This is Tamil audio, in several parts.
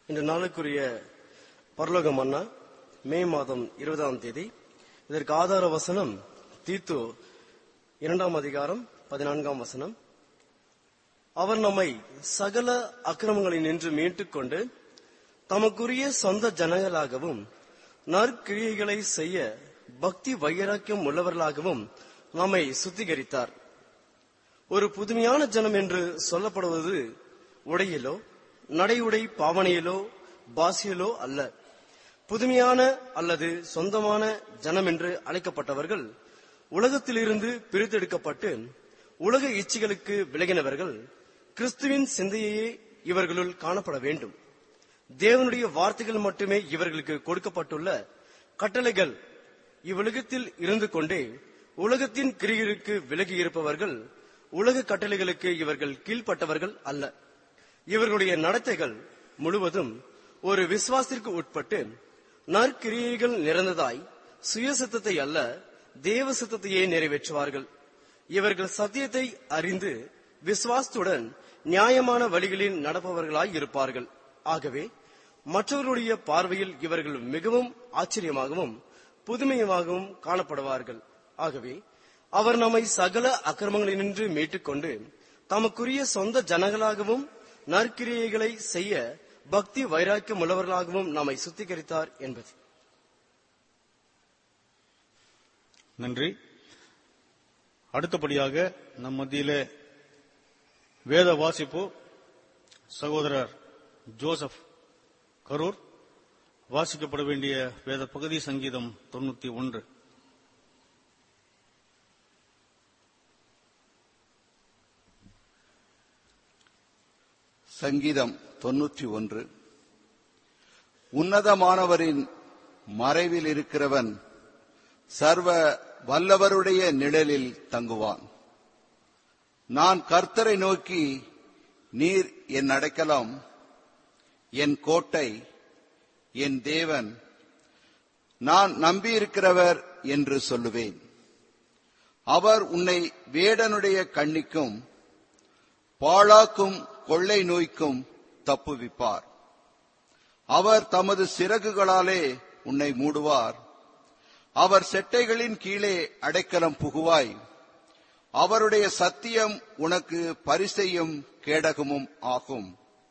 இன்று நாளுக்குரிய பரலோக மன்னா மே மாதம் இருபதாம் தேதி இதற்கு ஆதார வசனம் தீத்து இரண்டாம் அதிகாரம் பதினான்காம் வசனம் அவர் நம்மை சகல அக்கிரமங்களில் நின்று மீட்டுக் கொண்டு தமக்குரிய சொந்த ஜனங்களாகவும் நற்கிரியைகளை செய்ய பக்தி வைராக்கியம் உள்ளவர்களாகவும் நம்மை சுத்திகரித்தார் ஒரு புதுமையான ஜனம் என்று சொல்லப்படுவது உடையிலோ நடையுடை பாவனையிலோ பாசியிலோ அல்ல புதுமையான அல்லது சொந்தமான ஜனம் என்று அழைக்கப்பட்டவர்கள் உலகத்திலிருந்து பிரித்தெடுக்கப்பட்டு உலக இச்சைகளுக்கு விலகினவர்கள் கிறிஸ்துவின் சிந்தையே இவர்களுள் காணப்பட வேண்டும் தேவனுடைய வார்த்தைகள் மட்டுமே இவர்களுக்கு கொடுக்கப்பட்டுள்ள கட்டளைகள் இவ்வுலகத்தில் இருந்து கொண்டே உலகத்தின் கிரிகளுக்கு விலகி இருப்பவர்கள் உலக கட்டளைகளுக்கு இவர்கள் கீழ்ப்பட்டவர்கள் அல்ல இவர்களுடைய நடத்தைகள் முழுவதும் ஒரு விசுவாசத்திற்கு உட்பட்டு நற்கிரியைகள் நிறைந்ததாய் சுயசித்தத்தை அல்ல தேவ சித்தத்தையே நிறைவேற்றுவார்கள் இவர்கள் சத்தியத்தை அறிந்து விசுவாசத்துடன் நியாயமான வழிகளில் நடப்பவர்களாய் இருப்பார்கள் ஆகவே மற்றவர்களுடைய பார்வையில் இவர்கள் மிகவும் ஆச்சரியமாகவும் புதுமையுமாகவும் காணப்படுவார்கள் ஆகவே அவர் நம்மை சகல அக்கிரமங்களினின்று மீட்டுக்கொண்டு தமக்குரிய சொந்த ஜனங்களாகவும் நற்கிரியைகளை செய்ய பக்தி வைராக்கியம் உள்ளவர்களாகவும் நம்மை சுத்திகரித்தார் என்பது நன்றி அடுத்தபடியாக நம் மத்தியிலே வேத வாசிப்பு சகோதரர் ஜோசப் கரூர் வாசிக்கப்பட வேண்டிய வேத பகுதி சங்கீதம் தொண்ணூத்தி ஒன்று சங்கீதம் தொன்னூற்றி ஒன்று உன்னதமானவரின் மறைவில் இருக்கிறவன் சர்வ வல்லவருடைய நிழலில் தங்குவான் நான் கர்த்தரை நோக்கி நீர் என் அடைக்கலம் என் கோட்டை என் தேவன் நான் நம்பியிருக்கிறவர் என்று சொல்லுவேன் அவர் உன்னை வேடனுடைய கண்ணிக்கும் பாழாக்கும் கொள்ளை நோய்க்கும் தப்புவிப்பார் அவர் தமது சிறகுகளாலே உன்னை மூடுவார் அவர் செட்டைகளின் கீழே அடைக்கலம் புகுவாய் அவருடைய சத்தியம் உனக்கு பரிசையும் கேடகமும் ஆகும்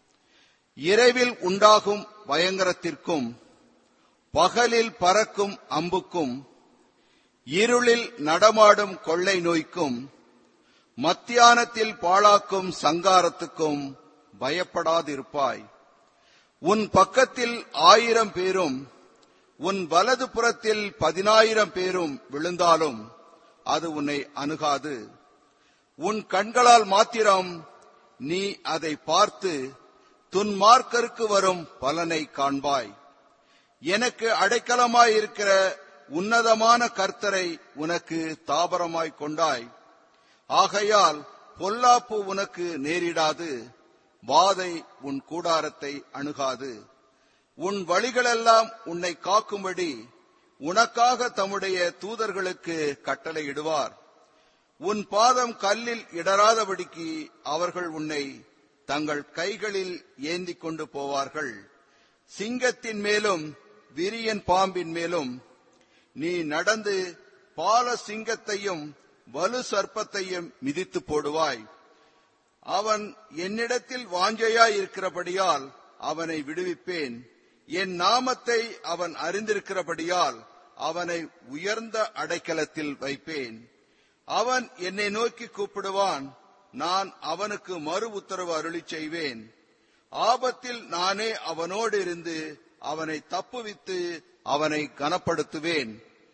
இரவில் உண்டாகும் பயங்கரத்திற்கும் பகலில் பறக்கும் அம்புக்கும் இருளில் நடமாடும் கொள்ளை நோய்க்கும் மத்தியானத்தில் பாழாக்கும் சங்காரத்துக்கும் பயப்படாதிருப்பாய் உன் பக்கத்தில் ஆயிரம் பேரும் உன் வலது புறத்தில் பதினாயிரம் பேரும் விழுந்தாலும் அது உன்னை அணுகாது உன் கண்களால் மாத்திரம் நீ அதை பார்த்து துன்மார்க்கருக்கு வரும் பலனை காண்பாய் எனக்கு அடைக்கலமாயிருக்கிற உன்னதமான கர்த்தரை உனக்கு தாபரமாய் கொண்டாய் ஆகையால் பொல்லாப்பு உனக்கு நேரிடாது வாதை உன் கூடாரத்தை அணுகாது உன் வழிகளெல்லாம் உன்னை காக்கும்படி உனக்காக தம்முடைய தூதர்களுக்கு கட்டளையிடுவார் உன் பாதம் கல்லில் இடராதபடிக்கு அவர்கள் உன்னை தங்கள் கைகளில் ஏந்திக் கொண்டு போவார்கள் சிங்கத்தின் மேலும் விரியன் பாம்பின் மேலும் நீ நடந்து பால சிங்கத்தையும் வலு சர்ப்பத்தையும் மிதித்து போடுவாய் அவன் என்னிடத்தில் வாஞ்சையாய் இருக்கிறபடியால் அவனை விடுவிப்பேன் என் நாமத்தை அவன் அறிந்திருக்கிறபடியால் அவனை உயர்ந்த அடைக்கலத்தில் வைப்பேன் அவன் என்னை நோக்கி கூப்பிடுவான் நான் அவனுக்கு மறு உத்தரவு அருளி செய்வேன் ஆபத்தில் நானே அவனோடு இருந்து அவனை தப்புவித்து அவனை கனப்படுத்துவேன்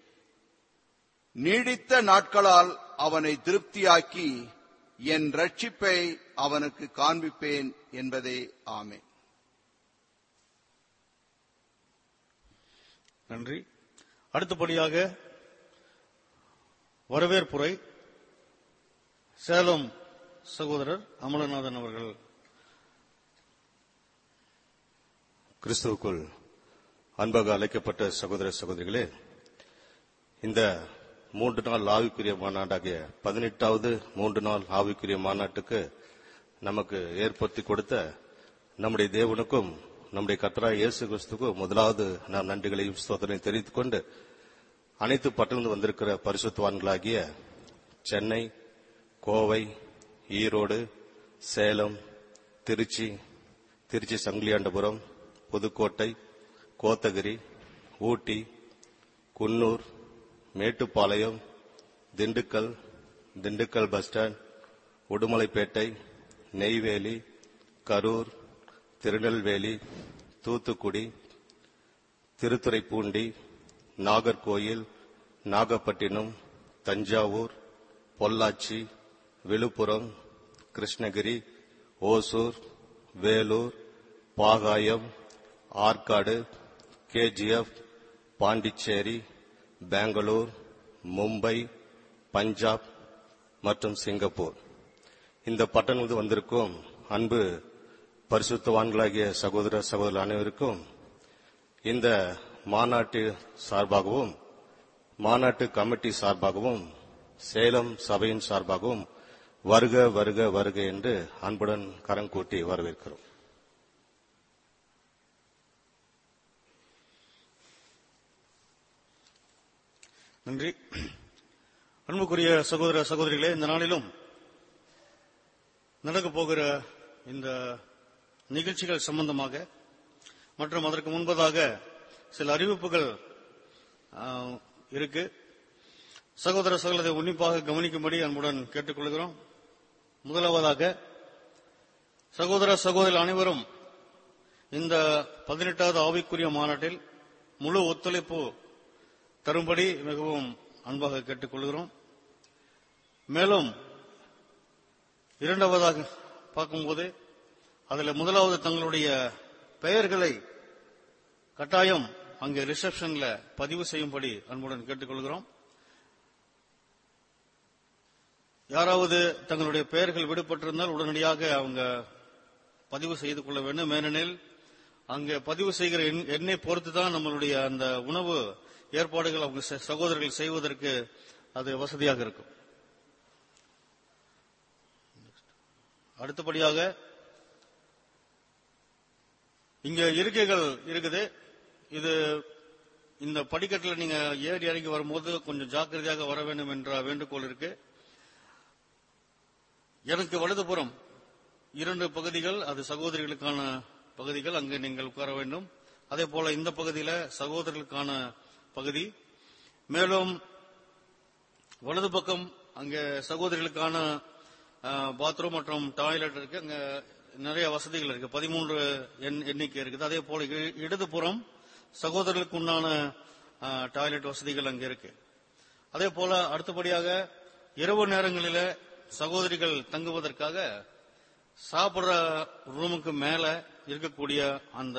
நீடித்த நாட்களால் அவனை திருப்தியாக்கி என் ரட்சிப்பை அவனுக்கு காண்பிப்பேன் என்பதே ஆமே நன்றி அடுத்தபடியாக வரவேற்புரை சேலம் சகோதரர் அமலநாதன் அவர்கள் கிறிஸ்துவுக்குள் அன்பாக அழைக்கப்பட்ட சகோதர சகோதரிகளே இந்த மூன்று நாள் ஆவிக்குரிய மாநாடாகிய பதினெட்டாவது மூன்று நாள் ஆவிக்குரிய மாநாட்டுக்கு நமக்கு ஏற்படுத்தி கொடுத்த நம்முடைய தேவனுக்கும் நம்முடைய கர்த்தராய் இயேசு கிறிஸ்துக்கு முதலாவது நாம் நன்றிகளையும் ஸ்தோத்திரையும் தெரிவித்துக் கொண்டு அனைத்து பட்டிலிருந்து வந்திருக்கிற பரிசுத்தவான்களாகிய Chennai Kovai Erode Salem Trichy Trichy Sangiliyandapuram Pudukkottai Kotagiri Ooty Coonoor Mettupalayam Dindigul Dindigul bus stand Udumalaipettai Neyveli Karur Tirunelveli Thoothukudi Thiruthuraipoondi Nagercoil Nagapattinam Thanjavur Pollachi Villupuram Krishnagiri Hosur Vellore Bagayam Arcot KGF Pondicherry Bangalore Mumbai Punjab மற்றும் சிங்கப்பூர் இந்த பட்டணங்களுக்கு வந்திருக்கும் அன்பு பரிசுத்தவான்களாகிய சகோதர சகோதரர் அனைவருக்கும் இந்த மாநாட்டு சார்பாகவும் மாநாட்டு கமிட்டி சார்பாகவும் சேலம் சபையின் சார்பாகவும் வருக வருக வருக என்று அன்புடன் கரம் கூட்டி வரவேற்கிறோம் நன்றி அன்புக்குரிய சகோதர சகோதரிகளே இந்த நாளிலும் நடக்கப் போகிற இந்த நிகழ்ச்சிகள் சம்பந்தமாக மற்றும் அதற்கு முன்பதாக சில அறிவிப்புகள் ஆ, இருக்கு சகோதர சகோதரரை உன்னிப்பாக கவனிக்கும்படி அன்புடன் கேட்டுக்கொள்கிறோம் முதலாவதாக சகோதர சகோதரி அனைவரும் இந்த பதினெட்டாவது ஆவிக்குரிய மாநாட்டில் முழு ஒத்துழைப்பு தரும்படி மிகவும் அன்பாக கேட்டுக்கொள்கிறோம் மேலும் இரண்டாவதாக பார்க்கும்போது அதில் முதலாவது தங்களுடைய பெயர்களை கட்டாயம் அங்கே ரிசப்ஷன்ல பதிவு செய்யும்படி அன்புடன் கேட்டுக்கொள்கிறோம் யாராவது தங்களுடைய பெயர்கள் விடுபட்டிருந்தால் உடனடியாக அவங்க பதிவு செய்து கொள்ள வேண்டும் ஏனெனில் அங்கே பதிவு செய்கிற எண்- எண்ணை பொறுத்து தான் நம்மளுடைய அந்த உணவு ஏற்பாடுகள் அவங்க ச- சகோதரர்கள் செய்வதற்கு அது வசதியாக இருக்கும் அடுத்தபடியாக இங்க இருக்கைகள் இருக்குது இது இந்த படிக்கட்டில் நீங்க ஏறி இறங்கி வரும்போது கொஞ்சம் ஜாக்கிரதையாக வர வேண்டும் என்ற வேண்டுகோள் இருக்கு எனக்கு வலதுபுறம் இரண்டு பகுதிகள் அது சகோதரிகளுக்கான பகுதிகள் அங்கு நீங்கள் உட்கார வேண்டும் அதே போல இந்த பகுதியில சகோதரர்களுக்கான பகுதி மேலும் வலது பக்கம் அங்க சகோதரிகளுக்கான பாத்ரூம் மற்றும் டாய்லெட் இருக்கு அங்க நிறைய வசதிகள் இருக்கு பதிமூன்று எண்- எண்ணிக்கை இருக்குது அதே போல இ- இடதுபுறம் சகோதரர்களுக்கு உண்டான டாய்லெட் வசதிகள் அங்க இருக்கு அதே போல அடுத்தபடியாக இரவு நேரங்களில சகோதரிகள் தங்குவதற்காக சாப்பிடுற ரூமுக்கு மேல இருக்கக்கூடிய அந்த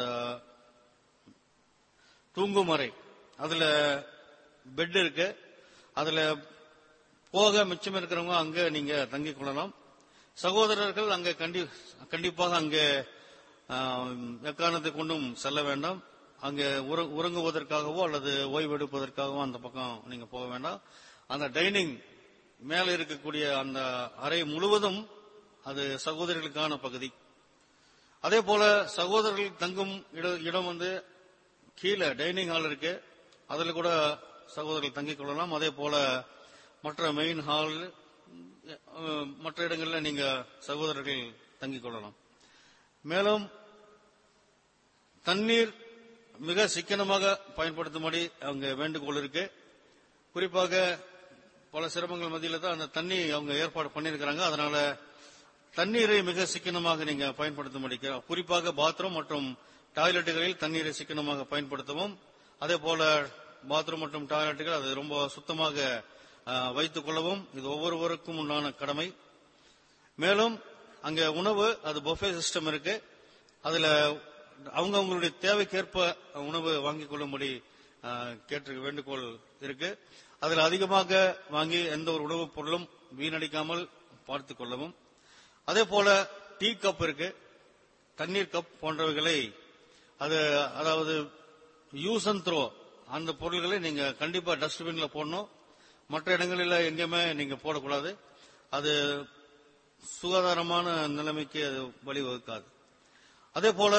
தூங்கும் அறை அதுல பெட் இருக்கு அதுல போக மிச்சம் இருக்கிறவங்க அங்க நீங்க தங்கிக் கொள்ளலாம் சகோதரர்கள் அங்க கண்டி கண்டிப்பாக அங்கே ஆம், எக்காரணத்தை கொண்டும் செல்ல வேண்டாம் அங்கே உற- உறங்குவதற்காகவோ அல்லது ஓய்வெடுப்பதற்காகவோ அந்த பக்கம் நீங்க போக வேண்டாம் அந்த டைனிங் மேல இருக்கக்கூடிய அந்த அறை முழுவதும் அது சகோதரிகளுக்கான பகுதி அதே போல சகோதரர்கள் தங்கும் இட- இடம் வந்து கீழே டைனிங் ஹால் இருக்கு அதுல கூட சகோதரர்கள் தங்கிக் கொள்ளலாம் அதே போல மற்ற மெயின் ஹால் அஹ், மற்ற இடங்களில் நீங்க சகோதரர்கள் தங்கிக் கொள்ளலாம் மேலும் தண்ணீர் மிக சிக்கனமாக பயன்படுத்தும்படி அவங்க வேண்டுகோள் இருக்கு குறிப்பாக பல சிரமங்கள் மத்தியில தான் அந்த தண்ணி அவங்க ஏற்பாடு பண்ணியிருக்கிறாங்க அதனால தண்ணீரை மிக சிக்கனமாக நீங்க பயன்படுத்தும்படி கே- குறிப்பாக பாத்ரூம் மற்றும் டாய்லெட்டுகளில் தண்ணீரை சிக்கனமாக பயன்படுத்தவும் அதே போல பாத்ரூம் மற்றும் டாய்லெட்டுகள் அது ரொம்ப சுத்தமாக அஹ், வைத்துக் கொள்ளவும் இது ஒவ்வொருவருக்கும் உண்டான கடமை மேலும் அங்க உணவு அது பொஃபே சிஸ்டம் இருக்கு அதுல அவங்க அவங்களுடைய தேவைக்கேற்ப உணவு வாங்கிக் கொள்ளும்படி அஹ், கேட்டு வேண்டுகோள் இருக்கு அதுல அதிகமாக வாங்கி எந்த ஒரு உணவுப் பொருளும் வீணடிக்காமல் பார்த்துக் கொள்ளவும் அதே போல டீ கப் இருக்கு தண்ணீர் கப் போன்றவைகளை அது அதாவது யூஸ் அண்ட் த்ரோ அந்த பொருள்களை நீங்க கண்டிப்பா டஸ்ட்பின்ல போடணும் மற்ற இடங்களில் எங்கேயுமே நீங்க போடக்கூடாது அது சுகாதாரமான நிலைமைக்கு அது வழிவகுக்காது அதே போல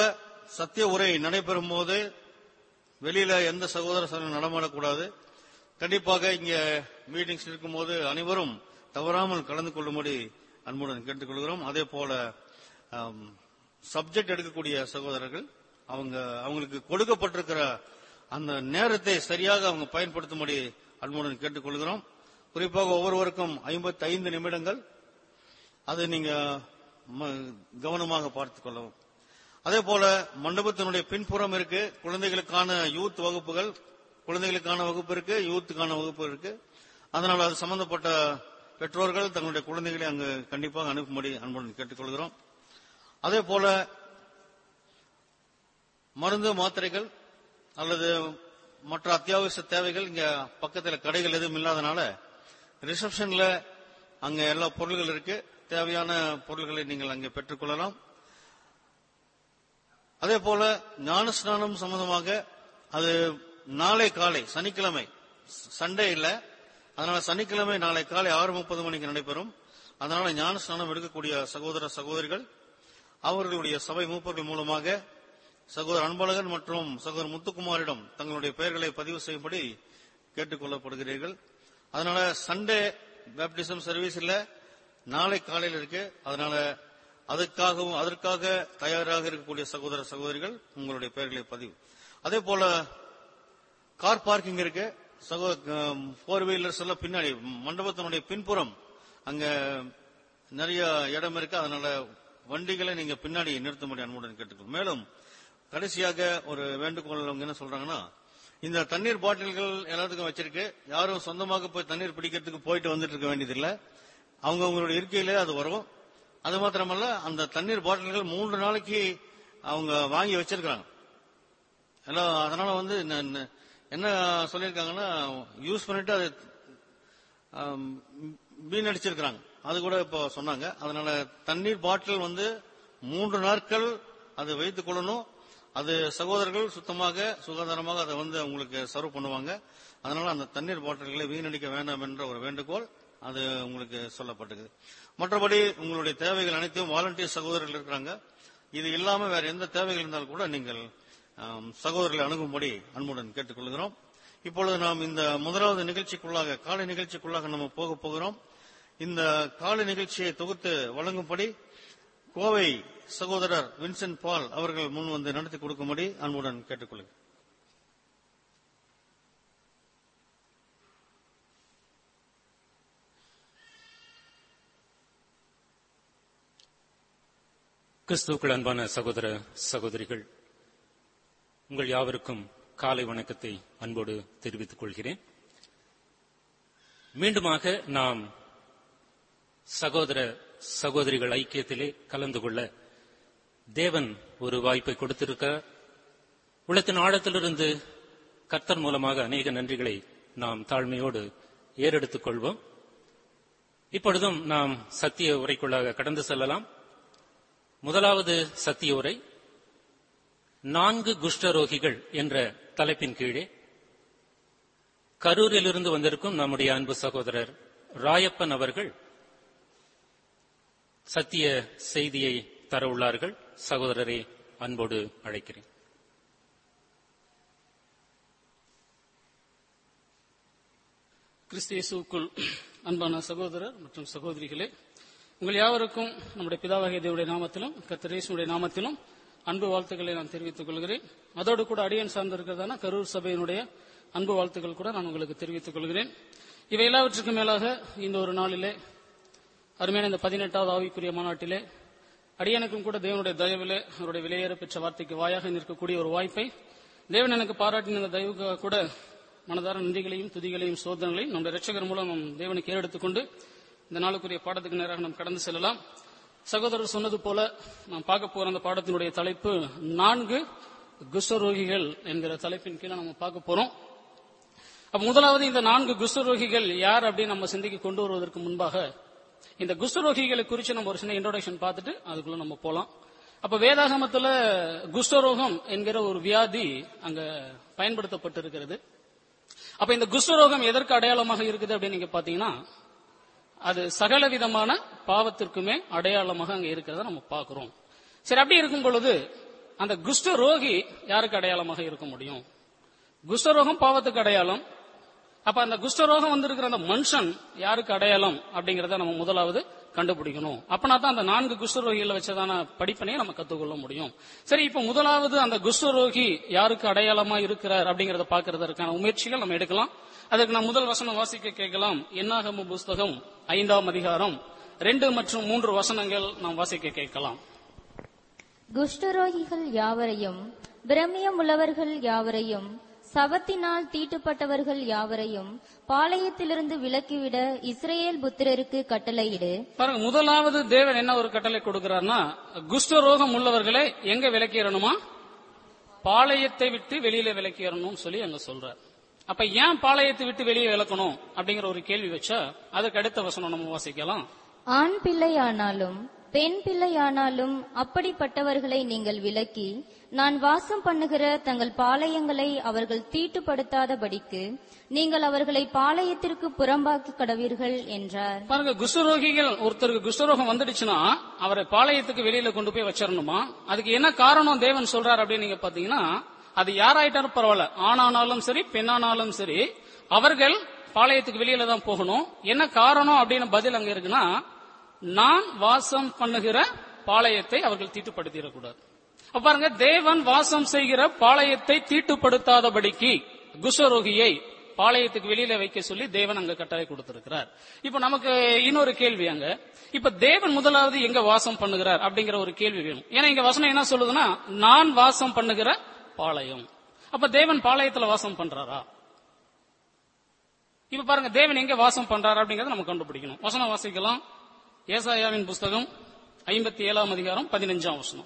சத்திய உரை நடைபெறும் போது வெளியில எந்த சகோதர சகோதரரும் நடமாடக்கூடாது கண்டிப்பாக இங்க மீட்டிங்ஸ் இருக்கும்போது அனைவரும் தவறாமல் கலந்து கொள்ளும்படி அன்புடன் கேட்டுக்கொள்கிறோம் அதே போல சப்ஜெக்ட் எடுக்கக்கூடிய சகோதரர்கள் அவங்க அவங்களுக்கு கொடுக்கப்பட்டிருக்கிற அந்த நேரத்தை சரியாக அவங்க பயன்படுத்தும்படி அன்புடன் கேட்டுக்கொள்கிறோம் குறிப்பாக ஒவ்வொருவருக்கும் 55 நிமிடங்கள் அது நீங்க ம- கவனமாக பார்த்துக் கொள்ளவும் அதே போல மண்டபத்தினுடைய பின்புறம் இருக்கு குழந்தைகளுக்கான யூத் வகுப்புகள் குழந்தைகளுக்கான வகுப்பு இருக்கு யூத்துக்கான வகுப்பு இருக்கு அதனால அது சம்பந்தப்பட்ட பெற்றோர்கள் தங்களுடைய குழந்தைகளை அங்கு கண்டிப்பாக அனுப்பும்படி அன்புடன் கேட்டுக்கொள்கிறோம் அதே போல மருந்து மாத்திரைகள் அல்லது மற்ற அத்தியாவசிய தேவைகள் இங்க பக்கத்துல கடைகள் எதுவும் இல்லாதனால ரிசப்ஷன்ல அங்க எல்லா பொருள்கள் இருக்கு தேவையான பொருள்களை நீங்கள் அங்கே பெற்றுக்கொள்ளலாம் அதே போல ஞானஸ்நானம் சம்பந்தமாக அது நாளை காலை சனிக்கிழமை சண்டே இல்ல அதனால சனிக்கிழமை நாளை காலை ஆறு முப்பது மணிக்கு நடைபெறும் அதனால ஞானஸ்நானம் எடுக்கக்கூடிய சகோதர சகோதரிகள் அவர்களுடைய சபை மூப்பர்கள் மூலமாக சகோதரர் அன்பழகன் மற்றும் சகோதரர் முத்துக்குமாரிடம் தங்களுடைய பெயர்களை பதிவு செய்யும்படி கேட்டுக் கொள்ளப்படுகிறீர்கள் அதனால சண்டே பேப்டிசம் சர்வீஸ் இல்ல நாளை காலையில் இருக்கு அதனால அதுக்காகவும் அதற்காக தயாராக இருக்கக்கூடிய சகோதர சகோதரிகள் உங்களுடைய பெயர்களை பதிவு அதே போல கார் பார்க்கிங் இருக்கு ஃபோர் வீலர்ஸ் எல்லாம் பின்னாடி மண்டபத்தினுடைய பின்புறம் அங்க நிறைய இடம் இருக்கு அதனால வண்டிகளை நீங்க பின்னாடி நிறுத்தும்படி அன்புடன் கேட்டுக்கொள்ளும் மேலும் கடைசியாக ஒரு வேண்டுகோள் அவங்க என்ன சொல்றாங்கன்னா இந்த தண்ணீர் பாட்டில்கள் எல்லாத்துக்கும் வச்சிருக்கு யாரும் சொந்தமாக போய் தண்ணீர் பிடிக்கிறதுக்கு போயிட்டு வந்துட்டு இருக்க வேண்டியதில்லை அவங்க அவங்களுடைய இருக்கையிலே அது வரும் அது மாத்திரமல்ல அந்த தண்ணீர் பாட்டில்கள் மூன்று நாளைக்கு அவங்க வாங்கி வச்சிருக்காங்க எல்லாம் அதனால வந்து ந- ந- என்ன சொல்லியிருக்காங்கன்னா யூஸ் பண்ணிட்டு அது ஆம், வீணடிச்சிருக்கிறாங்க அது கூட இப்போ சொன்னாங்க அதனால தண்ணீர் பாட்டில் வந்து மூன்று நாட்கள் அது வைத்துக் கொள்ளணும் அது சகோதரர்கள் சுத்தமாக சுகாதாரமாக அதை வந்து உங்களுக்கு சர்வ் பண்ணுவாங்க அதனால அந்த தண்ணீர் பாட்டில்களை வீணடிக்க வேண்டாம் என்ற ஒரு வேண்டுகோள் அது உங்களுக்கு சொல்லப்பட்டது மற்றபடி உங்களுடைய தேவைகள் அனைத்தையும் வாலண்டியர் சகோதரர்கள் இருக்கிறாங்க இது இல்லாம வேற எந்த தேவைகள் இருந்தாலும் கூட நீங்கள் ஆம், சகோதரர்களை அணுகும்படி அன்புடன் கேட்டுக்கொள்கிறோம் இப்பொழுது நாம் இந்த முதலாவது நிகழ்ச்சிக்குள்ளாக காலை நிகழ்ச்சிக்குள்ளாக நம்ம போக போகிறோம் இந்த காலை நிகழ்ச்சியை தொகுத்து வழங்கும்படி கோவை சகோதரர் வின்சென்ட் பால் அவர்கள் முன் வந்து நடத்தி கொடுக்கும்படி அன்புடன் கேட்டுக்கொள்கிறேன் கிறிஸ்துவுக்குள் அன்பான சகோதர சகோதரிகள் உங்கள் யாவருக்கும் காலை வணக்கத்தை அன்போடு தெரிவித்துக் கொள்கிறேன் மீண்டுமாக நாம் சகோதர சகோதரிகள் ஐக்கியத்திலே கலந்து கொள்ள தேவன் ஒரு வாய்ப்பை கொடுத்திருக்கிறார் உள்ளத்தின் ஆழத்திலிருந்து கர்த்தர் மூலமாக அநேக நன்றிகளை நாம் தாழ்மையோடு ஏறெடுத்துக் கொள்வோம் இப்பொழுதும் நாம் சத்திய உரைக்குள்ளாக கடந்து செல்லலாம் முதலாவது சத்திய உரை நான்கு குஷ்டரோகிகள் என்ற தலைப்பின் கீழே கரூரிலிருந்து வந்திருக்கும் நம்முடைய அன்பு சகோதரர் ராயப்பன் அவர்கள் சத்திய செய்தியை தர உள்ளார்கள் சகோதரரை அன்போடு அழைக்கிறேன் கிறிஸ்து இயேசுவுக்குள் அன்பான சகோதரர் மற்றும் சகோதரிகளே உங்கள் யாவருக்கும் நம்முடைய பிதாவாகிய தேவனுடைய நாமத்திலும் கர்த்தர் இயேசுவுடைய நாமத்திலும் அன்பு வாழ்த்துக்களை நான் தெரிவித்துக் கொள்கிறேன் அதோடு கூட அடியன் சார்ந்திருக்கிறதான கரூர் சபையினுடைய அன்பு வாழ்த்துக்கள் கூட நான் உங்களுக்கு தெரிவித்துக் கொள்கிறேன் இவை எல்லாவற்றுக்கும் மேலாக இந்த ஒரு நாளிலே அருமையான இந்த பதினெட்டாவது ஆவிக்குரிய மாநாட்டிலே அடியனுக்கும் கூட தேவனுடைய தயவிலே அவருடைய விலையேற பெற்ற வார்த்தைக்கு வாயாக நிற்கக்கூடிய ஒரு வாய்ப்பை தேவன் எனக்கு பாராட்டின இந்த தயவுக்காக கூட மனதார நன்றிகளையும் துதிகளையும் சோதனைகளையும் நம்முடைய ரட்சகர் மூலம் நம் தேவனுக்கு ஏறெடுத்துக்கொண்டு இந்த நாளுக்குரிய பாடத்துக்கு நேராக நாம் கடந்து செல்லலாம் சகோதரர் சொன்னது போல நாம் பார்க்க போற அந்த பாடத்தினுடைய தலைப்பு நான்கு குஷ்டரோகிகள் என்கிற தலைப்பின் கீழே நம்ம பார்க்க போறோம் அப்ப முதலாவது இந்த நான்கு குஷ்டரோகிகள் யார் அப்படின்னு நம்ம சிந்திக்க கொண்டு வருவதற்கு முன்பாக இந்த குஷ்டரோகிகளை குறித்து நம்ம ஒரு சின்ன இன்ட்ரோடக்ஷன் பார்த்துட்டு அதுக்குள்ள நம்ம போலாம் அப்ப வேதாகமத்துல குஷ்டரோகம் என்கிற ஒரு வியாதி அங்க பயன்படுத்தப்பட்டிருக்கிறது அப்ப இந்த குஷ்டரோகம் எதற்கு அடையாளமாக இருக்குது அப்படின்னு நீங்க பாத்தீங்கன்னா அது சகல விதமான பாவத்திற்குமே அடையாளமாக அங்க இருக்கிறத நம்ம பார்க்கிறோம் சரி அப்படி இருக்கும் பொழுது அந்த குஷ்ட ரோகி யாருக்கு அடையாளமாக இருக்க முடியும் குஷ்டரோகம் பாவத்துக்கு அடையாளம் அப்ப அந்த குஷ்டரோகம் வந்திருக்கிற அந்த மனுஷன் யாருக்கு அடையாளம் அப்படிங்கறத நம்ம முதலாவது கண்டுபிடிக்கணும் அப்பனா தான் அந்த நான்கு குஷ்டரோகிகளை வச்சதான படிப்பினையை நம்ம கத்துக்கொள்ள முடியும் சரி இப்ப முதலாவது அந்த குஷ்டரோகி யாருக்கு அடையாளமா இருக்கிறார் அப்படிங்கறத பாக்குறதற்கான முயற்சிகள் நம்ம எடுக்கலாம் அதுக்கு நான் முதல் வசனம் வாசிக்க கேட்கலாம் என்னாகம புஸ்தகம் ஐந்தாம் அதிகாரம் ரெண்டு மற்றும் மூன்று வசனங்கள் நாம் வாசிக்க கேட்கலாம் குஷ்டரோகிகள் யாவரையும் பிரமியம் உள்ளவர்கள் யாவரையும் சவத்தினால் தீட்டுப்பட்டவர்கள் யாவரையும் பாளையத்திலிருந்து விலக்கிவிட இஸ்ரேல் புத்திரருக்கு கட்டளையிடு பாருங்க முதலாவது தேவன் என்ன ஒரு கட்டளை கொடுக்கிறார்னா குஷ்டரோகம் உள்ளவர்களை எங்க விலக்கிடணுமா பாளையத்தை விட்டு வெளியில விலக்கிடணும் சொல்லி அங்க சொல்றார் அப்ப ஏன் பாளையத்தை விட்டு வெளியே விலக்கணும் அப்படிங்கிற ஒரு கேள்வி வச்சா அதுக்கு அடுத்த வசனம் நம்ம வாசிக்கலாம் ஆண் பிள்ளையானாலும் பெண் பிள்ளையானாலும் அப்படிப்பட்டவர்களை நீங்கள் விலக்கி நான் வாசம் பண்ணுகிற தங்கள் பாளையங்களை அவர்கள் தீட்டுப்படுத்தாதபடிக்கு நீங்கள் அவர்களை பாளையத்திற்கு புறம்பாக்கி கடவீர்கள் என்றார் பாருங்க குஷ்டரோகிகள் ஒருத்தருக்கு குஷ்டரோகம் வந்துடுச்சுன்னா அவரை பாளையத்துக்கு வெளியில கொண்டு போய் வச்சிடணுமா அதுக்கு என்ன காரணம் தேவன் சொல்றார் அப்படின்னு நீங்க பாத்தீங்கன்னா அது யாராயிட்டாலும் பரவாயில்ல ஆணானாலும் சரி பெண்ணானாலும் சரி அவர்கள் பாளையத்துக்கு வெளியில தான் போகணும் என்ன காரணம் அப்படின்னு பதில் அங்க இருக்குன்னா நான் வாசம் பண்ணுகிற பாளையத்தை அவர்கள் தீட்டுப்படுத்திடக்கூடாது அப்ப பாருங்க தேவன் வாசம் செய்கிற பாளையத்தை தீட்டுப்படுத்தாதபடிக்கு குஷ்டரோகியை பாளையத்துக்கு வெளியில வைக்க சொல்லி தேவன் அங்க கட்டளை கொடுத்திருக்கிறார் இப்ப நமக்கு இன்னொரு கேள்வி அங்க இப்ப தேவன் முதலாவது எங்க வாசம் பண்ணுகிறார் அப்படிங்கிற ஒரு கேள்வி வேணும் ஏன்னா இங்க வசனம் என்ன சொல்லுதுன்னா நான் வாசம் பண்ணுகிற பாளையம் அப்ப தேவன் பாளையத்துல வாசம் பண்றாரா இப்ப பாருங்க தேவன் எங்க வாசம் பண்றாரு அப்படிங்கறத நம்ம கண்டுபிடிக்கணும் வசனம் வாசிக்கலாம் ஏசாயாவின் புஸ்தகம் ஐம்பத்தி ஏழாம் அதிகாரம் பதினஞ்சாம் வசனம்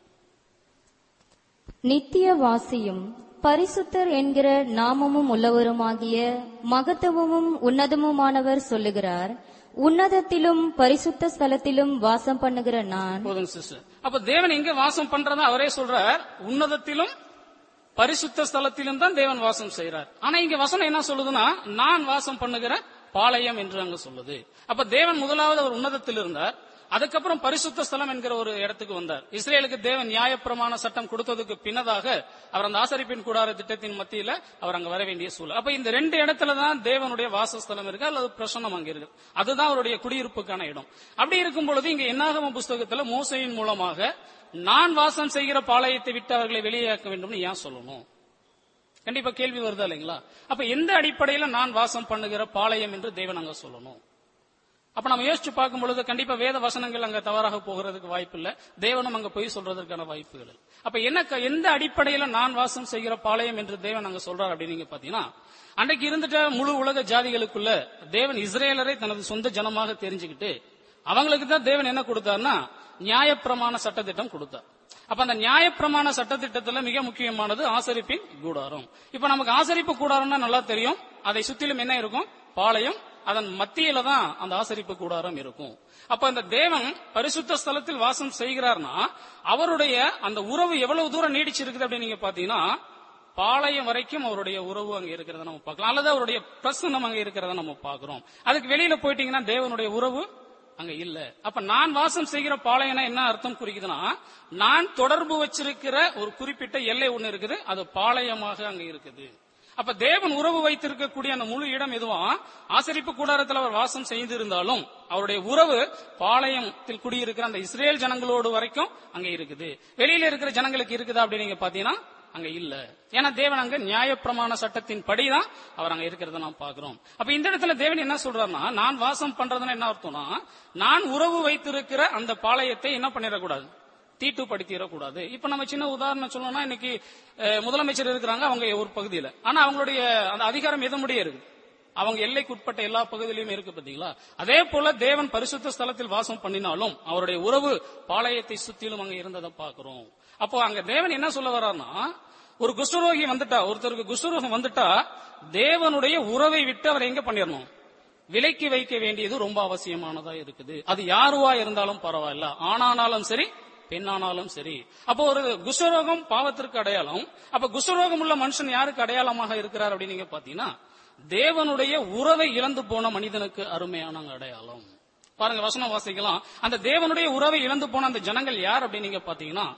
நித்திய வாசியும் பரிசுத்தர் என்கிற நாமமும் உள்ளவருமாகிய மகத்துவமும் உன்னதமுமானவர் சொல்லுகிறார் உன்னதத்திலும் பரிசுத்த ஸ்தலத்திலும் வாசம் பண்ணுகிற நான் போதும் சிஸ்டர் அப்ப தேவன் எங்க வாசம் பண்றதா அவரே சொல்றார் உன்னதத்திலும் பரிசுத்த ஸ்தலத்திலும் தான் தேவன் வாசம் செய்றார் ஆனா இங்க வசனம் என்ன சொல்லுதுன்னா நான் வாசம் பண்ணுகிற பாளையம் என்று அங்க சொல்லுது அப்ப தேவன் முதலாவது அவர் உன்னதத்தில் இருந்தார் அதுக்கப்புறம் பரிசுத்த ஸ்தலம் என்கிற ஒரு இடத்துக்கு வந்தார் இஸ்ரேலுக்கு தேவன் நியாயப்பிரமாண சட்டம் கொடுத்ததுக்கு பின்னதாக அவர் அந்த ஆசரிப்பின் கூடார திட்டத்தின் மத்தியில அவர் அங்க வர வேண்டிய சூழல் அப்ப இந்த ரெண்டு இடத்துல தான் தேவனுடைய வாசஸ்தலம் இருக்கு அல்லது பிரசன்னம் அங்க இருக்கு அதுதான் அவருடைய குடியிருப்புக்கான இடம் அப்படி இருக்கும் பொழுது இங்க என்னாகம புஸ்தகத்துல மோசையின் மூலமாக நான் வாசம் செய்கிற பாளையத்தை விட்டு அவர்களை வெளியேக்க வேண்டும்னு ஏன் சொல்லணும் கண்டிப்பா கேள்வி வருதா இல்லைங்களா அப்ப எந்த அடிப்படையில நான் வாசம் பண்ணுகிற பாளையம் என்று தேவன் அங்க சொல்லணும் அப்ப நம்ம யோசிச்சு பார்க்கும் பொழுது கண்டிப்பா வேத வசனங்கள் அங்க தவறாக போகிறதுக்கு வாய்ப்பு இல்ல தேவனும் அங்க பொய் சொல்றதற்கான வாய்ப்புகள் இல்லை. அப்ப என்ன க- எந்த அடிப்படையில நான் வாசம் செய்கிற பாளையம் என்று தேவன் அங்க சொல்றார் அப்படின்னு நீங்க பாத்தீங்கன்னா அன்றைக்கு இருந்துட்ட முழு உலக ஜாதிகளுக்குள்ள தேவன் இஸ்ரேலரை தனது சொந்த ஜனமாக தெரிஞ்சுக்கிட்டு அவங்களுக்கு தான் தேவன் என்ன கொடுத்தாருன்னா நியாயப்பிரமாண சட்டத்திட்டம் கொடுத்தார் அப்ப அந்த நியாயப்பிரமாண சட்டத்திட்டத்துல மிக முக்கியமானது ஆசரிப்பின் கூடாரம் இப்ப நமக்கு ஆசரிப்பு கூடாரம்னா நல்லா தெரியும் அதை சுத்திலும் என்ன இருக்கும் பாளையம் அதன் மத்தியில தான் அந்த ஆசரிப்பு கூடாரம் இருக்கும் அப்ப அந்த தேவன் பரிசுத்த ஸ்தலத்தில் வாசம் செய்கிறார்னா அவருடைய அந்த உறவு எவ்வளவு தூரம் நீடிச்சிருக்குது அப்படின்னு நீங்க பாத்தீங்கன்னா பாளையம் வரைக்கும் அவருடைய உறவு அங்க இருக்கிறத நம்ம பார்க்கலாம் அல்லது அவருடைய பிரசனம் அங்க இருக்கிறத நம்ம பார்க்கிறோம் அதுக்கு வெளியில போயிட்டீங்கன்னா தேவனுடைய உறவு அங்க இல்ல அப்ப நான் வாசம் செய்கிற பாளையம்னா என்ன அர்த்தம் குறிக்குதுன்னா நான் தொடர்பு வச்சிருக்கிற ஒரு குறிப்பிட்ட எல்லை ஒண்ணு இருக்குது அது பாளையமாக அங்க இருக்குது அப்ப தேவன் உறவு வைத்திருக்கக்கூடிய அந்த முழு இடம் எதுவும் ஆசரிப்பு கூடாரத்தில் அவர் வாசம் செய்திருந்தாலும் அவருடைய உறவு பாளையத்தில் குடியிருக்கிற அந்த இஸ்ரேல் ஜனங்களோடு வரைக்கும் அங்க இருக்குது வெளியில இருக்கிற ஜனங்களுக்கு இருக்குதா அப்படின்னு நீங்க பாத்தீங்கன்னா அங்க இல்ல ஏன்னா தேவன் அங்க நியாயப்பிரமாண சட்டத்தின் படிதான் அவர் அங்க இருக்கிறத நாம் பாக்குறோம் அப்ப இந்த இடத்துல தேவன் என்ன சொல்றாருன்னா நான் வாசம் பண்றதுன்னா என்ன அர்த்தம்னா நான் உறவு வைத்திருக்கிற அந்த பாளையத்தை என்ன பண்ணிடக்கூடாது தீட்டுப்படுத்திடக்கூடாது இப்ப நம்ம சின்ன உதாரணம் சொல்லணும்னா இன்னைக்கு அஹ், முதலமைச்சர் இருக்கிறாங்க அவங்க ஒரு பகுதியில ஆனா அவங்களுடைய அந்த அதிகாரம் எது முடிய இருக்கு அவங்க எல்லைக்குட்பட்ட எல்லா பகுதியிலும் இருக்கு பாத்தீங்களா அதே போல தேவன் பரிசுத்த ஸ்தலத்தில் வாசம் பண்ணினாலும் அவருடைய உறவு பாளையத்தை சுத்திலும் அங்க இருந்ததை பார்க்கிறோம் அப்போ அங்க தேவன் என்ன சொல்ல வர்றாருன்னா ஒரு குஷ்டரோகி வந்துட்டா ஒருத்தருக்கு குஷ்டரோகம் வந்துட்டா தேவனுடைய உறவை விட்டு அவர் எங்க பண்ணிடணும் விலைக்கு வைக்க வேண்டியது ரொம்ப அவசியமானதா இருக்குது அது யாருவா இருந்தாலும் பரவாயில்ல ஆணானாலும் சரி பெண்ணானாலும் சரி அப்போ ஒரு குஷ்டரோகம் பாவத்திற்கு அடையாளம் அப்ப குஷ்டரோகம் உள்ள மனுஷன் யாருக்கு அடையாளமாக இருக்கிறார் அப்படின்னு நீங்க பாத்தீங்கன்னா தேவனுடைய உறவை இழந்து போன மனிதனுக்கு அருமையான அடையாளம் பாருங்க வசனம் வாசிக்கலாம் அந்த தேவனுடைய உறவை இழந்து போன அந்த ஜனங்கள் யார் அப்படின்னு நீங்க பாத்தீங்கன்னா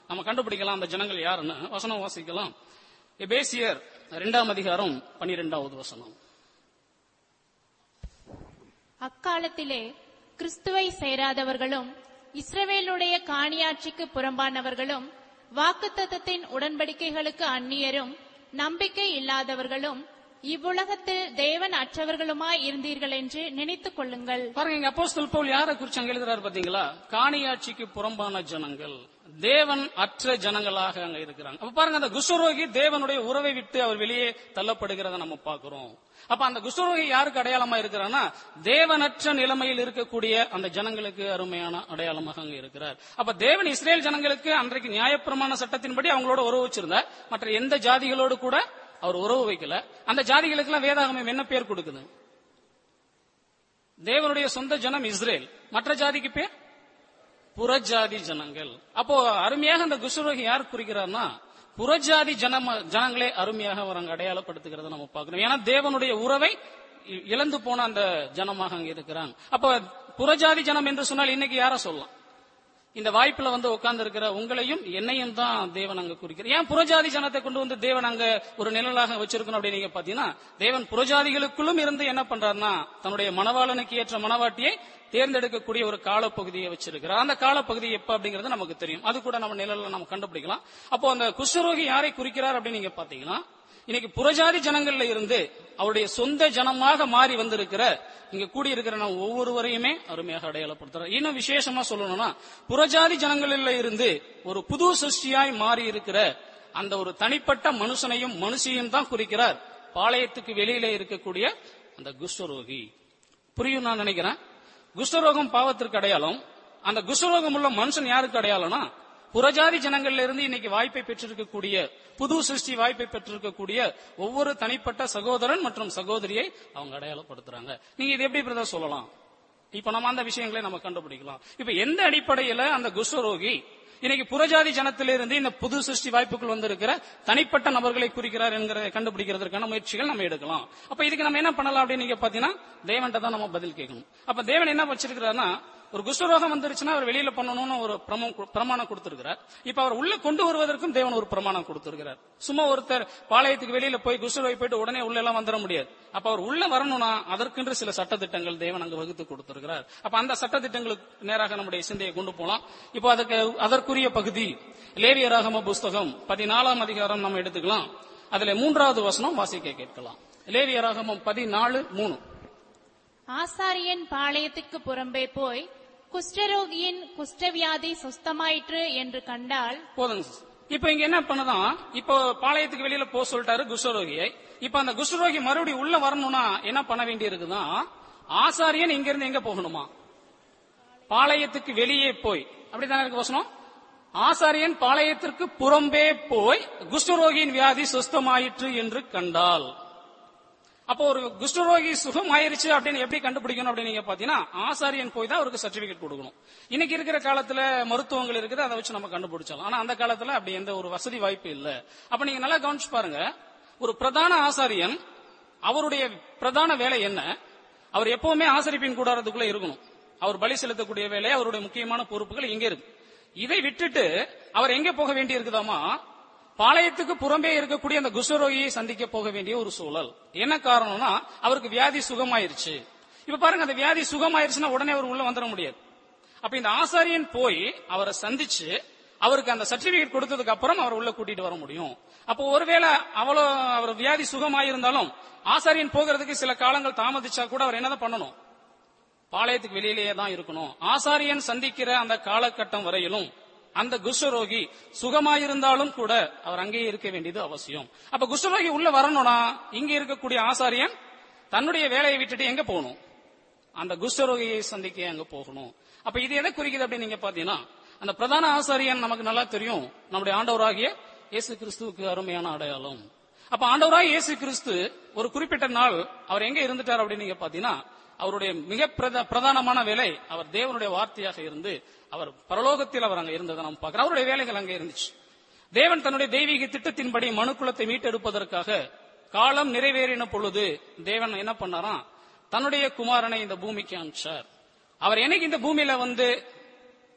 நம்ம கண்டுபிடிக்கலாம் அந்த ஜனங்கள் யாருன்னு வசனம் வாசிக்கலாம் எபேசியர் இரண்டாம் அதிகாரம் பனிரெண்டாவது வசனம் அக்காலத்திலே கிறிஸ்துவை சேராதவர்களும் இஸ்ரவேலுடைய காணியாட்சிக்கு புறம்பானவர்களும் வாக்குத்தத்தத்தின் உடன்படிக்கைகளுக்கு அந்நியரும் நம்பிக்கை இல்லாதவர்களும் இவ்வுலகத்தில் தேவன் அற்றவர்களுமாய் இருந்தீர்கள் என்று நினைத்துக் கொள்ளுங்கள் பாருங்க இங்க அப்போஸ்தலர் பவுல் யாரை குறிச்சு அங்க எழுதுறாரு பாத்தீங்களா காணியாட்சிக்கு புறம்பான ஜனங்கள் தேவன் அற்ற ஜனங்களாக அங்க இருக்கிறாங்க அப்ப பாருங்க அந்த குஷ்டரோகி தேவனுடைய உறவை விட்டு அவர் வெளியே தள்ளப்படுகிறத நம்ம பார்க்கிறோம் அப்ப அந்த குஷ்டரோகி யாருக்கு அடையாளமா இருக்கிறான்னா தேவனற்ற நிலைமையில் இருக்கக்கூடிய அந்த ஜனங்களுக்கு அருமையான அடையாளமாக அங்க இருக்கிறார் அப்ப தேவன் இஸ்ரேல் ஜனங்களுக்கு அன்றைக்கு நியாயப்பிரமாண சட்டத்தின்படி அவங்களோட உறவு வச்சிருந்தார் மற்ற எந்த ஜாதிகளோடு கூட அவர் உறவு வைக்கல அந்த ஜாதிகளுக்கு எல்லாம் வேதாகமம் என்ன பேர் கொடுக்குது தேவனுடைய சொந்த ஜனம் இஸ்ரேல் மற்ற ஜாதிக்கு பேர் புறஜாதி ஜனங்கள் அப்போ அருமையாக அந்த குஷ்ரோகி யார் குறிக்கிறார்னா புறஜாதி ஜனம ஜனங்களே அருமையாக அவர் அங்க அடையாளப்படுத்துகிறத நம்ம பார்க்கணும் ஏன்னா தேவனுடைய உறவை இ- இழந்து போன அந்த ஜனமாக அங்க இருக்கிறாங்க அப்ப புறஜாதி ஜனம் என்று சொன்னால் இன்னைக்கு யார சொல்லலாம் இந்த வாய்ப்புல வந்து உட்கார்ந்து இருக்கிற உங்களையும் என்னையும் தான் தேவன் அங்க குறிக்கிறார் ஏன் புறஜாதி ஜனத்தை கொண்டு வந்து தேவன் அங்க ஒரு நிழலாக வச்சிருக்கணும் அப்படின்னு நீங்க பாத்தீங்கன்னா தேவன் புறஜாதிகளுக்குள்ளும் இருந்து என்ன பண்றாருன்னா தன்னுடைய மணவாளனுக்கு ஏற்ற மணவாட்டியை தேர்ந்தெடுக்கக்கூடிய ஒரு காலப்பகுதியை வச்சிருக்கிறார் அந்த காலப்பகுதி எப்ப அப்படிங்கிறது நமக்கு தெரியும் அது கூட நம்ம நிழல்ல நம்ம கண்டுபிடிக்கலாம் அப்போ அந்த குஷ்டரோகி யாரை குறிக்கிறார் அப்படின்னு நீங்க பாத்தீங்கன்னா இன்னைக்கு புறஜாதி ஜனங்கள்ல இருந்து அவருடைய சொந்த ஜனமாக மாறி வந்திருக்கிற இங்க கூடியிருக்கிற நம்ம ஒவ்வொருவரையுமே அருமையாக அடையாளப்படுத்துறார் இன்னும் விசேஷமா சொல்லணும்னா புறஜாதி ஜனங்களில் இருந்து ஒரு புது சிருஷ்டியாய் மாறி இருக்கிற அந்த ஒரு தனிப்பட்ட மனுஷனையும் மனுஷியும் தான் குறிக்கிறார் பாளையத்துக்கு வெளியில இருக்கக்கூடிய அந்த குஷ்டரோகி புரியும் நான் நினைக்கிறேன் குஷ்டரோகம் பாவத்திற்கு அடையாளம் அந்த குஷ்டரோகம் உள்ள மனுஷன் யாருக்கு அடையாளம்னா புறஜாதி ஜனங்கள்ல இருந்து இன்னைக்கு வாய்ப்பை பெற்றிருக்கக்கூடிய புது சிருஷ்டி வாய்ப்பை பெற்றிருக்கக்கூடிய ஒவ்வொரு தனிப்பட்ட சகோதரன் மற்றும் சகோதரியை அவங்க அடையாளப்படுத்துறாங்க நீங்க இது எப்படி பிரதர் சொல்லலாம் இப்ப நம்ம அந்த விஷயங்களை நம்ம கண்டுபிடிக்கலாம் இப்ப எந்த அடிப்படையில அந்த குஷ்டரோகி இன்னைக்கு புறஜாதி ஜனத்திலிருந்து இந்த புது சிருஷ்டி வாய்ப்புக்குள் வந்திருக்கிற தனிப்பட்ட நபர்களை குறிக்கிறார் என்கிறதை கண்டுபிடிக்கிறதுக்கான முயற்சிகள் நம்ம எடுக்கலாம் அப்ப இதுக்கு நம்ம என்ன பண்ணலாம் அப்படின்னு நீங்க பாத்தீங்கன்னா தேவன்கிட்ட தான் நம்ம பதில் கேட்கணும் அப்ப தேவன் என்ன வச்சிருக்கிறாருன்னா ஒரு குஷ்டரோகம் வந்துருச்சுன்னா அவர் வெளியில பண்ணணும்னு ஒரு பிரமம் கு- பிரமாணம் கொடுத்திருக்கிறார் இப்ப அவர் உள்ள கொண்டு வருவதற்கும் தேவன் ஒரு பிரமாணம் கொடுத்திருக்கிறார் சும்மா ஒருத்தர் பாளையத்துக்கு வெளியில போய் குஷ்டரோகி போயிட்டு உடனே உள்ள எல்லாம் வந்துட முடியாது அப்ப அவர் உள்ள வரணும்னா அதற்கென்று சில சட்டத்திட்டங்கள் தேவன் அங்க வகுத்து கொடுத்திருக்கிறார் அப்ப அந்த சட்டத்திட்டங்களுக்கு நேராக நம்முடைய சிந்தையை கொண்டு போலாம் இப்போ அதுக்கு அதற்குரிய பகுதி லேவியராகம புஸ்தகம் பதினாலாம் அதிகாரம் நம்ம எடுத்துக்கலாம் அதுல மூன்றாவது வசனம் வாசிக்க கேட்கலாம் லேவியராகமம் பதினாலு மூணு ஆசாரியன் பாளையத்துக்கு புறம்பே போய் குஷ்டரோகியின் குஷ்டவியாதி சுஸ்தமாயிற்று என்று கண்டால் போதுங்க sister. இப்ப இங்க என்ன பண்ணுதான் இப்போ பாளையத்துக்கு வெளியில போக சொல்லிட்டாரு குஷ்டரோகியை இப்ப அந்த குஷ்டரோகி மறுபடியும் உள்ள வரணும்னா என்ன பண்ண வேண்டி இருக்குதான் ஆசாரியன் இங்க இருந்து எங்க போகணுமா பாளையத்துக்கு வெளியே போய் அப்படித்தானே இருக்கு வசனம் ஆசாரியன் பாளையத்திற்கு புறம்பே போய் குஷ்டரோகியின் வியாதி சுஸ்தமாயிற்று என்று கண்டால் அப்போ ஒரு குஷ்டரோகி சுகம் ஆயிருச்சு அப்படின்னு எப்படி கண்டுபிடிக்கணும் அப்படின்னு நீங்க பாத்தீங்கன்னா ஆசாரியன் போய் தான் அவருக்கு சர்டிபிகேட் கொடுக்கணும் இன்னைக்கு இருக்கிற காலத்துல மருத்துவங்கள் இருக்குது அதை வச்சு நம்ம கண்டுபிடிச்சலாம் ஆனா அந்த காலத்துல அப்படி எந்த ஒரு வசதி வாய்ப்பு இல்ல அப்ப நீங்க நல்லா கவனிச்சு பாருங்க ஒரு பிரதான ஆசாரியன் அவருடைய பிரதான வேலை என்ன அவர் எப்பவுமே ஆசரிப்பின் கூடாரத்துக்குள்ள இருக்கணும் அவர் பலி செலுத்தக்கூடிய வேலை அவருடைய முக்கியமான பொறுப்புகள் இங்க இருக்கு இதை விட்டுட்டு அவர் எங்க போக வேண்டி இருக்குதாமா பாளையத்துக்கு புறம்பே இருக்கக்கூடிய அந்த குஷ்டரோகியை சந்திக்க போக வேண்டிய ஒரு சூழல் என்ன காரணம்னா அவருக்கு வியாதி சுகமாயிருச்சு இப்ப பாருங்க அந்த வியாதி சுகமாயிருச்சுன்னா உடனே அவர் உள்ள வந்துட முடியாது அப்ப இந்த ஆசாரியன் போய் அவரை சந்திச்சு அவருக்கு அந்த சர்டிபிகேட் கொடுத்ததுக்கு அப்புறம் அவர் உள்ள கூட்டிட்டு வர முடியும் அப்போ ஒருவேளை அவ்வளவு அவர் வியாதி சுகமாயிருந்தாலும் ஆசாரியன் போகிறதுக்கு சில காலங்கள் தாமதிச்சா கூட அவர் என்னதான் பண்ணணும் பாளையத்துக்கு வெளியிலேயே தான் இருக்கணும் ஆசாரியன் சந்திக்கிற அந்த காலகட்டம் வரையிலும் அந்த குஷ்டரோகி சுகமாயிருந்தாலும் கூட அவர் அங்கேயே இருக்க வேண்டியது அவசியம் அப்ப குஷ்டரோகி உள்ள வரணும்னா இங்க இருக்கக்கூடிய ஆசாரியன் தன்னுடைய வேலையை விட்டுட்டு எங்க போகணும் அந்த குஷ்டரோகியை சந்திக்க அங்க போகணும் அப்ப இது எதை குறிக்குது அப்படின்னு நீங்க பாத்தீங்கன்னா அந்த பிரதான ஆசாரியன் நமக்கு நல்லா தெரியும் நம்முடைய ஆண்டவராகிய இயேசு கிறிஸ்துவுக்கு அருமையான அடையாளம் அப்ப ஆண்டவராகிய இயேசு கிறிஸ்து ஒரு குறிப்பிட்ட நாள் அவர் எங்க இருந்துட்டார் அப்படின்னு நீங்க பாத்தீங்கன்னா அவருடைய மிக பிரத- பிரதானமான வேலை அவர் தேவனுடைய வார்த்தையாக இருந்து அவர் பரலோகத்தில் அவர் அங்க இருந்ததை நம்ம பார்க்கிறோம் அவருடைய வேலைகள் அங்க இருந்துச்சு தேவன் தன்னுடைய தெய்வீக திட்டத்தின்படி மனுக்குலத்தை மீட்டெடுப்பதற்காக காலம் நிறைவேறின பொழுது தேவன் என்ன பண்ணாராம் தன்னுடைய குமாரனை இந்த பூமிக்கு அனுப்பிச்சார் அவர் என்னைக்கு இந்த பூமியில வந்து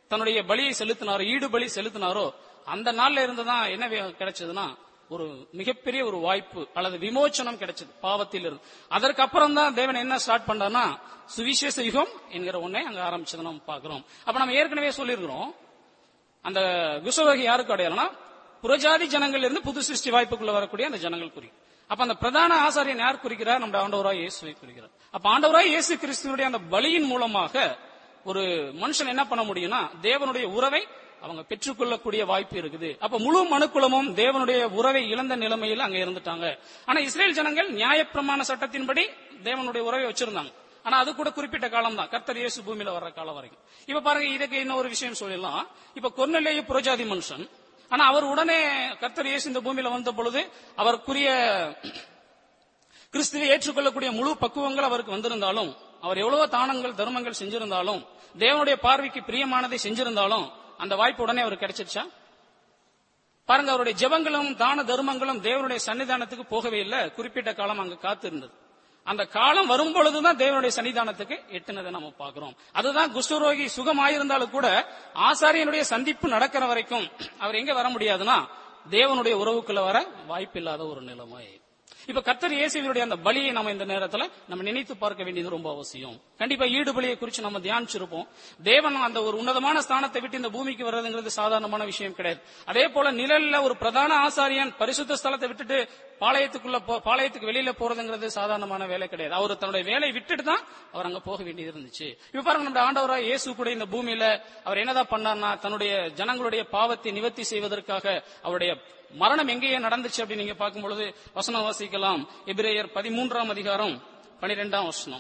தன்னுடைய பலியை செலுத்தினாரோ ஈடு பலி செலுத்தினாரோ அந்த நாள்ல இருந்துதான் என்ன வே- கிடைச்சதுன்னா ஒரு மிகப்பெரிய ஒரு வாய்ப்பு அல்லது விமோச்சனம் கிடைச்சது பாவத்தில் இருந்து அதற்கு அப்புறம் தான் தேவன் என்ன ஸ்டார்ட் பண்ணார்னா சுவிசேஷ யுகம் என்கிற ஒண்ணை அங்க ஆரம்பிச்சதை நம்ம பார்க்கிறோம் அப்ப நம்ம ஏற்கனவே சொல்லியிருக்கிறோம் அந்த குசவகை யாருக்கு அடையாளம்னா புறஜாதி ஜனங்கள் இருந்து புது சிருஷ்டி வாய்ப்புக்குள்ள வரக்கூடிய அந்த ஜனங்கள் குறி அப்ப அந்த பிரதான ஆசாரியன் யார் குறிக்கிறார் நம்ம ஆண்டவராய் இயேசுவை குறிக்கிறார் அப்ப ஆண்டவராய் இயேசு கிறிஸ்துவனுடைய அந்த பலியின் மூலமாக ஒரு மனுஷன் என்ன பண்ண முடியும்னா தேவனுடைய உறவை அவங்க பெற்றுக்கொள்ளக்கூடிய வாய்ப்பு இருக்குது அப்ப முழு மனுக்குலமும் தேவனுடைய உறவை இழந்த நிலைமையில் அங்க இருந்துட்டாங்க ஆனா இஸ்ரேல் ஜனங்கள் நியாயப்பிரமாண சட்டத்தின்படி தேவனுடைய உறவை வச்சிருந்தாங்க ஆனா அது கூட குறிப்பிட்ட காலம் தான் கர்த்தர் இயேசு பூமியில வர்ற காலம் வரைக்கும் இப்ப பாருங்க இதுக்கு இன்னொரு விஷயம் சொல்லலாம் இப்ப கொர்நெல்லேய புரஜாதி மனுஷன் ஆனா அவர் உடனே கர்த்தர் இயேசு இந்த பூமியில வந்த பொழுது அவருக்குரிய கிறிஸ்துவை ஏற்றுக்கொள்ளக்கூடிய முழு பக்குவங்கள் அவருக்கு வந்திருந்தாலும் அவர் எவ்வளவோ தானங்கள் தர்மங்கள் செஞ்சிருந்தாலும் தேவனுடைய பார்வைக்கு பிரியமானதை செஞ்சிருந்தாலும் அந்த வாய்ப்பு உடனே அவருக்கு கிடைச்சிருச்சா பாருங்க அவருடைய ஜெபங்களும் தான தர்மங்களும் தேவனுடைய சன்னிதானத்துக்கு போகவே இல்லை குறிப்பிட்ட காலம் அங்க காத்து இருந்தது அந்த காலம் வரும் பொழுதுதான் தேவனுடைய சன்னிதானத்துக்கு எட்டுனதை நம்ம பார்க்கிறோம் அதுதான் குஷ்டரோகி சுகமாயிருந்தாலும் கூட ஆசாரியனுடைய சந்திப்பு நடக்கிற வரைக்கும் அவர் எங்க வர முடியாதுன்னா தேவனுடைய உறவுக்குள்ள வர வாய்ப்பில்லாத ஒரு நிலைமை இப்ப கர்த்தர் இயேசுவினுடைய அந்த பலியை நம்ம இந்த நேரத்துல நம்ம நினைத்து பார்க்க வேண்டியது ரொம்ப அவசியம் கண்டிப்பா ஈடு பலியை குறித்து நம்ம தியானிச்சிருப்போம் தேவன் அந்த ஒரு உன்னதமான ஸ்தானத்தை விட்டு இந்த பூமிக்கு வர்றதுங்கிறது சாதாரணமான விஷயம் கிடையாது அதே போல நிழல்ல ஒரு பிரதான ஆசாரியன் பரிசுத்த ஸ்தலத்தை விட்டுட்டு பாளையத்துக்குள்ள போ- பாளையத்துக்கு வெளியில போறதுங்கிறது சாதாரணமான வேலை கிடையாது அவர் தன்னுடைய வேலையை விட்டுட்டு தான் அவர் அங்க போக வேண்டியது இருந்துச்சு இப்ப பாருங்க நம்ம ஆண்டவரா இயேசு கூட இந்த பூமியில அவர் என்னதான் பண்ணார்னா தன்னுடைய ஜனங்களுடைய பாவத்தை நிவர்த்தி செய்வதற்காக அவருடைய மரணம் எங்கேயே நடந்துச்சு அப்படின்னு நீங்க பார்க்கும் பொழுது வசனம் வாசிக்கலாம் எபிரேயர் பதிமூன்றாம் அதிகாரம் பனிரெண்டாம் வசனம்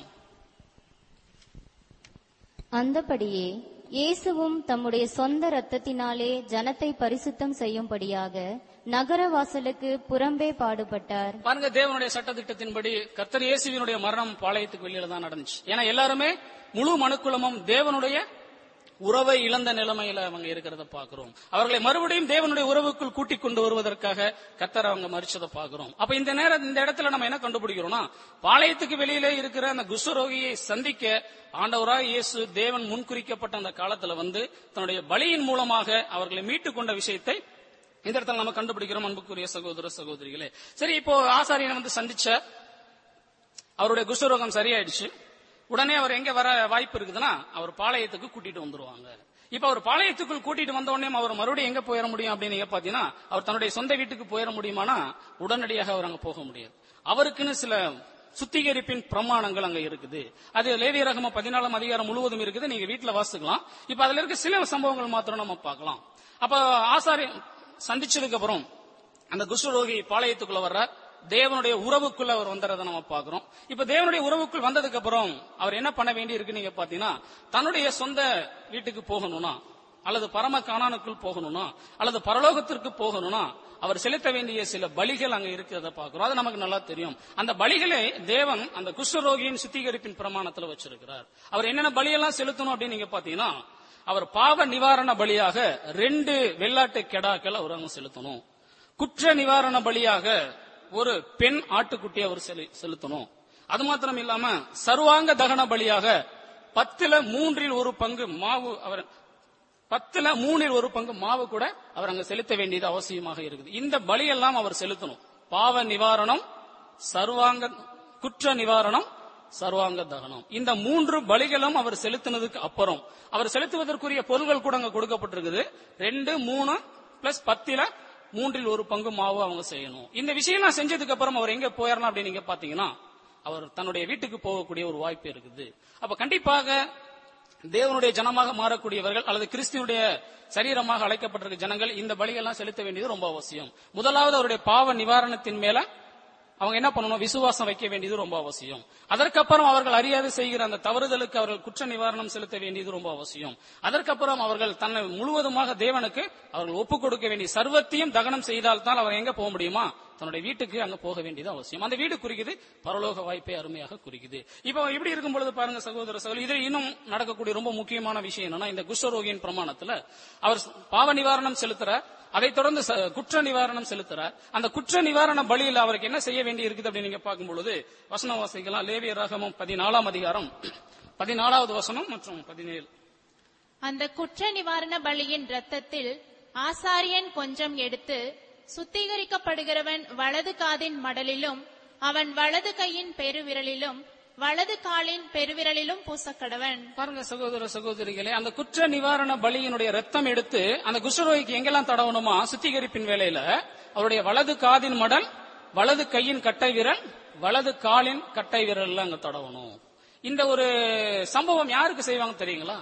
அந்தபடியே இயேசுவும் தம்முடைய சொந்த இரத்தத்தினாலே ஜனத்தை பரிசுத்தம் செய்யும்படியாக நகர வாசலுக்கு புறம்பே பாடுபட்டார் பாருங்க தேவனுடைய சட்டத்திட்டத்தின்படி கர்த்தர் இயேசுவினுடைய மரணம் பாளையத்துக்கு வெளியில தான் நடந்துச்சு ஏன்னா எல்லாருமே முழு மனுக்குலமும் தேவனுடைய உறவை இழந்த நிலைமையில அவங்க இருக்கிறத பாக்குறோம் அவர்களை மறுபடியும் தேவனுடைய உறவுக்குள் கூட்டிக் கொண்டு வருவதற்காக கத்தர் அவங்க மறிச்சதை பாக்குறோம் அப்ப இந்த நேரம் இந்த இடத்துல நம்ம என்ன கண்டுபிடிக்கிறோம்னா பாளையத்துக்கு வெளியிலே இருக்கிற அந்த குஷ்டரோகியை சந்திக்க ஆண்டவராய் இயேசு தேவன் முன்குறிக்கப்பட்ட அந்த காலத்துல வந்து தன்னுடைய பலியின் மூலமாக அவர்களை மீட்டுக் கொண்ட விஷயத்தை இந்த இடத்துல நம்ம கண்டுபிடிக்கிறோம் அன்புக்குரிய சகோதர சகோதரிகளே சரி இப்போ ஆசாரியனை வந்து சந்திச்ச அவருடைய குஷ்டரோகம் சரியாயிடுச்சு உடனே அவர் எங்க வர வாய்ப்பு இருக்குதுன்னா அவர் பாளையத்துக்கு கூட்டிட்டு வந்துருவாங்க இப்ப அவர் பாளையத்துக்குள் கூட்டிட்டு வந்த உடனே அவர் மறுபடியும் எங்க போயிட முடியும் அப்படின்னு நீங்க பாத்தீங்கன்னா அவர் தன்னுடைய சொந்த வீட்டுக்கு போயிட முடியுமானா உடனடியாக அவர் அங்க போக முடியாது அவருக்குன்னு சில சுத்திகரிப்பின் பிரமாணங்கள் அங்க இருக்குது அது லேவிய ரகம பதினாலாம் அதிகாரம் முழுவதும் இருக்குது நீங்க வீட்டுல வாசிக்கலாம் இப்ப அதுல இருக்க சில சம்பவங்கள் மாத்திரம் நம்ம பார்க்கலாம் அப்ப ஆசாரி சந்திச்சதுக்கு அப்புறம் அந்த குஷ்டரோகி பாளையத்துக்குள்ள வர்ற தேவனுடைய உறவுக்குள்ள அவர் வந்துறத நம்ம பாக்குறோம் இப்ப தேவனுடைய உறவுக்குள் வந்ததுக்கு அப்புறம் அவர் என்ன பண்ண வேண்டி இருக்கு நீங்க பாத்தீங்கன்னா தன்னுடைய சொந்த வீட்டுக்கு போகணும்னா அல்லது பரம காணானுக்குள் போகணும்னா அல்லது பரலோகத்திற்கு போகணும்னா அவர் செலுத்த வேண்டிய சில பலிகள் அங்க இருக்கிறத பாக்குறோம் அது நமக்கு நல்லா தெரியும் அந்த பலிகளை தேவன் அந்த குஷ்டரோகியின் சுத்திகரிப்பின் பிரமாணத்துல வச்சிருக்கிறார் அவர் என்னென்ன பலியெல்லாம் செலுத்தணும் அப்படின்னு நீங்க பாத்தீங்கன்னா அவர் பாவ நிவாரண பலியாக ரெண்டு வெள்ளாட்டு கெடாக்கள் அவர் அங்க செலுத்தணும் குற்ற நிவாரண பலியாக ஒரு பெண் ஆட்டுக்குட்டி அவர் செலு- செலுத்தணும் அது மாத்திரம் இல்லாம சர்வாங்க தகன பலியாக பத்துல மூன்றில் ஒரு பங்கு மாவு அவர் பத்துல மூணில் ஒரு பங்கு மாவு கூட அவர் அங்க செலுத்த வேண்டியது அவசியமாக இருக்குது இந்த பலியெல்லாம் அவர் செலுத்தணும் பாவ நிவாரணம் சர்வாங்க குற்ற நிவாரணம் சர்வாங்க தகனம் இந்த மூன்று பலிகளும் அவர் செலுத்தினதுக்கு அப்புறம் அவர் செலுத்துவதற்குரிய பொருள்கள் கூட அங்க கொடுக்கப்பட்டிருக்குது ரெண்டு மூணு பிளஸ் பத்தில மூன்றில் ஒரு பங்கு மாவு அவங்க செய்யணும் இந்த விஷயம் நான் செஞ்சதுக்கு அப்புறம் அவர் எங்க போயிடலாம் அப்படின்னு நீங்க பாத்தீங்கன்னா அவர் தன்னுடைய வீட்டுக்கு போகக்கூடிய ஒரு வாய்ப்பு இருக்குது அப்ப கண்டிப்பாக தேவனுடைய ஜனமாக மாறக்கூடியவர்கள் அல்லது கிறிஸ்துவனுடைய சரீரமாக அழைக்கப்பட்டிருக்க ஜனங்கள் இந்த பலியெல்லாம் செலுத்த வேண்டியது ரொம்ப அவசியம் முதலாவது அவருடைய பாவ நிவாரணத்தின் மேல அவங்க என்ன பண்ணணும் விசுவாசம் வைக்க வேண்டியது ரொம்ப அவசியம் அதற்கப்புறம் அவர்கள் அறியாது செய்கிற அந்த தவறுதலுக்கு அவர்கள் குற்ற நிவாரணம் செலுத்த வேண்டியது ரொம்ப அவசியம் அதற்கப்புறம் அவர்கள் தன்னை முழுவதுமாக தேவனுக்கு அவர்கள் ஒப்புக் கொடுக்க வேண்டிய சர்வத்தையும் தகனம் செய்தால்தான் அவர் எங்க போக முடியுமா தன்னுடைய வீட்டுக்கு அங்க போக வேண்டியது அவசியம் அந்த வீடு குறிக்குது பரலோக வாய்ப்பை அருமையாக குறிக்குது இப்போ இப்படி இருக்கும் பொழுது பாருங்க சகோதர சகோதரி இதில் இன்னும் நடக்கக்கூடிய ரொம்ப முக்கியமான விஷயம் என்னன்னா இந்த குஷ்டரோகியின் பிரமாணத்துல அவர் பாவ நிவாரணம் செலுத்துற அதைத் தொடர்ந்து ச- குற்ற நிவாரணம் செலுத்துறார் அந்த குற்ற நிவாரண பலியில் அவருக்கு என்ன செய்ய வேண்டி இருக்குது அப்படின்னு நீங்க பார்க்கும் பொழுது வசனம் வாசிக்கலாம் லேவிய ராகமம் பதினாலாம் அதிகாரம் பதினாலாவது வசனம் மற்றும் பதினேழு அந்த குற்ற நிவாரண பலியின் இரத்தத்தில் ஆசாரியன் கொஞ்சம் எடுத்து சுத்திகரிக்கப்படுகிறவன் வலது காதின் மடலிலும் அவன் வலது கையின் பெருவிரலிலும் வலது காலின் பெருவிரலிலும் பூசக்கடவன் பாருங்க சகோதர சகோதரிகளே அந்த குற்ற நிவாரண பலியினுடைய ரத்தம் எடுத்து அந்த குஷ்டரோகிக்கு எங்கெல்லாம் தடவணுமா சுத்திகரிப்பின் வேலையில அவருடைய வலது காதின் மடல் வலது கையின் கட்டை விரல் வலது காலின் கட்டை விரல்ல அங்க தடவணும் இந்த ஒரு சம்பவம் யாருக்கு செய்வாங்க தெரியுங்களா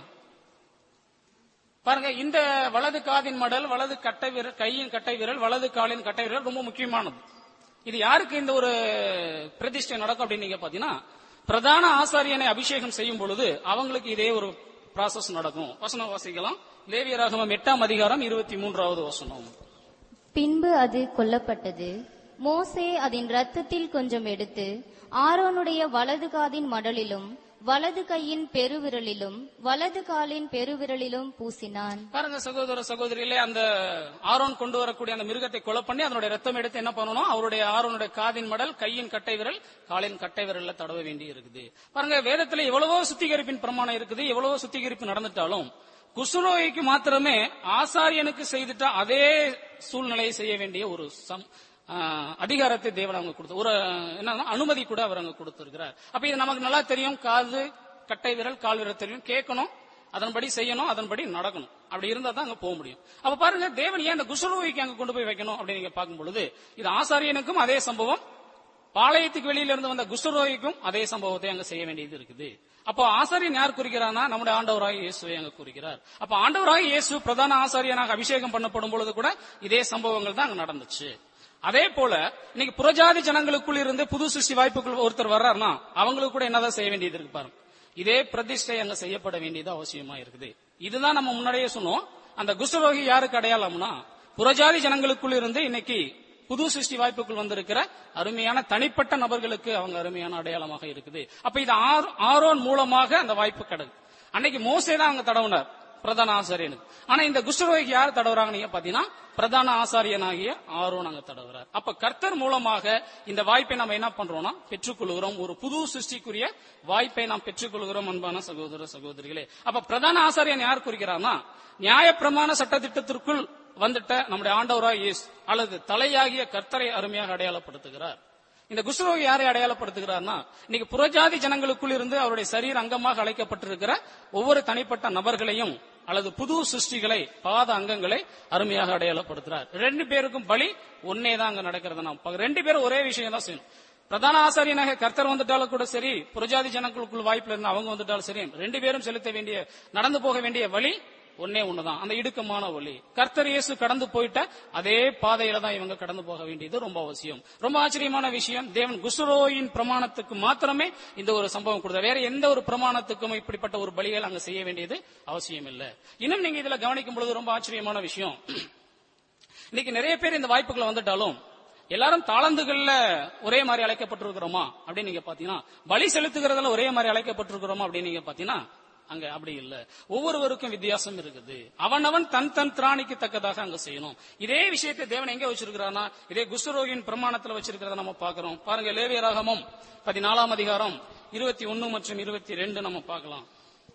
பாருங்க இந்த வலது காதின் மடல் வலது கட்டை விரல் கையின் கட்டை விரல் வலது காலின் கட்டை விரல் ரொம்ப முக்கியமானது இது யாருக்கு இந்த ஒரு பிரதிஷ்டை நடக்கும் அப்படின்னு நீங்க பாத்தீங்கன்னா பிரதான ஆசாரியனை அபிஷேகம் செய்யும் பொழுது அவங்களுக்கு இதே ஒரு ப்ராசஸ் நடக்கும் வசனம் வாசிக்கலாம் லேவியராகமம் எட்டாம் அதிகாரம் இருபத்தி மூன்றாவது வசனம் பின்பு அது கொல்லப்பட்டது மோசே அதன் இரத்தத்தில் கொஞ்சம் எடுத்து ஆரோனுடைய வலது காதின் மடலிலும் வலது கையின் பெருவிரலிலும் வலது காலின் பெருவிரலிலும் பூசினான் பாருங்க சகோதர சகோதரிகளே அந்த ஆரோன் கொண்டு வரக்கூடிய அந்த மிருகத்தை கொலை பண்ணி அதனுடைய ரத்தம் எடுத்து என்ன பண்ணணும் அவருடைய ஆரோனுடைய காதின் மடல் கையின் கட்டை விரல் காலின் கட்டை விரல்ல தடவ வேண்டி இருக்குது பாருங்க வேதத்துல எவ்வளவோ சுத்திகரிப்பின் பிரமாணம் இருக்குது எவ்வளவோ சுத்திகரிப்பு நடந்துட்டாலும் குசுரோய்க்கு மாத்திரமே ஆசாரியனுக்கு செய்துட்ட அதே சூழ்நிலையை செய்ய வேண்டிய ஒரு சம் ஆஹ், அதிகாரத்தை தேவன் அவங்க கொடுத்து ஒரு என்ன அனுமதி கூட அவர் அங்க கொடுத்திருக்கிறார் அப்ப இது நமக்கு நல்லா தெரியும் காது கட்டை விரல் கால் விரல் தெரியும் கேட்கணும் அதன்படி செய்யணும் அதன்படி நடக்கணும் அப்படி இருந்தா தான் அங்க போக முடியும் அப்ப பாருங்க தேவன் ஏன் அந்த குஷ்ரோகிக்கு அங்க கொண்டு போய் வைக்கணும் அப்படின்னு நீங்க பார்க்கும் பொழுது இது ஆசாரியனுக்கும் அதே சம்பவம் பாளையத்துக்கு வெளியில இருந்து வந்த குஷ்ரோகிக்கும் அதே சம்பவத்தை அங்க செய்ய வேண்டியது இருக்குது அப்போ ஆசாரியன் யார் குறிக்கிறார்னா நம்முடைய ஆண்டவராக இயேசுவை அங்க குறிக்கிறார் அப்ப ஆண்டவராக இயேசு பிரதான ஆசாரியனாக அபிஷேகம் பண்ணப்படும் பொழுது கூட இதே சம்பவங்கள் தான் அங்க நடந்துச்சு அதே போல இன்னைக்கு புறஜாதி ஜனங்களுக்குள் இருந்து புது சிருஷ்டி வாய்ப்புக்குள் ஒருத்தர் வர்றாருன்னா அவங்களுக்கு கூட என்னதான் செய்ய வேண்டியது இருக்கு பாருங்க இதே பிரதிஷ்டை அங்க செய்யப்பட வேண்டியது அவசியமா இருக்குது இதுதான் நம்ம முன்னாடியே சொன்னோம் அந்த குஷ்டரோகி யாருக்கு அடையாளம்னா புறஜாதி ஜனங்களுக்குள் இருந்து இன்னைக்கு புது சிருஷ்டி வாய்ப்புக்குள் வந்திருக்கிற அருமையான தனிப்பட்ட நபர்களுக்கு அவங்க அருமையான அடையாளமாக இருக்குது அப்ப இது ஆர்- ஆரோன் மூலமாக அந்த வாய்ப்பு கிடைக்குது அன்னைக்கு மோசே தான் அவங்க தடவுனார் பிரதான ஆசாரியனுக்கு ஆனா இந்த குஷ்டரோகிக்கு யார் தடவுறாங்க நீங்க பாத்தீங்கன்னா பிரதான ஆசாரியனாகிய ஆரோன் அங்க தடவுறார் அப்ப கர்த்தர் மூலமாக இந்த வாய்ப்பை நம்ம என்ன பண்றோம்னா பெற்றுக்கொள்கிறோம் ஒரு புது சிருஷ்டிக்குரிய வாய்ப்பை நாம் பெற்றுக்கொள்கிறோம் அன்பான சகோதர சகோதரிகளே அப்ப பிரதான ஆசாரியன் யார் குறிக்கிறார்னா நியாயப்பிரமாண சட்டத்திட்டத்திற்குள் வந்துட்ட நம்முடைய ஆண்டவராய் இயேசு அல்லது தலையாகிய கர்த்தரை அருமையாக அடையாளப்படுத்துகிறார் இந்த குஷ்ரோகி யாரை அடையாளப்படுத்துகிறார்னா இன்னைக்கு புறஜாதி ஜனங்களுக்குள் இருந்து அவருடைய சரீர அங்கமாக அழைக்கப்பட்டிருக்கிற ஒவ்வொரு தனிப்பட்ட நபர்களையும் அல்லது புது சிருஷ்டிகளை பாத அங்கங்களை அருமையாக அடையாளப்படுத்துறார் ரெண்டு பேருக்கும் பலி ஒன்னே தான் அங்க நடக்கிறது நாம் பார்க்கிறோம். ரெண்டு பேரும் ஒரே விஷயம் தான் செய்யணும் பிரதான ஆசாரியனாக கர்த்தர் வந்துட்டாலும் கூட சரி புறஜாதி ஜனங்களுக்குள் வாய்ப்புல இருந்து அவங்க வந்துட்டாலும் சரி ரெண்டு பேரும் செலுத்த வேண்டிய நடந்து போக வேண்டிய வழி ஒன்னே ஒண்ணுதான் அந்த இடுக்கமான வழி கர்த்தர் இயேசு கடந்து போயிட்ட அதே பாதையில தான் இவங்க கடந்து போக வேண்டியது ரொம்ப அவசியம் ரொம்ப ஆச்சரியமான விஷயம் தேவன் குசுரோயின் பிரமாணத்துக்கு மாத்திரமே இந்த ஒரு சம்பவம் கொடுத்தார் வேற எந்த ஒரு பிரமாணத்துக்கும் இப்படிப்பட்ட ஒரு பலிகள் அங்க செய்ய வேண்டியது அவசியம் இல்லை இன்னும் நீங்க இதுல கவனிக்கும் பொழுது ரொம்ப ஆச்சரியமான விஷயம் இன்னைக்கு நிறைய பேர் இந்த வாய்ப்புகளை வந்துட்டாலும் எல்லாரும் தாளந்துகள்ல ஒரே மாதிரி அழைக்கப்பட்டிருக்கிறோமா அப்படின்னு நீங்க பாத்தீங்கன்னா பலி செலுத்துகிறதுல ஒரே மாதிரி அழைக்கப்பட்டிருக்கிறோமா அப்படின்னு நீங்க பாத்தீங்கன்னா அங்க அப்படி இல்ல ஒவ்வொருவருக்கும் வித்தியாசம் இருக்குது அவனவன் தன் தன் திராணிக்கு தக்கதாக அங்க செய்யணும் இதே விஷயத்தை தேவன் எங்க வச்சிருக்கிறானா இதே குஷ்டரோகியின் பிரமாணத்துல வச்சிருக்கிறத நம்ம பாக்குறோம் பாருங்க லேவியராகமம் பதினாலாம் அதிகாரம் இருபத்தி ஒன்னு மற்றும் இருபத்தி ரெண்டு நம்ம பார்க்கலாம்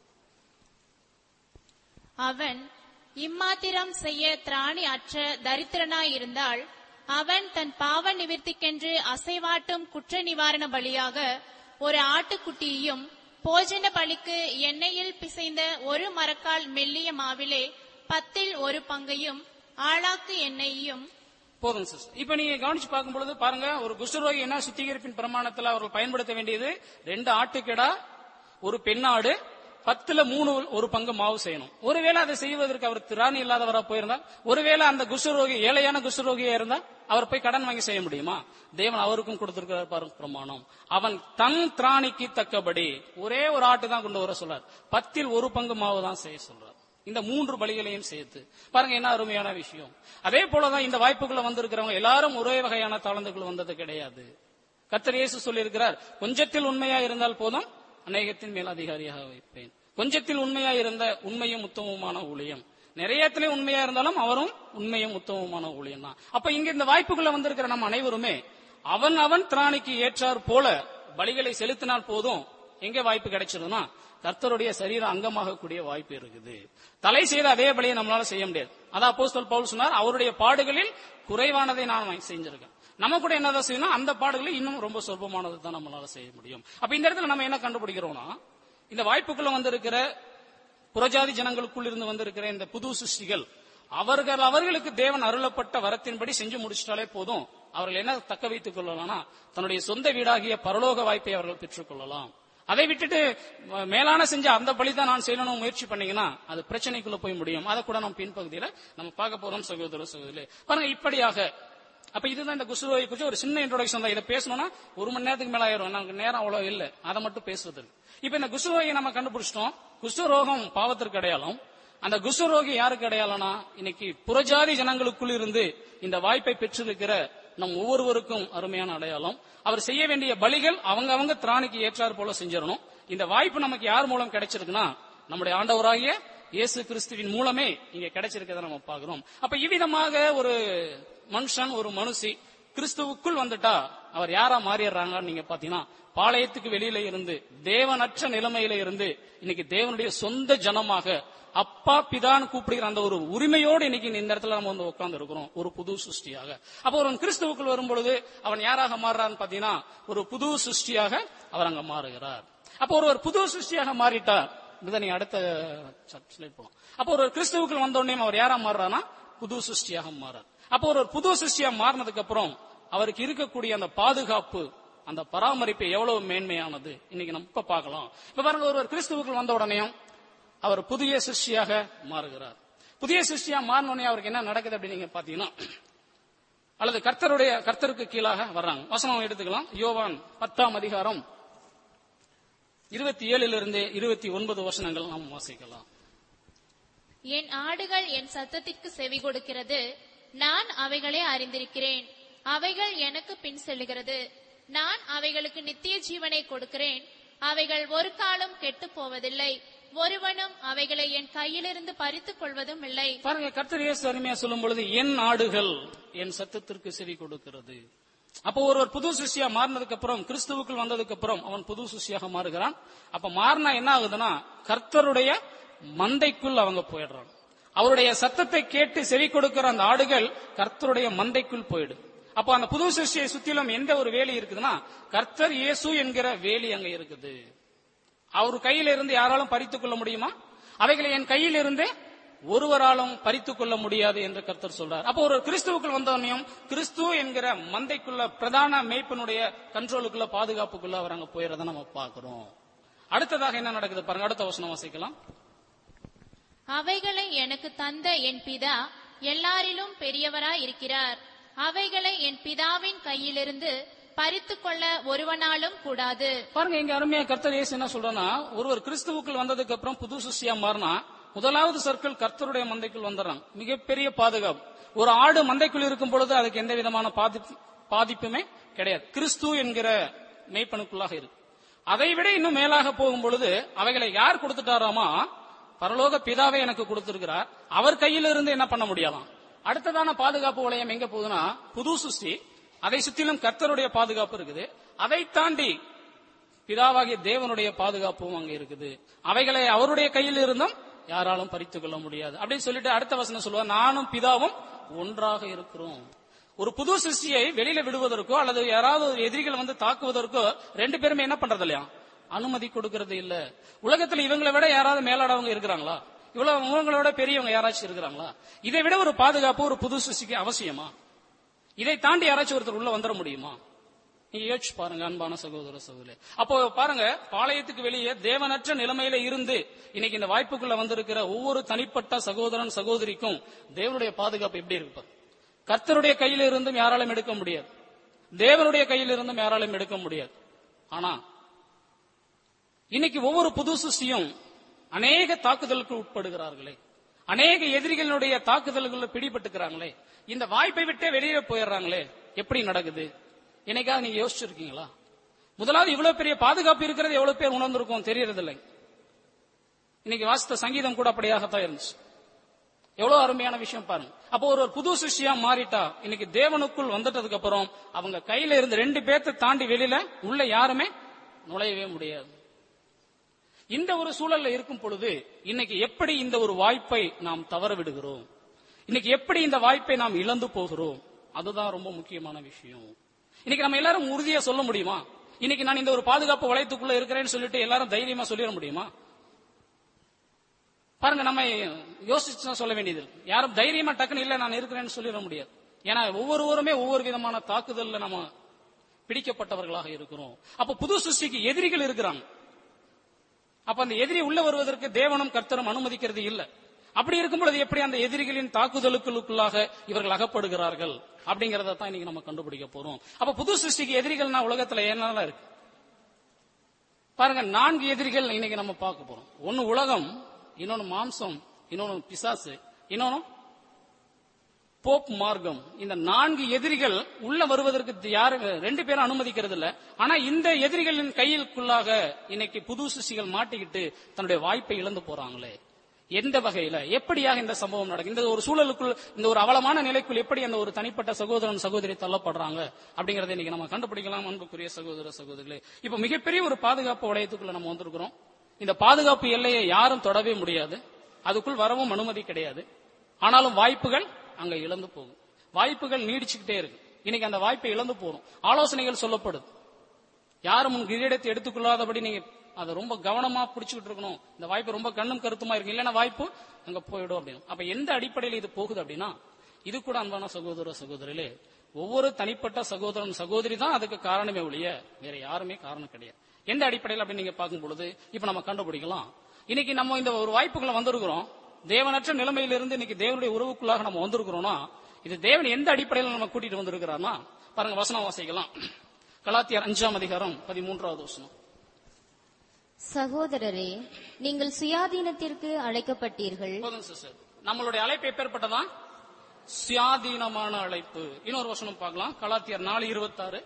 அவன் இம்மாத்திரம் செய்ய திராணி அற்ற தரித்திரனாயிருந்தால் அவன் தன் பாவ நிவிர்த்திக்கென்று அசைவாட்டும் குற்ற நிவாரண பலியாக ஒரு ஆட்டுக்குட்டியையும் போஜன பலிக்கு எண்ணெயில் பிசைந்த ஒரு மரக்கால் மெல்லிய மாவிலே பத்தில் ஒரு பங்கையும் ஆளாக்கு எண்ணெயையும் போதும் சிஸ்டர் இப்ப நீங்க கவனிச்சு பார்க்கும் பொழுது பாருங்க ஒரு குஷ்டரோகி என்ன சுத்திகரிப்பின் பிரமாணத்துல அவர்கள் பயன்படுத்த வேண்டியது ரெண்டு ஆட்டுக்கிடா ஒரு பெண்ணாடு பத்துல மூணு ஒரு பங்கு மாவு செய்யணும் ஒருவேளை அதை செய்வதற்கு அவர் திராணி இல்லாதவரா போயிருந்தா ஒருவேளை அந்த குஷ்டரோகி ஏழையான குஷ்டரோகியா இருந்தா அவர் போய் கடன் வாங்கி செய்ய முடியுமா தேவன் அவருக்கும் கொடுத்திருக்கிறார் பாருங்க பிரமாணம் அவன் தன் திராணிக்கு தக்கபடி ஒரே ஒரு ஆட்டு தான் கொண்டு வர சொல்றார் பத்தில் ஒரு பங்கு மாவு தான் செய்ய சொல்றார் இந்த மூன்று பலிகளையும் சேர்த்து பாருங்க என்ன அருமையான விஷயம் அதே போலதான் இந்த வாய்ப்புக்குள்ள வந்திருக்கிறவங்க எல்லாரும் ஒரே வகையான தாளந்துக்குள்ள வந்தது கிடையாது கர்த்தர் இயேசு சொல்லியிருக்கிறார் கொஞ்சத்தில் உண்மையா இருந்தால் போதும் அநேகத்தின் மேல் அதிகாரியாக வைப்பேன் கொஞ்சத்தில் உண்மையா இருந்த உண்மையும் உத்தமமான ஊழியம் நிறையத்திலே உண்மையா இருந்தாலும் அவரும் உண்மையும் உத்தமமான ஊழியம் தான் அப்ப இங்க இந்த வாய்ப்புக்குள்ள வந்திருக்கிற நம்ம அனைவருமே அவன் அவன் திராணிக்கு ஏற்றார் போல பலிகளை செலுத்தினால் போதும் எங்க வாய்ப்பு கிடைச்சதுன்னா கர்த்தருடைய சரீர அங்கமாக கூடிய வாய்ப்பு இருக்குது தலை செய்த அதே பலியை நம்மளால செய்ய முடியாது அதான் அப்போஸ்தலர் பவுல் சொன்னார் அவருடைய பாடுகளில் குறைவானதை நான் செஞ்சிருக்கேன் நம்ம கூட என்னதான் செய்யணும் அந்த பாடுகளில் இன்னும் ரொம்ப சொற்பமானது தான் நம்மளால செய்ய முடியும் அப்ப இந்த இடத்துல நம்ம என்ன கண்டுபிடிக்கிறோம்னா இந்த வாய்ப்புக்குள்ள வந்திருக்கிற புறஜாதி ஜனங்களுக்குள் இருந்து வந்திருக்கிற இந்த புது சிருஷ்டிகள் அவர்கள் அவர்களுக்கு தேவன் அருளப்பட்ட வரத்தின்படி செஞ்சு முடிச்சிட்டாலே போதும் அவர்கள் என்ன தக்க வைத்துக் கொள்ளலாம்னா தன்னுடைய சொந்த வீடாகிய பரலோக வாய்ப்பை அவர்கள் பெற்றுக் கொள்ளலாம் அதை விட்டுட்டு ம- மேலான செஞ்ச அந்த பலி தான் நான் செய்யணும் முயற்சி பண்ணீங்கன்னா அது பிரச்சனைக்குள்ள போய் முடியும் அதை கூட நம்ம பின்பகுதியில நம்ம பார்க்க போறோம் சகோதர சகோதரி பாருங்க இப்படியாக அப்ப இதுதான் இந்த குசுரோயை குறிச்சு ஒரு சின்ன இன்ட்ரோடக்ஷன் தான் இதை பேசணும்னா ஒரு மணி நேரத்துக்கு மேல ஆயிரும் நமக்கு நேரம் அவ்வளவு இல்ல அதை மட்டும் பேசுவதற்கு இப்ப இந்த குசுரோயை நம்ம கண்டுபிடிச்சிட்டோம் குஷ்டரோகம் பாவத்திற்கு அடையாளம் அந்த குஷ்டரோகி யாருக்கு அடையாளம்னா இன்னைக்கு புறஜாதி ஜனங்களுக்குள் இருந்து இந்த வாய்ப்பை பெற்றிருக்கிற நம் ஒவ்வொருவருக்கும் அருமையான அடையாளம் அவர் செய்ய வேண்டிய பலிகள் அவங்க அவங்க திராணிக்கு ஏற்றாறு போல செஞ்சிடணும் இந்த வாய்ப்பு நமக்கு யார் மூலம் கிடைச்சிருக்குன்னா நம்முடைய ஆண்டவராகிய இயேசு கிறிஸ்துவின் மூலமே இங்க கிடைச்சிருக்கதை நம்ம பார்க்கிறோம் அப்ப இவ்விதமாக ஒரு மனுஷன் ஒரு மனுஷி கிறிஸ்துவுக்குள் வந்துட்டா அவர் யாரா மாறிடுறாங்கன்னு நீங்க பாத்தீங்கன்னா பாளையத்துக்கு வெளியில இருந்து தேவனற்ற நிலைமையில இருந்து இன்னைக்கு தேவனுடைய சொந்த ஜனமாக அப்பா பிதான்னு கூப்பிடுகிற அந்த ஒரு உரிமையோடு இன்னைக்கு இந்த இடத்துல நம்ம வந்து உட்கார்ந்து இருக்கிறோம் ஒரு புது சிருஷ்டியாக அப்போ ஒரு கிறிஸ்துவுக்குள் வரும் பொழுது அவன் யாராக மாறுறான்னு பாத்தீங்கன்னா ஒரு புது சிருஷ்டியாக அவர் அங்க மாறுகிறார் அப்போ ஒரு ஒரு புது சிருஷ்டியாக மாறிட்டார் இதை நீங்க அடுத்த ஸ்லைட் போலாம் அப்போ ஒரு கிறிஸ்துவுக்குள் வந்த உடனே அவர் யாரா மாறுறான்னா புது சிருஷ்டியாக மாறார் அப்போ ஒரு புது சிருஷ்டியா மாறினதுக்கு அப்புறம் அவருக்கு இருக்கக்கூடிய அந்த பாதுகாப்பு அந்த பராமரிப்பு எவ்வளவு மேன்மையானது இன்னைக்கு நம்ம இப்ப பார்க்கலாம் இப்ப பாருங்க ஒரு கிறிஸ்துவுக்குள் வந்த உடனேயும் அவர் புதிய சிருஷ்டியாக மாறுகிறார் புதிய சிருஷ்டியா மாறின உடனே அவருக்கு என்ன நடக்குது அப்படின்னு நீங்க பாத்தீங்கன்னா அல்லது கர்த்தருடைய கர்த்தருக்கு கீழாக வர்றாங்க வசனம் எடுத்துக்கலாம் யோவான் பத்தாம் அதிகாரம் இருபத்தி ஏழிலிருந்து இருபத்தி ஒன்பது வசனங்கள் நாம் வாசிக்கலாம் என் ஆடுகள் என் சத்தத்திற்கு செவி கொடுக்கிறது நான் அவைகளை அறிந்திருக்கிறேன் அவைகள் எனக்கு பின் செல்லுகிறது நான் அவைகளுக்கு நித்திய ஜீவனை கொடுக்கிறேன் அவைகள் ஒரு காலம் கெட்டுப் போவதில்லை ஒருவனும் அவைகளை என் கையிலிருந்து பறித்துக் கொள்வதும் இல்லை பாருங்க கர்த்தர் இயேசு அருமையா சொல்லும் பொழுது என் ஆடுகள் என் சத்தத்திற்கு செவி கொடுக்கிறது அப்போ ஒருவர் புது சிஷ்யா மாறினதுக்கு அப்புறம் கிறிஸ்துவுக்குள் வந்ததுக்கு அப்புறம் அவன் புது சிஷ்யாக மாறுகிறான் அப்ப மாறினா என்ன ஆகுதுன்னா கர்த்தருடைய மந்தைக்குள் அவங்க போயிடுறாங்க அவருடைய சத்தத்தை கேட்டு செவி கொடுக்கிற அந்த ஆடுகள் கர்த்தருடைய மந்தைக்குள் போயிடும் அப்போ அந்த புது சிருஷ்டியை சுத்திலும் எந்த ஒரு வேலி இருக்குதுன்னா கர்த்தர் இயேசு என்கிற வேலி அங்க இருக்குது அவர் கையில இருந்து யாராலும் பறித்துக் கொள்ள முடியுமா அவைகளை என் கையில் இருந்து ஒருவராலும் பறித்துக் கொள்ள முடியாது என்று கர்த்தர் சொல்றார் அப்போ ஒரு கிறிஸ்துவுக்குள் வந்தவனையும் கிறிஸ்து என்கிற மந்தைக்குள்ள பிரதான மேய்ப்பனுடைய கண்ட்ரோலுக்குள்ள பாதுகாப்புக்குள்ள அவர் அங்க போயிறத நம்ம பார்க்கிறோம் அடுத்ததாக என்ன நடக்குது பாருங்க அடுத்த வசனம் வாசிக்கலாம் அவைகளை எனக்கு தந்த என் பிதா எல்லாரிலும் பெரியவராய் இருக்கிறார் அவைகளை என் பிதாவின் கையிலிருந்து பறித்துக் கொள்ள ஒருவனாலும் கூடாது பாருங்க இங்க அருமையா கர்த்தர் இயேசு என்ன சொல்றனா ஒருவர் கிறிஸ்துவுக்குள் வந்ததுக்கு அப்புறம் புது சிஷ்யா மாறினா முதலாவது சர்க்கிள் கர்த்தருடைய மந்தைக்குள் வந்துடுறாங்க மிகப்பெரிய பாதுகாப்பு ஒரு ஆடு மந்தைக்குள் இருக்கும் பொழுது அதுக்கு எந்த விதமான பாதிப்பு பாதிப்புமே கிடையாது கிறிஸ்து என்கிற மெய்ப்பனுக்குள்ளாக இருக்கு அதை விட இன்னும் மேலாக போகும் பொழுது அவைகளை யார் கொடுத்துட்டாராமா பரலோக பிதாவை எனக்கு கொடுத்திருக்கிறார் அவர் கையில இருந்து என்ன பண்ண முடியலாம் அடுத்ததான பாதுகாப்பு வளையம் எங்க போகுதுன்னா புது சிருஷ்டி அதை சுற்றிலும் கர்த்தருடைய பாதுகாப்பு இருக்குது அதை தாண்டி பிதாவாகிய தேவனுடைய பாதுகாப்பும் அங்க இருக்குது அவைகளை அவருடைய கையில் இருந்தும் யாராலும் பறித்துக் கொள்ள முடியாது அப்படின்னு சொல்லிட்டு அடுத்த வசனம் சொல்லுவார் நானும் பிதாவும் ஒன்றாக இருக்கிறோம் ஒரு புது சிருஷ்டியை வெளியில விடுவதற்கோ அல்லது யாராவது ஒரு எதிரிகள் வந்து தாக்குவதற்கோ ரெண்டு பேருமே என்ன பண்றது இல்லையா அனுமதி கொடுக்கறது இல்ல உலகத்துல இவங்களை விட யாராவது மேலாடவங்க இருக்கிறாங்களா இவ்வளவு இவங்களை விட பெரியவங்க யாராச்சும் இருக்கிறாங்களா இதை விட ஒரு பாதுகாப்பு ஒரு புது சிருஷ்டிக்கு அவசியமா இதை தாண்டி யாராச்சும் ஒருத்தர் உள்ள வந்துட முடியுமா நீங்க யோசிச்சு பாருங்க அன்பான சகோதர சகோதரி அப்போ பாருங்க பாளையத்துக்கு வெளியே தேவனற்ற நிலைமையில இருந்து இன்னைக்கு இந்த வாய்ப்புக்குள்ள வந்திருக்கிற ஒவ்வொரு தனிப்பட்ட சகோதரன் சகோதரிக்கும் தேவனுடைய பாதுகாப்பு எப்படி இருக்கு பாருங்க. கர்த்தருடைய கையில இருந்தும் யாராலும் எடுக்க முடியாது தேவனுடைய கையில இருந்தும் யாராலும் எடுக்க முடியாது ஆனா இன்னைக்கு ஒவ்வொரு புது சிருஷ்டியும் அநேக தாக்குதலுக்கு உட்படுகிறார்களே அநேக எதிரிகளுடைய தாக்குதல்களில் பிடிபட்டுக்கிறாங்களே இந்த வாய்ப்பை விட்டே வெளியே போயிடுறாங்களே எப்படி நடக்குது என்னைக்காவது நீங்க யோசிச்சிருக்கீங்களா முதலாவது இவ்வளவு பெரிய பாதுகாப்பு இருக்கிறது எவ்வளவு பேர் உணர்ந்திருக்கும் தெரியறதில்லை இன்னைக்கு வாசித்த சங்கீதம் கூட அப்படியாகத்தான் இருந்துச்சு எவ்வளவு அருமையான விஷயம் பாருங்க அப்போ ஒரு ஒரு புது சிஷ்யா மாறிட்டா இன்னைக்கு தேவனுக்குள் வந்துட்டதுக்கு அப்புறம் அவங்க கையில இருந்து ரெண்டு பேர்த்த தாண்டி வெளியில உள்ள யாருமே நுழையவே முடியாது இந்த ஒரு சூழல்ல இருக்கும் பொழுது இன்னைக்கு எப்படி இந்த ஒரு வாய்ப்பை நாம் தவற விடுகிறோம் இன்னைக்கு எப்படி இந்த வாய்ப்பை நாம் இழந்து போகிறோம் அதுதான் ரொம்ப முக்கியமான விஷயம் இன்னைக்கு நம்ம எல்லாரும் உறுதியா சொல்ல முடியுமா இன்னைக்கு நான் இந்த ஒரு பாதுகாப்பு வளையத்துக்குள்ள இருக்கிறேன்னு சொல்லிட்டு எல்லாரும் தைரியமா சொல்லிட முடியுமா பாருங்க நம்ம யோசிச்சு தான் சொல்ல வேண்டியது இருக்கு. யாரும் தைரியமா டக்குன்னு இல்ல நான் இருக்கிறேன்னு சொல்லிட முடியாது ஏன்னா ஒவ்வொருவருமே ஒவ்வொரு விதமான தாக்குதல்ல நம்ம பிடிக்கப்பட்டவர்களாக இருக்கிறோம் அப்ப புது சிருஷ்டிக்கு எதிரிகள் இருக்கிறாங்க அப்ப அந்த எதிரி உள்ள வருவதற்கு தேவனும் கர்த்தரும் அனுமதிக்கிறது இல்ல அப்படி இருக்கும் பொழுது எப்படி அந்த எதிரிகளின் தாக்குதலுக்குள்ளாக இவர்கள் அகப்படுகிறார்கள் அப்படிங்கறத தான் இன்னைக்கு நம்ம கண்டுபிடிக்க போறோம் அப்ப புது சிருஷ்டிக்கு எதிரிகள்னா உலகத்துல என்னெல்லாம் இருக்கு பாருங்க நான்கு எதிரிகள் இன்னைக்கு நம்ம பார்க்க போறோம் ஒன்னு உலகம் இன்னொன்னு மாம்சம் இன்னொன்னு பிசாசு இன்னொன்னு போப் மார்க்கம் இந்த நான்கு எதிரிகள் உள்ள வருவதற்கு யாரு ரெண்டு பேரும் அனுமதிக்கிறது இல்ல ஆனா இந்த எதிரிகளின் கையிலுக்குள்ளாக இன்னைக்கு புது சிசிகள் மாட்டிக்கிட்டு தன்னுடைய வாய்ப்பை இழந்து போறாங்களே எந்த வகையில எப்படியாக இந்த சம்பவம் நடக்கும் இந்த ஒரு சூழலுக்குள் இந்த ஒரு அவலமான நிலைக்குள் எப்படி அந்த ஒரு தனிப்பட்ட சகோதரன் சகோதரி தள்ளப்படுறாங்க அப்படிங்கறதை இன்னைக்கு நம்ம கண்டுபிடிக்கலாம் அன்புக்குரிய சகோதர சகோதரிகளே இப்ப மிகப்பெரிய ஒரு பாதுகாப்பு வளையத்துக்குள்ள நம்ம வந்திருக்கிறோம் இந்த பாதுகாப்பு எல்லையை யாரும் தொடவே முடியாது அதுக்குள் வரவும் அனுமதி கிடையாது ஆனாலும் வாய்ப்புகள் அங்க இழந்து போகும் வாய்ப்புகள் நீடிச்சுக்கிட்டே இருக்கு இன்னைக்கு அந்த வாய்ப்பை இழந்து போறோம் ஆலோசனைகள் சொல்லப்படுது யாரும் உன் கிரீடத்தை எடுத்துக்கொள்ளாதபடி நீங்க அதை ரொம்ப கவனமா பிடிச்சுக்கிட்டு இருக்கணும் இந்த வாய்ப்பு ரொம்ப கண்ணும் கருத்துமா இருக்கு இல்லைன்னா வாய்ப்பு அங்க போயிடும் அப்படின்னு அப்ப எந்த அடிப்படையில் இது போகுது அப்படின்னா இது கூட அன்பான சகோதர சகோதரிலே ஒவ்வொரு தனிப்பட்ட சகோதரன் சகோதரி தான் அதுக்கு காரணமே ஒழிய வேற யாருமே காரணம் கிடையாது எந்த அடிப்படையில் அப்படின்னு நீங்க பார்க்கும் பொழுது இப்ப நம்ம கண்டுபிடிக்கலாம் இன்னைக்கு நம்ம இந்த ஒரு வாய்ப்புகளை வந்திருக்கிறோம் தேவனற்ற நிலைமையிலிருந்து இன்னைக்கு தேவனுடைய உறவுக்குள்ளாக நம்ம வந்திருக்கிறோம்னா இது தேவன் எந்த அடிப்படையில் நம்ம கூட்டிட்டு வந்திருக்கிறார்னா பாருங்க வசனம் வாசிக்கலாம் கலாத்தியர் அஞ்சாம் அதிகாரம் பதிமூன்றாவது வசனம் சகோதரரே நீங்கள் சுயாதீனத்திற்கு அழைக்கப்பட்டீர்கள் போதும் சிஸ்டர் நம்மளுடைய அழைப்பு எப்பேற்பட்டதா சுயாதீனமான அழைப்பு இன்னொரு வசனம் பார்க்கலாம் கலாத்தியர் நாலு இருபத்தாறு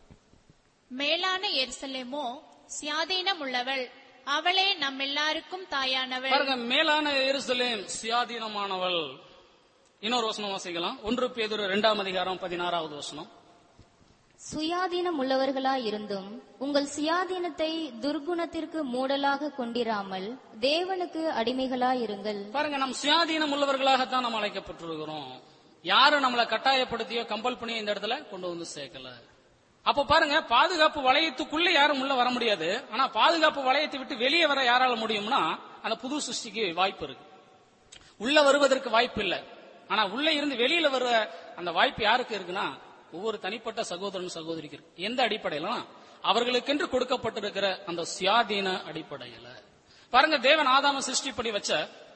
மேலான எருசலேமோ சுயாதீனம் உள்ளவள் அவளே நம் எல்லாருக்கும் தாயானவள் பாருங்க மேலான எருசலேம் சுயாதீனமானவள் இன்னொரு வசனம் வாசிக்கலாம் ஒன்று பேதுரு இரண்டாம் அதிகாரம் பதினாறாவது வசனம் சுயாதீனம் உள்ளவர்களாயிருந்தும் உங்கள் சுயாதீனத்தை துர்குணத்திற்கு மூடலாக கொண்டிராமல் தேவனுக்கு அடிமைகளாயிருங்கள் பாருங்க நம் சுயாதீனம் உள்ளவர்களாகத்தான் நம்ம அழைக்கப்பட்டிருக்கிறோம் யாரும் நம்மளை கட்டாயப்படுத்தியோ கம்பல் பண்ணி இந்த இடத்துல கொண்டு வந்து சேர்க்கல அப்ப பாருங்க பாதுகாப்பு வளையத்துக்குள்ள யாரும் உள்ள வர முடியாது ஆனா பாதுகாப்பு வளையத்தை விட்டு வெளியே வர யாரால முடியும்னா அந்த புது சிருஷ்டிக்கு வாய்ப்பு இருக்கு உள்ள வருவதற்கு வாய்ப்பு இல்ல ஆனா உள்ள இருந்து வெளியில வர அந்த வாய்ப்பு யாருக்கு இருக்குன்னா ஒவ்வொரு தனிப்பட்ட சகோதரன் சகோதரிக்கு இருக்கு எந்த அடிப்படையில அவர்களுக்கென்று கொடுக்கப்பட்டிருக்கிற அந்த சுயாதீன அடிப்படையில பாருங்க தேவன் ஆதாம சிருஷ்டிப்படி வச்ச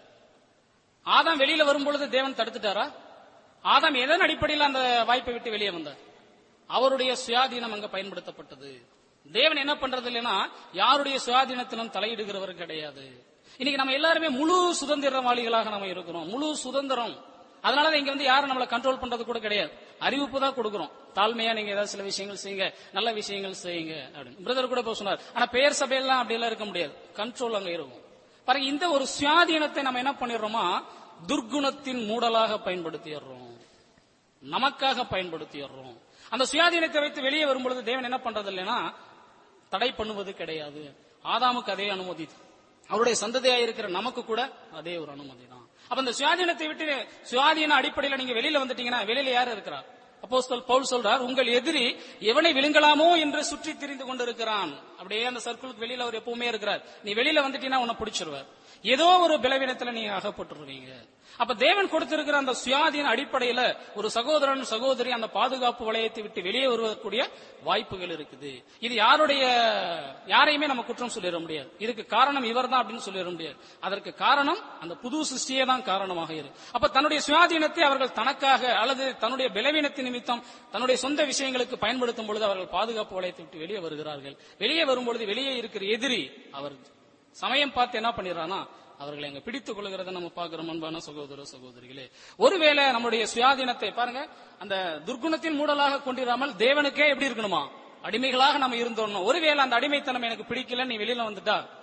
ஆதாம் வெளியில வரும்பொழுது தேவன் தடுத்துட்டாரா ஆதாம் எதன் அடிப்படையில் அந்த வாய்ப்பை விட்டு வெளியே வந்தார் அவருடைய சுயாதீனம் அங்க பயன்படுத்தப்பட்டது தேவன் என்ன பண்றது இல்லைன்னா யாருடைய சுயாதீனத்திலும் தலையிடுகிறவர் கிடையாது இன்னைக்கு நம்ம எல்லாருமே முழு சுதந்திரவாளிகளாக நம்ம இருக்கிறோம் முழு சுதந்திரம் அதனால இங்க வந்து யாரும் நம்மளை கண்ட்ரோல் பண்றது கூட கிடையாது அறிவிப்பு தான் கொடுக்கிறோம் தாழ்மையா நீங்க ஏதாவது சில விஷயங்கள் செய்யுங்க நல்ல விஷயங்கள் செய்யுங்க அப்படின்னு பிரதர் கூட இப்ப சொன்னார் ஆனா பெயர் சபையெல்லாம் அப்படி எல்லாம் இருக்க முடியாது கண்ட்ரோல் அங்க இருக்கும் பாருங்க இந்த ஒரு சுயாதீனத்தை நம்ம என்ன பண்ணிடுறோமா துர்குணத்தின் மூடலாக பயன்படுத்திடுறோம் நமக்காக பயன்படுத்திடுறோம் அந்த சுயாதீனத்தை வைத்து வெளியே வரும்பொழுது தேவன் என்ன பண்றது இல்லைன்னா தடை பண்ணுவது கிடையாது ஆதாமுக்கு அதே அனுமதி அவருடைய சந்ததியா இருக்கிற நமக்கு கூட அதே ஒரு அனுமதி தான் அப்ப இந்த சுயாதீனத்தை விட்டு சுயாதீன அடிப்படையில நீங்க வெளியில வந்துட்டீங்கன்னா வெளியில யார் இருக்கிறார் அப்போஸ்தல் பவுல் சொல்றார் உங்கள் எதிரி எவனை விழுங்கலாமோ என்று சுற்றி திரிந்து கொண்டிருக்கிறான் அப்படியே அந்த சர்க்கிளுக்கு வெளியில அவர் எப்பவுமே இருக்கிறார் நீ வெளியில வந்துட்டீங்கன்னா உன்னை பிடிச்சிருவார் ஏதோ ஒரு பலவீனத்துல நீங்க அகப்பட்டுருவீங்க அப்ப தேவன் கொடுத்திருக்கிற அந்த சுயாதீன அடிப்படையில ஒரு சகோதரன் சகோதரி அந்த பாதுகாப்பு வளையத்தை விட்டு வெளியே வருவதற்குரிய வாய்ப்புகள் இருக்குது இது யாருடைய யாரையுமே நம்ம குற்றம் சொல்லிட முடியாது இதுக்கு காரணம் இவர் தான் அப்படின்னு சொல்லிட முடியாது அதற்கு காரணம் அந்த புது சிருஷ்டியே தான் காரணமாக இருக்கு அப்ப தன்னுடைய சுயாதீனத்தை அவர்கள் தனக்காக அல்லது தன்னுடைய பலவீனத்தின் நிமித்தம் தன்னுடைய சொந்த விஷயங்களுக்கு பயன்படுத்தும் பொழுது அவர்கள் பாதுகாப்பு வளையத்தை விட்டு வெளியே வருகிறார்கள் வெளியே வரும்பொழுது வெளியே இருக்கிற எதிரி அவர் சமயம் பார்த்து என்ன பண்ணிடுறானா அவர்களை அங்க பிடித்துக் கொள்கிறத நம்ம பார்க்கிறோம் அன்பான சகோதர சகோதரிகளே ஒருவேளை நம்முடைய சுயாதீனத்தை பாருங்க அந்த துர்குணத்தின் மூடலாக கொண்டிராமல் தேவனுக்கே எப்படி இருக்கணுமா அடிமைகளாக நம்ம இருந்தோம் ஒருவேளை அந்த அடிமைத்தனம் எனக்கு பிடிக்கல நீ வெளியில வந்துட்டா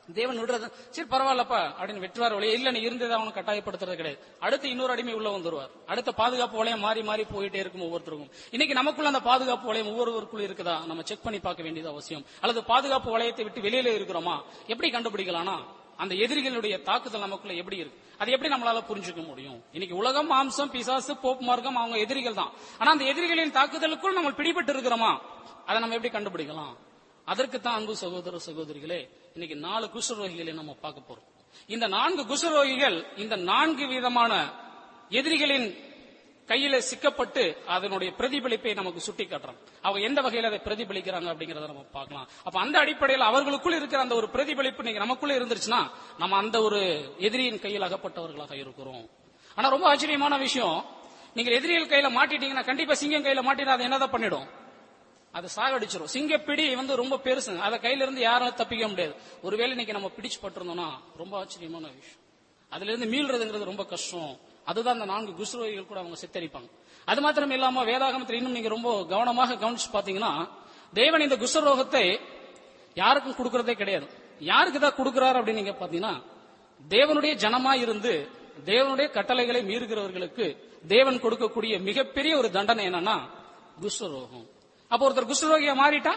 தேவன் விடுறது சரி பரவாயில்லப்பா அப்படின்னு வெட்டுவார் வழியே இல்ல நீ இருந்ததை அவனை கட்டாயப்படுத்துறது கிடையாது அடுத்து இன்னொரு அடிமை உள்ள வந்துருவார் அடுத்த பாதுகாப்பு வளையம் மாறி மாறி போயிட்டே இருக்கும் ஒவ்வொருத்தருக்கும் இன்னைக்கு நமக்குள்ள அந்த பாதுகாப்பு வளையம் ஒவ்வொருவருக்குள்ள இருக்குதா நம்ம செக் பண்ணி பார்க்க வேண்டியது அவசியம் அல்லது பாதுகாப்பு வளையத்தை விட்டு வெளியில இருக்கிறோமா எப்படி கண்டுபிடிக்கலாம்னா அந்த எதிரிகளுடைய தாக்குதல் நமக்குள்ள எப்படி இருக்கு அது எப்படி நம்மளால புரிஞ்சுக்க முடியும் இன்னைக்கு உலகம் மாம்சம் பிசாசு போப் மார்க்கம் அவங்க எதிரிகள் தான் ஆனா அந்த எதிரிகளின் தாக்குதலுக்குள் நம்ம பிடிபட்டு இருக்கிறோமா அதை நம்ம எப்படி கண்டுபிடிக்கலாம் அதற்கு தான் அன்பு சகோதர சகோதரிகளே இன்னைக்கு நாலு குஷ்டரோகிகளை நம்ம பார்க்க போறோம் இந்த நான்கு குஷ்டரோகிகள் இந்த நான்கு விதமான எதிரிகளின் கையில சிக்கப்பட்டு அதனுடைய பிரதிபலிப்பை நமக்கு சுட்டி காட்டுறாங்க அவங்க எந்த வகையில அதை பிரதிபலிக்கிறாங்க அப்படிங்கறத நம்ம பார்க்கலாம் அப்ப அந்த அடிப்படையில் அவர்களுக்குள் இருக்கிற அந்த ஒரு பிரதிபலிப்பு நீங்க நமக்குள்ள இருந்துருச்சுன்னா நம்ம அந்த ஒரு எதிரியின் கையில் அகப்பட்டவர்களாக இருக்கிறோம் ஆனா ரொம்ப ஆச்சரியமான விஷயம் நீங்க எதிரிகள் கையில மாட்டிட்டீங்கன்னா கண்டிப்பா சிங்கம் கையில மாட்டினா அது என்னதான் பண்ணிடும் அது சாகடிச்சிரும் சிங்கப்பிடி வந்து ரொம்ப பெருசு அதை கையில இருந்து யாரும் தப்பிக்க முடியாது ஒருவேளை இன்னைக்கு நம்ம பிடிச்சு பட்டிருந்தோம்னா ரொம்ப ஆச்சரியமான விஷயம் அதுல இருந்து மீள்றதுங்கிறது ரொம்ப கஷ்டம் அதுதான் அந்த நான்கு குஸ்ரோகிகள் கூட அவங்க சித்தரிப்பாங்க அது மாத்திரம் இல்லாம வேதாகமத்தில் இன்னும் நீங்க ரொம்ப கவனமாக கவனிச்சு பாத்தீங்கன்னா தேவன் இந்த குஷ்ரோகத்தை யாருக்கும் கொடுக்கறதே கிடையாது யாருக்கு தான் கொடுக்கிறார் அப்படின்னு நீங்க பாத்தீங்கன்னா தேவனுடைய ஜனமா இருந்து தேவனுடைய கட்டளைகளை மீறுகிறவர்களுக்கு தேவன் கொடுக்கக்கூடிய மிகப்பெரிய ஒரு தண்டனை என்னன்னா குஷ்ரோகம் அப்ப ஒருத்தர் குஷ்ரோகியா மாறிட்டா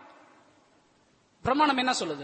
பிரமாணம் என்ன சொல்லுது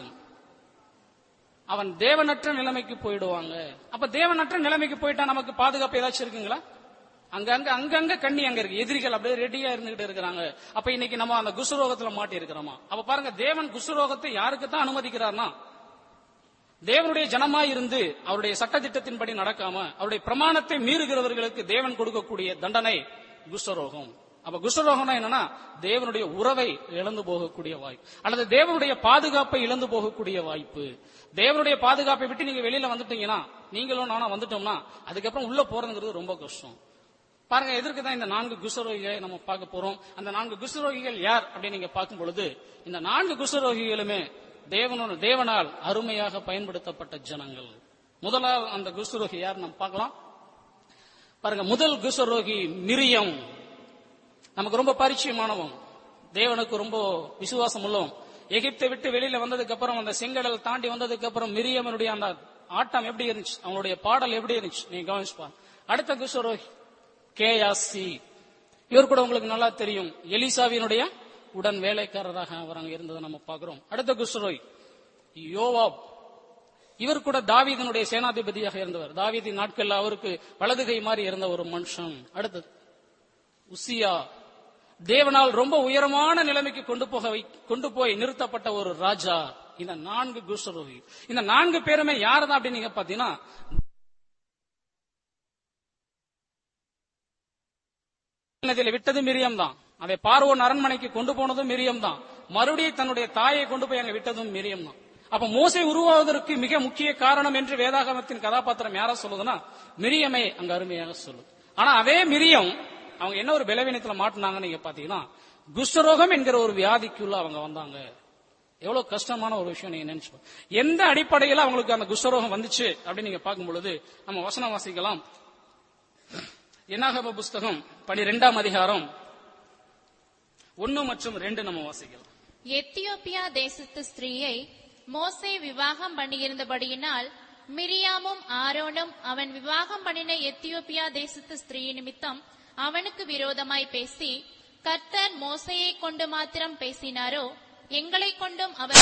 அவன் தேவனற்ற நிலைமைக்கு போயிடுவாங்க அப்ப தேவனற்ற நிலைமைக்கு போயிட்டா நமக்கு பாதுகாப்பு ஏதாச்சும் இருக்குங்களா அங்கங்க அங்கங்க கண்ணி அங்க இருக்கு எதிரிகள் அப்படியே ரெடியா இருந்துகிட்டு இருக்கிறாங்க அப்ப இன்னைக்கு நம்ம அந்த குசுரோகத்துல மாட்டி இருக்கிறோமா அப்ப பாருங்க தேவன் குசுரோகத்தை யாருக்கு தான் அனுமதிக்கிறார்னா தேவனுடைய ஜனமா இருந்து அவருடைய சட்டத்திட்டத்தின்படி நடக்காம அவருடைய பிரமாணத்தை மீறுகிறவர்களுக்கு தேவன் கொடுக்கக்கூடிய தண்டனை குஷ்டரோகம் அப்ப குஷ்டரோகம்னா என்னன்னா தேவனுடைய உறவை இழந்து போகக்கூடிய வாய்ப்பு அல்லது தேவனுடைய பாதுகாப்பை இழந்து போகக்கூடிய வாய்ப்பு தேவனுடைய பாதுகாப்பை விட்டு நீங்க வெளியில வந்துட்டீங்கன்னா நீங்களும் நானும் வந்துட்டோம்னா அதுக்கப்புறம் உள்ள போறதுங்கிறது ரொம்ப கஷ்டம் பாருங்க எதற்கு தான் இந்த நான்கு குஷ்டரோகிகளை நம்ம பார்க்க போறோம் அந்த நான்கு குஷ்டரோகிகள் யார் அப்படின்னு நீங்க பார்க்கும் பொழுது இந்த நான்கு குஷ்டரோகிகளுமே தேவனோட தேவனால் அருமையாக பயன்படுத்தப்பட்ட ஜனங்கள் முதலாவது அந்த குஷ்டரோகி யார் நம்ம பார்க்கலாம் பாருங்க முதல் குஷ்டரோகி மிரியம் நமக்கு ரொம்ப பரிச்சயமானவன் தேவனுக்கு ரொம்ப விசுவாசம் உள்ளவன் எகிப்தை விட்டு வெளியில வந்ததுக்கு அப்புறம் அந்த செங்கடல் தாண்டி வந்ததுக்கு அப்புறம் மிரியமனுடைய அந்த ஆட்டம் எப்படி இருந்துச்சு அவனுடைய பாடல் எப்படி இருந்துச்சு நீங்க கவனிச்சு பாருங்க அடுத்த குஷ்டரோகி கேயாசி இவர் கூட உங்களுக்கு நல்லா தெரியும் எலிசாவினுடைய உடன் வேலைக்காரராக அவர் அங்க இருந்ததை நம்ம பார்க்கிறோம் அடுத்த குஷ்டரோய் யோவாப் இவர் கூட தாவீதனுடைய சேனாதிபதியாக இருந்தவர் தாவீதின் நாட்கள்ல அவருக்கு வலதுகை மாதிரி இருந்த ஒரு மனுஷன் அடுத்தது உசியா தேவனால் ரொம்ப உயரமான நிலைமைக்கு கொண்டு போக வை- கொண்டு போய் நிறுத்தப்பட்ட ஒரு ராஜா இந்த நான்கு குஷ்டரோகி இந்த நான்கு பேருமே யாருதான் அப்படின்னு நீங்க பாத்தீங்கன்னா நதியில விட்டது மிரியம் தான் அதை பார்வோன் அரண்மனைக்கு கொண்டு போனதும் மிரியம் தான் மறுபடியும் தன்னுடைய தாயை கொண்டு போய் அங்க விட்டதும் மிரியம் தான் அப்ப மோசை உருவாவதற்கு மிக முக்கிய காரணம் என்று வேதாகமத்தின் கதாபாத்திரம் யாரா சொல்லுதுன்னா மிரியமை அங்க அருமையாக சொல்லுது ஆனா அதே மிரியம் அவங்க என்ன ஒரு பலவீனத்துல மாட்டினாங்கன்னு நீங்க பாத்தீங்கன்னா குஷ்டரோகம் என்கிற ஒரு வியாதிக்குள்ள அவங்க வந்தாங்க எவ்வளவு கஷ்டமான ஒரு விஷயம் நீங்க நினைச்சு பாருங்க. எந்த அடிப்படையில் அவங்களுக்கு அந்த குஷ்டரோகம் வந்துச்சு அப்படின்னு நீங்க பார்க்கும் பொழுது நம்ம வசனம் வாசிக்கலாம் என்னாகம புஸ்தகம் பனிரெண்டாம் அதிகாரம் ஒன்னு மற்றும் ரெண்டு நம்ம வாசிக்கலாம் எத்தியோப்பியா தேசத்து ஸ்திரீயை மோசே விவாகம் பண்ணியிருந்தபடியினால் மிரியாமும் ஆரோனும் அவன் விவாகம் பண்ணின எத்தியோப்பியா தேசத்து ஸ்திரீ நிமித்தம் அவனுக்கு விரோதமாய் பேசி கர்த்தர் மோசையை கொண்டு மாத்திரம் பேசினாரோ எங்களை கொண்டும் அவர்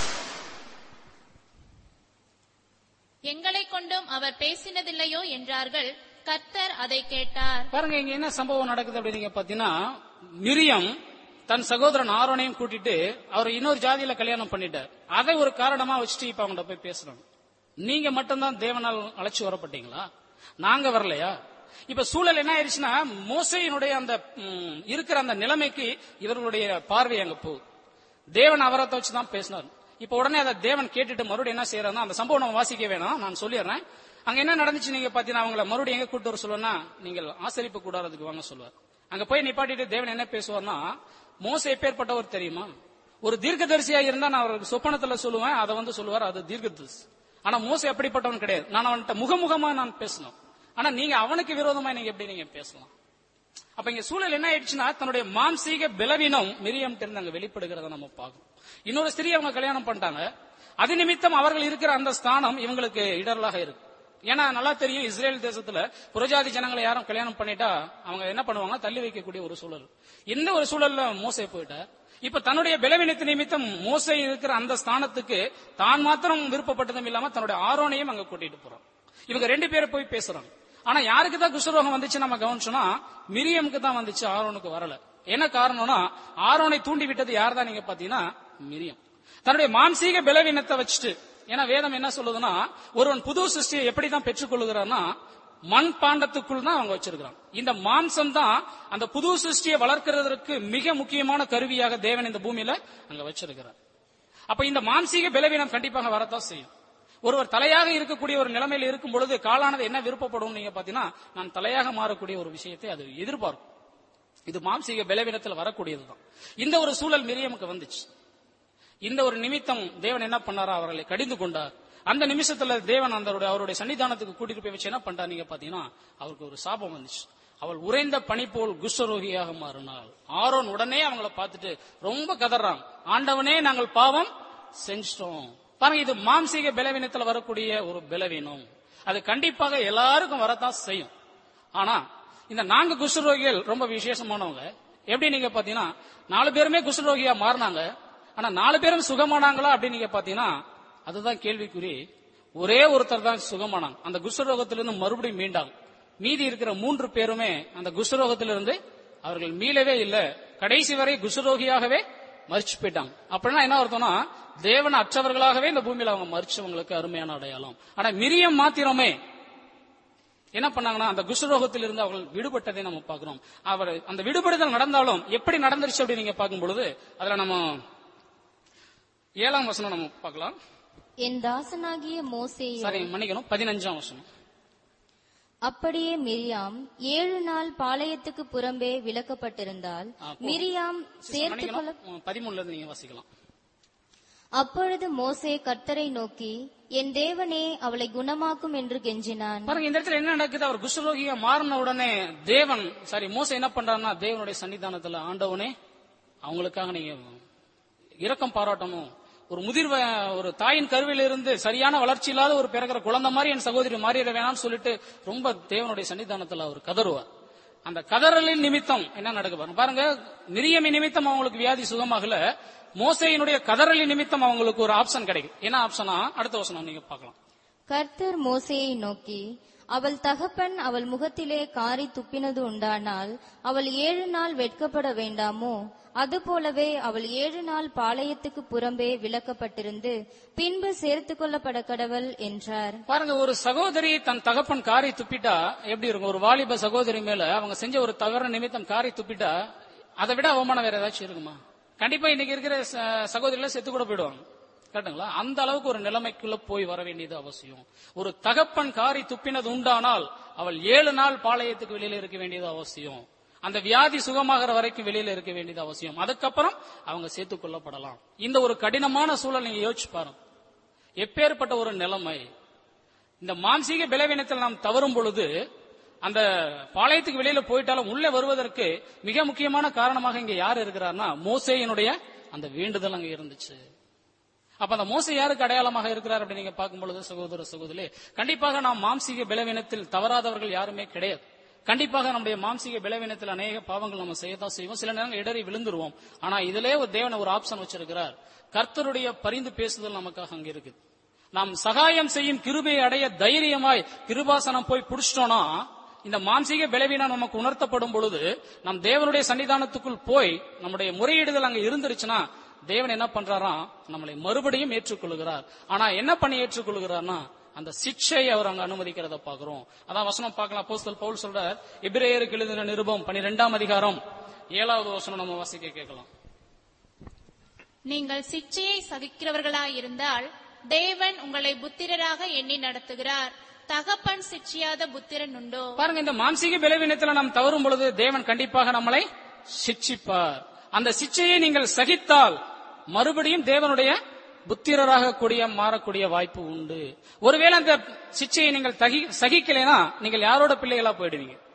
எங்களை கொண்டும் அவர் பேசினதில்லையோ என்றார்கள் கர்த்தர் அதை கேட்டார் பாருங்க இங்க என்ன சம்பவம் நடக்குது அப்படின்னு நீங்க பாத்தீங்கன்னா மிரியம் தன் சகோதரன் ஆரோனையும் கூட்டிட்டு அவர் இன்னொரு ஜாதியில கல்யாணம் பண்ணிட்டார் அதை ஒரு காரணமா வச்சுட்டு இப்ப அவங்கள்ட்ட போய் பேசுறாங்க நீங்க மட்டும்தான் தேவனால் அழைச்சு வரப்பட்டீங்களா நாங்க வரலையா இப்ப சூழல் என்ன ஆயிடுச்சுன்னா மோசையினுடைய அந்த ம், இருக்கிற அந்த நிலைமைக்கு இவர்களுடைய பார்வை அங்க போகுது தேவன் அவரை வச்சு தான் பேசினார் இப்ப உடனே அதை தேவன் கேட்டுட்டு மறுபடியும் என்ன செய்யறாருன்னா அந்த சம்பவம் நம்ம வாசிக்க வேணாம் நான் சொல்லிடுறேன் அங்க என்ன நடந்துச்சு நீங்க பாத்தீங்கன்னா அவங்கள மறுபடியும் எங்க கூட்டு வர சொல்லுவேன்னா நீங்கள் ஆசரிப்பு கூடாரத்துக்கு வாங்க சொல்லுவார் அங்க போய் நிப்பாட்டிட்டு தேவன் என்ன பேசுவார்னா மோசை எப்பேற்பட்டவர் தெரியுமா ஒரு தீர்க்கதரிசியா இருந்தா நான் அவருக்கு சொப்பனத்துல சொல்லுவேன் அதை வந்து சொல்லுவார் அது தீர்க்கதரிசி ஆனா மோசை அப்படிப்பட்டவன் கிடையாது நான் அவன்கிட்ட முகமுகமா நான் பேசணும் ஆனா நீங்க அவனுக்கு விரோதமா நீங்க எப்படி நீங்க பேசலாம் அப்ப இங்க சூழல் என்ன ஆயிடுச்சுன்னா தன்னுடைய மாம்சீக பலவீனம் மிரியம் இருந்து அங்க வெளிப்படுகிறத நம்ம பார்க்கணும் இன்னொரு ஸ்திரீ அவங்க கல்யாணம் பண்ணிட்டாங்க அது நிமித்தம் அவர்கள் இருக்கிற அந்த ஸ்தானம் இவங்களுக்கு இடரலாக இருக்கு ஏன்னா நல்லா தெரியும் இஸ்ரேல் தேசத்துல புரஜாதி ஜனங்களை யாரும் கல்யாணம் பண்ணிட்டா அவங்க என்ன பண்ணுவாங்க தள்ளி வைக்கக்கூடிய ஒரு சூழல் இந்த ஒரு சூழல்ல மோசே போயிட்டா இப்ப தன்னுடைய பலவீனத்து நிமித்தம் மோசே இருக்கிற அந்த ஸ்தானத்துக்கு தான் மாத்திரம் விருப்பப்பட்டதும் இல்லாம தன்னுடைய ஆரோனையும் அங்க கூட்டிட்டு போறான் இவங்க ரெண்டு பேரும் போய் பேசுறாங்க ஆனா யாருக்கு தான் குஷ்டரோகம் வந்துச்சு நம்ம கவனிச்சோம்னா மிரியமுக்கு தான் வந்துச்சு ஆரோனுக்கு வரல என்ன காரணம்னா ஆரோனை தூண்டி விட்டது யார் தான் நீங்க பாத்தீங்கன்னா மிரியம் தன்னுடைய மாம்சீக பலவீனத்தை வச்சுட்டு ஏன்னா வேதம் என்ன சொல்லுதுன்னா ஒருவன் புது சிருஷ்டியை எப்படி தான் பெற்றுக்கொள்கிறான்னா மண் பாண்டத்துக்குள் தான் அவங்க வச்சிருக்கிறான் இந்த மாம்சம் தான் அந்த புது சிருஷ்டியை வளர்க்கிறதற்கு மிக முக்கியமான கருவியாக தேவன் இந்த பூமியில அங்க வச்சிருக்கிறார் அப்ப இந்த மாம்சீக பலவீனம் கண்டிப்பாக வரத்தான் செய்யும் ஒருவர் தலையாக இருக்கக்கூடிய ஒரு நிலைமையில இருக்கும் பொழுது காலானது என்ன விருப்பப்படும் நீங்க பாத்தீங்கன்னா நான் தலையாக மாறக்கூடிய ஒரு விஷயத்தை அது எதிர்பார்க்கும் இது மாம்சீக பலவீனத்தில் வரக்கூடியதுதான் இந்த ஒரு சூழல் மிரியமுக்கு வந்துச்சு இந்த ஒரு நிமித்தம் தேவன் என்ன பண்ணாரா அவர்களை கடிந்து கொண்டார் அந்த நிமிஷத்துல தேவன் அந்த அவருடைய சன்னிதானத்துக்கு கூட்டிட்டு போய் வச்சு என்ன பண்றாரு நீங்க பாத்தீங்கன்னா அவருக்கு ஒரு சாபம் வந்துச்சு அவள் உறைந்த பனி போல் குஷ்டரோகியாக மாறினாள் ஆரோன் உடனே அவங்கள பார்த்துட்டு ரொம்ப கதறாங்க ஆண்டவனே நாங்கள் பாவம் செஞ்சிட்டோம் பாருங்க இது மாம்சீக பலவீனத்துல வரக்கூடிய ஒரு பலவீனம் அது கண்டிப்பாக எல்லாருக்கும் வரத்தான் செய்யும் ஆனா இந்த நான்கு குஷ்டரோகிகள் ரொம்ப விசேஷமானவங்க எப்படி நீங்க பாத்தீங்கன்னா நாலு பேருமே குஷ்டரோகியா மாறினாங்க ஆனா நாலு பேரும் சுகமானாங்களா அப்படின்னு நீங்க பாத்தீங்கன்னா அதுதான் கேள்விக்குறி ஒரே ஒருத்தர் தான் சுகமானாங்க அந்த குஷ்டரோகத்திலிருந்து மறுபடியும் மீண்டாங்க மீதி இருக்கிற மூன்று பேருமே அந்த குஷ்டரோகத்திலிருந்து அவர்கள் மீளவே இல்லை கடைசி வரை குஷ்டரோகியாகவே மறிச்சு போயிட்டாங்க அப்படின்னா என்ன அர்த்தம்னா தேவன் அற்றவர்களாகவே இந்த பூமியில அவங்க மறிச்சவங்களுக்கு அருமையான அடையாளம் ஆனா மிரியம் மாத்திரமே என்ன பண்ணாங்கன்னா அந்த குஷ்டரோகத்திலிருந்து அவர்கள் விடுபட்டதை நம்ம பார்க்கிறோம் அவர் அந்த விடுபடுதல் நடந்தாலும் எப்படி நடந்துருச்சு அப்படின்னு நீங்க பார்க்கும் பொழுது அதுல நம்ம ஏழாம் வசனம் நம்ம பார்க்கலாம் என் தாசனாகிய மோசேயோ சாரி மன்னிக்கணும் பதினஞ்சாம் வசனம் அப்படியே மிரியாம் ஏழு நாள் பாளையத்துக்கு புறம்பே விலக்கப்பட்டிருந்தால் ஆ, போ. மிரியாம் சேர்த்து கொள்ள மன்னிக்கணும் பதிமூணுல இருந்து நீங்க வாசிக்கலாம் அப்பொழுது மோசே கர்த்தரை நோக்கி என் தேவனே அவளை குணமாக்கும் என்று கெஞ்சினான் பாருங்க இந்த இடத்துல என்ன நடக்குது அவர் குஷ்டரோகியா மாறின உடனே தேவன் சாரி மோச என்ன பண்றாருன்னா தேவனுடைய சன்னிதானத்துல ஆண்டவனே அவங்களுக்காக நீங்க இரக்கம் பாராட்டணும் ஒரு முதிர் வ- ஒரு தாயின் கருவில இருந்து சரியான வளர்ச்சி இல்லாத ஒரு பிறகுற குழந்தை மாதிரி என் சகோதரி மாறிட வேணாம்னு சொல்லிட்டு ரொம்ப தேவனுடைய சன்னிதானத்துல அவர் கதறுவார் அந்த கதறலின் நிமித்தம் என்ன நடக்க பாருங்க பாருங்க மிரியமி நிமித்தம் அவங்களுக்கு வியாதி சுகமாகல மோசையினுடைய கதறலின் நிமித்தம் அவங்களுக்கு ஒரு ஆப்ஷன் கிடைக்கும் என்ன ஆப்ஷனா அடுத்த வருஷம் நீங்க பார்க்கலாம் கர்த்தர் மோசேயை நோக்கி அவள் தகப்பன் அவள் முகத்திலே காரி துப்பினது உண்டானால் அவள் ஏழு நாள் வெட்கப்பட வேண்டாமோ அதுபோலவே அவள் ஏழு நாள் பாளையத்துக்கு புறம்பே விலக்கப்பட்டிருந்து பின்பு சேர்த்துக் கொள்ளப்பட கடவள் என்றார் பாருங்க ஒரு சகோதரி தன் தகப்பன் காரி துப்பிட்டா எப்படி இருக்கும் ஒரு வாலிப சகோதரி மேல அவங்க செஞ்ச ஒரு தவறு நிமித்தம் காரி துப்பிட்டா அதை விட அவமானம் வேற ஏதாச்சும் இருக்குமா கண்டிப்பா இன்னைக்கு இருக்கிற ச- சகோதரில செத்து கூட போயிடுவாங்க கரெக்டுங்களா அந்த அளவுக்கு ஒரு நிலைமைக்குள்ள போய் வர வேண்டியது அவசியம் ஒரு தகப்பன் காரி துப்பினது உண்டானால் அவள் ஏழு நாள் பாளையத்துக்கு வெளியில இருக்க வேண்டியது அவசியம் அந்த வியாதி சுகமாகிற வரைக்கும் வெளியில இருக்க வேண்டியது அவசியம் அதுக்கப்புறம் அவங்க சேர்த்துக் கொள்ளப்படலாம் இந்த ஒரு கடினமான சூழல் நீங்க யோசிச்சு பாருங்க எப்பேற்பட்ட ஒரு நிலைமை இந்த மாம்சீக பலவீனத்தில் நாம் தவறும் பொழுது அந்த பாளையத்துக்கு வெளியில போயிட்டாலும் உள்ளே வருவதற்கு மிக முக்கியமான காரணமாக இங்க யார் இருக்கிறார்னா மோசேயினுடைய அந்த வேண்டுதல் அங்க இருந்துச்சு அப்ப அந்த மோசை யாருக்கு அடையாளமாக இருக்கிறார் அப்படின்னு நீங்க பார்க்கும் பொழுது சகோதர சகோதரி கண்டிப்பாக நாம் மாம்சீக பலவீனத்தில் தவறாதவர்கள் யாருமே கிடையாது கண்டிப்பாக நம்முடைய மாம்சீக பலவீனத்தில் அநேக பாவங்கள் நம்ம செய்யத்தான் செய்வோம் சில நேரங்கள் இடறி விழுந்துருவோம் ஆனா இதிலே ஒரு தேவன் ஒரு ஆப்ஷன் வச்சிருக்கிறார் கர்த்தருடைய பரிந்து பேசுதல் நமக்காக அங்க இருக்குது நாம் சகாயம் செய்யும் கிருபையை அடைய தைரியமாய் கிருபாசனம் போய் புடிச்சிட்டோம்னா இந்த மாம்சீக பலவீனம் நமக்கு உணர்த்தப்படும் பொழுது நம் தேவனுடைய சன்னிதானத்துக்குள் போய் நம்முடைய முறையீடுகள் அங்க இருந்துருச்சுன்னா தேவன் என்ன பண்றாராம் நம்மளை மறுபடியும் ஏற்றுக்கொள்கிறார் ஆனா என்ன பண்ணி ஏற்றுக்கொள்கிறார்னா அந்த சிக்ஷை அவர் அங்க அனுமதிக்கிறத பாக்குறோம் அதான் வசனம் பார்க்கலாம் அப்போஸ்தலர் பவுல் சொல்றார் எபிரேயருக்கு எழுதின நிருபம் பனிரெண்டாம் அதிகாரம் ஏழாவது வசனம் நம்ம வாசிக்க கேட்கலாம் நீங்கள் சிக்ஷையை சகிக்கிறவர்களாயிருந்தால் தேவன் உங்களை புத்திரராக எண்ணி நடத்துகிறார் தகப்பன் சிக்ஷியாத புத்திரன் உண்டோ பாருங்க இந்த மாம்சீக பலவீனத்துல நாம் தவறும் பொழுது தேவன் கண்டிப்பாக நம்மளை சிட்சிப்பார் அந்த சிச்சையை நீங்கள் சகித்தால் மறுபடியும் தேவனுடைய புத்திரராக கூடிய மாறக்கூடிய வாய்ப்பு உண்டு ஒருவேளை அந்த சிச்சையை நீங்கள் தகி சகிக்கலைன்னா நீங்கள் யாரோட பிள்ளைகளா போயிடுவீங்க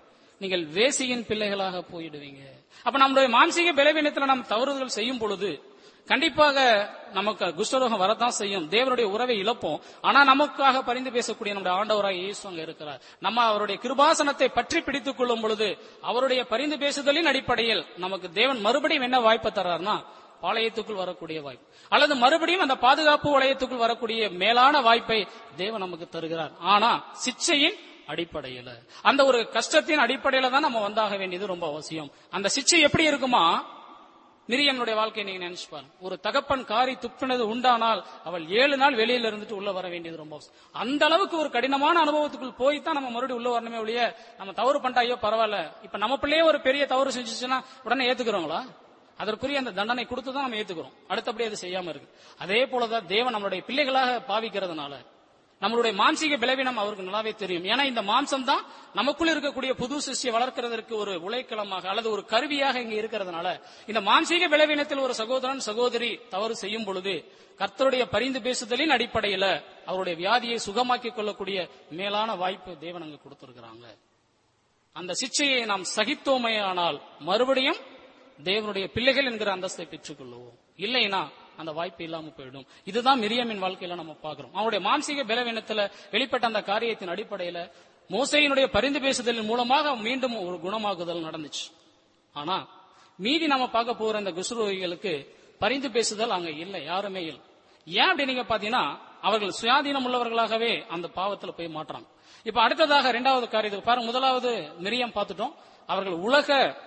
நீங்கள் வேசியின் பிள்ளைகளாக போயிடுவீங்க அப்ப நம்முடைய மானசீக பலவீனத்துல நாம் தவறுதல் செய்யும் பொழுது கண்டிப்பாக நமக்கு குஷ்டரோகம் வரத்தான் செய்யும் தேவனுடைய உறவை இழப்போம் ஆனா நமக்காக பரிந்து பேசக்கூடிய நம்முடைய ஆண்டவராக இயேசு அங்க இருக்கிறார் நம்ம அவருடைய கிருபாசனத்தை பற்றி பிடித்துக் கொள்ளும் பொழுது அவருடைய பரிந்து பேசுதலின் அடிப்படையில் நமக்கு தேவன் மறுபடியும் என்ன வாய்ப்பை தர்றாருன்னா பாளையத்துக்குள் வரக்கூடிய வாய்ப்பு அல்லது மறுபடியும் அந்த பாதுகாப்பு வளையத்துக்குள் வரக்கூடிய மேலான வாய்ப்பை தேவன் நமக்கு தருகிறார் ஆனா சிச்சையின் அடிப்படையில அந்த ஒரு கஷ்டத்தின் அடிப்படையில தான் நம்ம வந்தாக வேண்டியது ரொம்ப அவசியம் அந்த சிச்சை எப்படி இருக்குமா மிரியனுடைய வாழ்க்கையை நீங்க நினைச்சு பாருங்க ஒரு தகப்பன் காரி துப்பினது உண்டானால் அவள் ஏழு நாள் வெளியில இருந்துட்டு உள்ள வர வேண்டியது ரொம்ப அவசியம் அந்த அளவுக்கு ஒரு கடினமான அனுபவத்துக்குள் போய் தான் நம்ம மறுபடியும் உள்ள வரணுமே ஒழிய நம்ம தவறு பண்ணிட்டா ஐயோ பரவாயில்ல இப்ப நம்ம பிள்ளையே ஒரு பெரிய தவறு செஞ்சுச்சுன்னா உடனே ஏத்துக்கிறோங்களா அதற்குரிய அந்த தண்டனை கொடுத்து தான் நம்ம ஏத்துக்கிறோம் அடுத்தபடி அது செய்யாம இருக்கு அதே போலதான் தேவன் நம்மளுடைய பிள்ளைகளாக பாவிக்கிறதுனால நம்மளுடைய மானசீக பலவீனம் அவருக்கு நல்லாவே தெரியும் ஏன்னா இந்த மாம்சம் தான் நமக்குள்ள இருக்கக்கூடிய புது சிஷ்யை வளர்க்கிறதற்கு ஒரு உலைக்களமாக அல்லது ஒரு கருவியாக இங்க இருக்கிறதுனால இந்த மானசீக பலவீனத்தில் ஒரு சகோதரன் சகோதரி தவறு செய்யும் பொழுது கர்த்தருடைய பரிந்து பேசுதலின் அடிப்படையில அவருடைய வியாதியை சுகமாக்கிக் கொள்ளக்கூடிய மேலான வாய்ப்பு தேவன் அங்க கொடுத்திருக்கிறாங்க அந்த சிச்சையை நாம் சகித்தோமையானால் மறுபடியும் தேவனுடைய பிள்ளைகள் என்கிற அந்தஸ்தை பெற்றுக் கொள்ளுவோம் இல்லைன்னா அந்த வாய்ப்பு இல்லாம போயிடும் இதுதான் மிரியமின் வாழ்க்கையில நம்ம பாக்குறோம் அவருடைய மானசீக பலவீனத்துல வெளிப்பட்ட அந்த காரியத்தின் அடிப்படையில மோசையினுடைய பரிந்து பேசுதலின் மூலமாக மீண்டும் ஒரு குணமாகுதல் நடந்துச்சு ஆனா மீதி நம்ம பார்க்க போற இந்த குசுரோகிகளுக்கு பரிந்து பேசுதல் அங்க இல்லை யாருமே இல்லை ஏன் அப்படி நீங்க பாத்தீங்கன்னா அவர்கள் சுயாதீனம் உள்ளவர்களாகவே அந்த பாவத்துல போய் மாட்டுறாங்க இப்ப அடுத்ததாக இரண்டாவது காரியத்துக்கு பாருங்க முதலாவது மிரியம் பார்த்துட்டோம் அவர்கள் உலக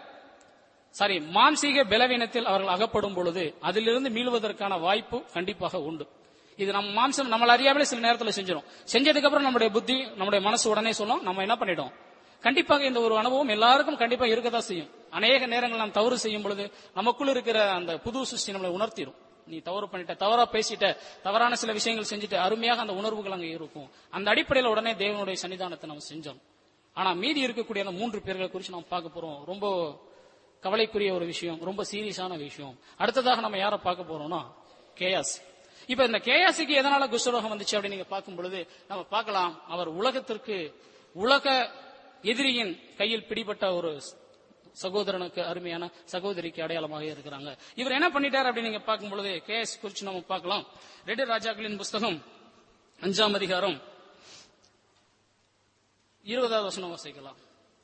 சாரி மானசீக பலவீனத்தில் அவர்கள் அகப்படும் பொழுது அதிலிருந்து மீளுவதற்கான வாய்ப்பு கண்டிப்பாக உண்டு இது நம்ம மாம்சம் நம்மள அறியாமலே சில நேரத்தில் செஞ்சிடும் செஞ்சதுக்கு அப்புறம் நம்முடைய புத்தி நம்முடைய மனசு உடனே சொல்லும் நம்ம என்ன பண்ணிட்டோம் கண்டிப்பாக இந்த ஒரு அனுபவம் எல்லாருக்கும் கண்டிப்பா இருக்கதான் செய்யும் அநேக நேரங்கள் நாம் தவறு செய்யும் பொழுது நமக்குள்ள இருக்கிற அந்த புது சிருஷ்டி நம்மளை உணர்த்திடும் நீ தவறு பண்ணிட்ட தவறா பேசிட்ட தவறான சில விஷயங்கள் செஞ்சுட்டு அருமையாக அந்த உணர்வுகள் அங்க இருக்கும் அந்த அடிப்படையில் உடனே தேவனுடைய சன்னிதானத்தை நம்ம செஞ்சோம் ஆனா மீதி இருக்கக்கூடிய அந்த மூன்று பேர்களை குறித்து நாம் பார்க்க போறோம் ரொம்ப கவலைக்குரிய ஒரு விஷயம் ரொம்ப சீரியஸான விஷயம் அடுத்ததாக நம்ம யாரை பார்க்க போறோம்னா கேயாஸ் இப்ப இந்த கேயாசிக்கு எதனால குஷ்டரோகம் வந்துச்சு அப்படின்னு நீங்க பார்க்கும் பொழுது நம்ம பார்க்கலாம் அவர் உலகத்திற்கு உலக எதிரியின் கையில் பிடிபட்ட ஒரு சகோதரனுக்கு அருமையான சகோதரிக்கு அடையாளமாக இருக்கிறாங்க இவர் என்ன பண்ணிட்டார் அப்படின்னு நீங்க பார்க்கும் பொழுது கேஎஸ் குறித்து நம்ம பார்க்கலாம் ரெண்டு ராஜாக்களின் புஸ்தகம் அஞ்சாம் அதிகாரம் இருபதாவது வசனம் வாசிக்கலாம்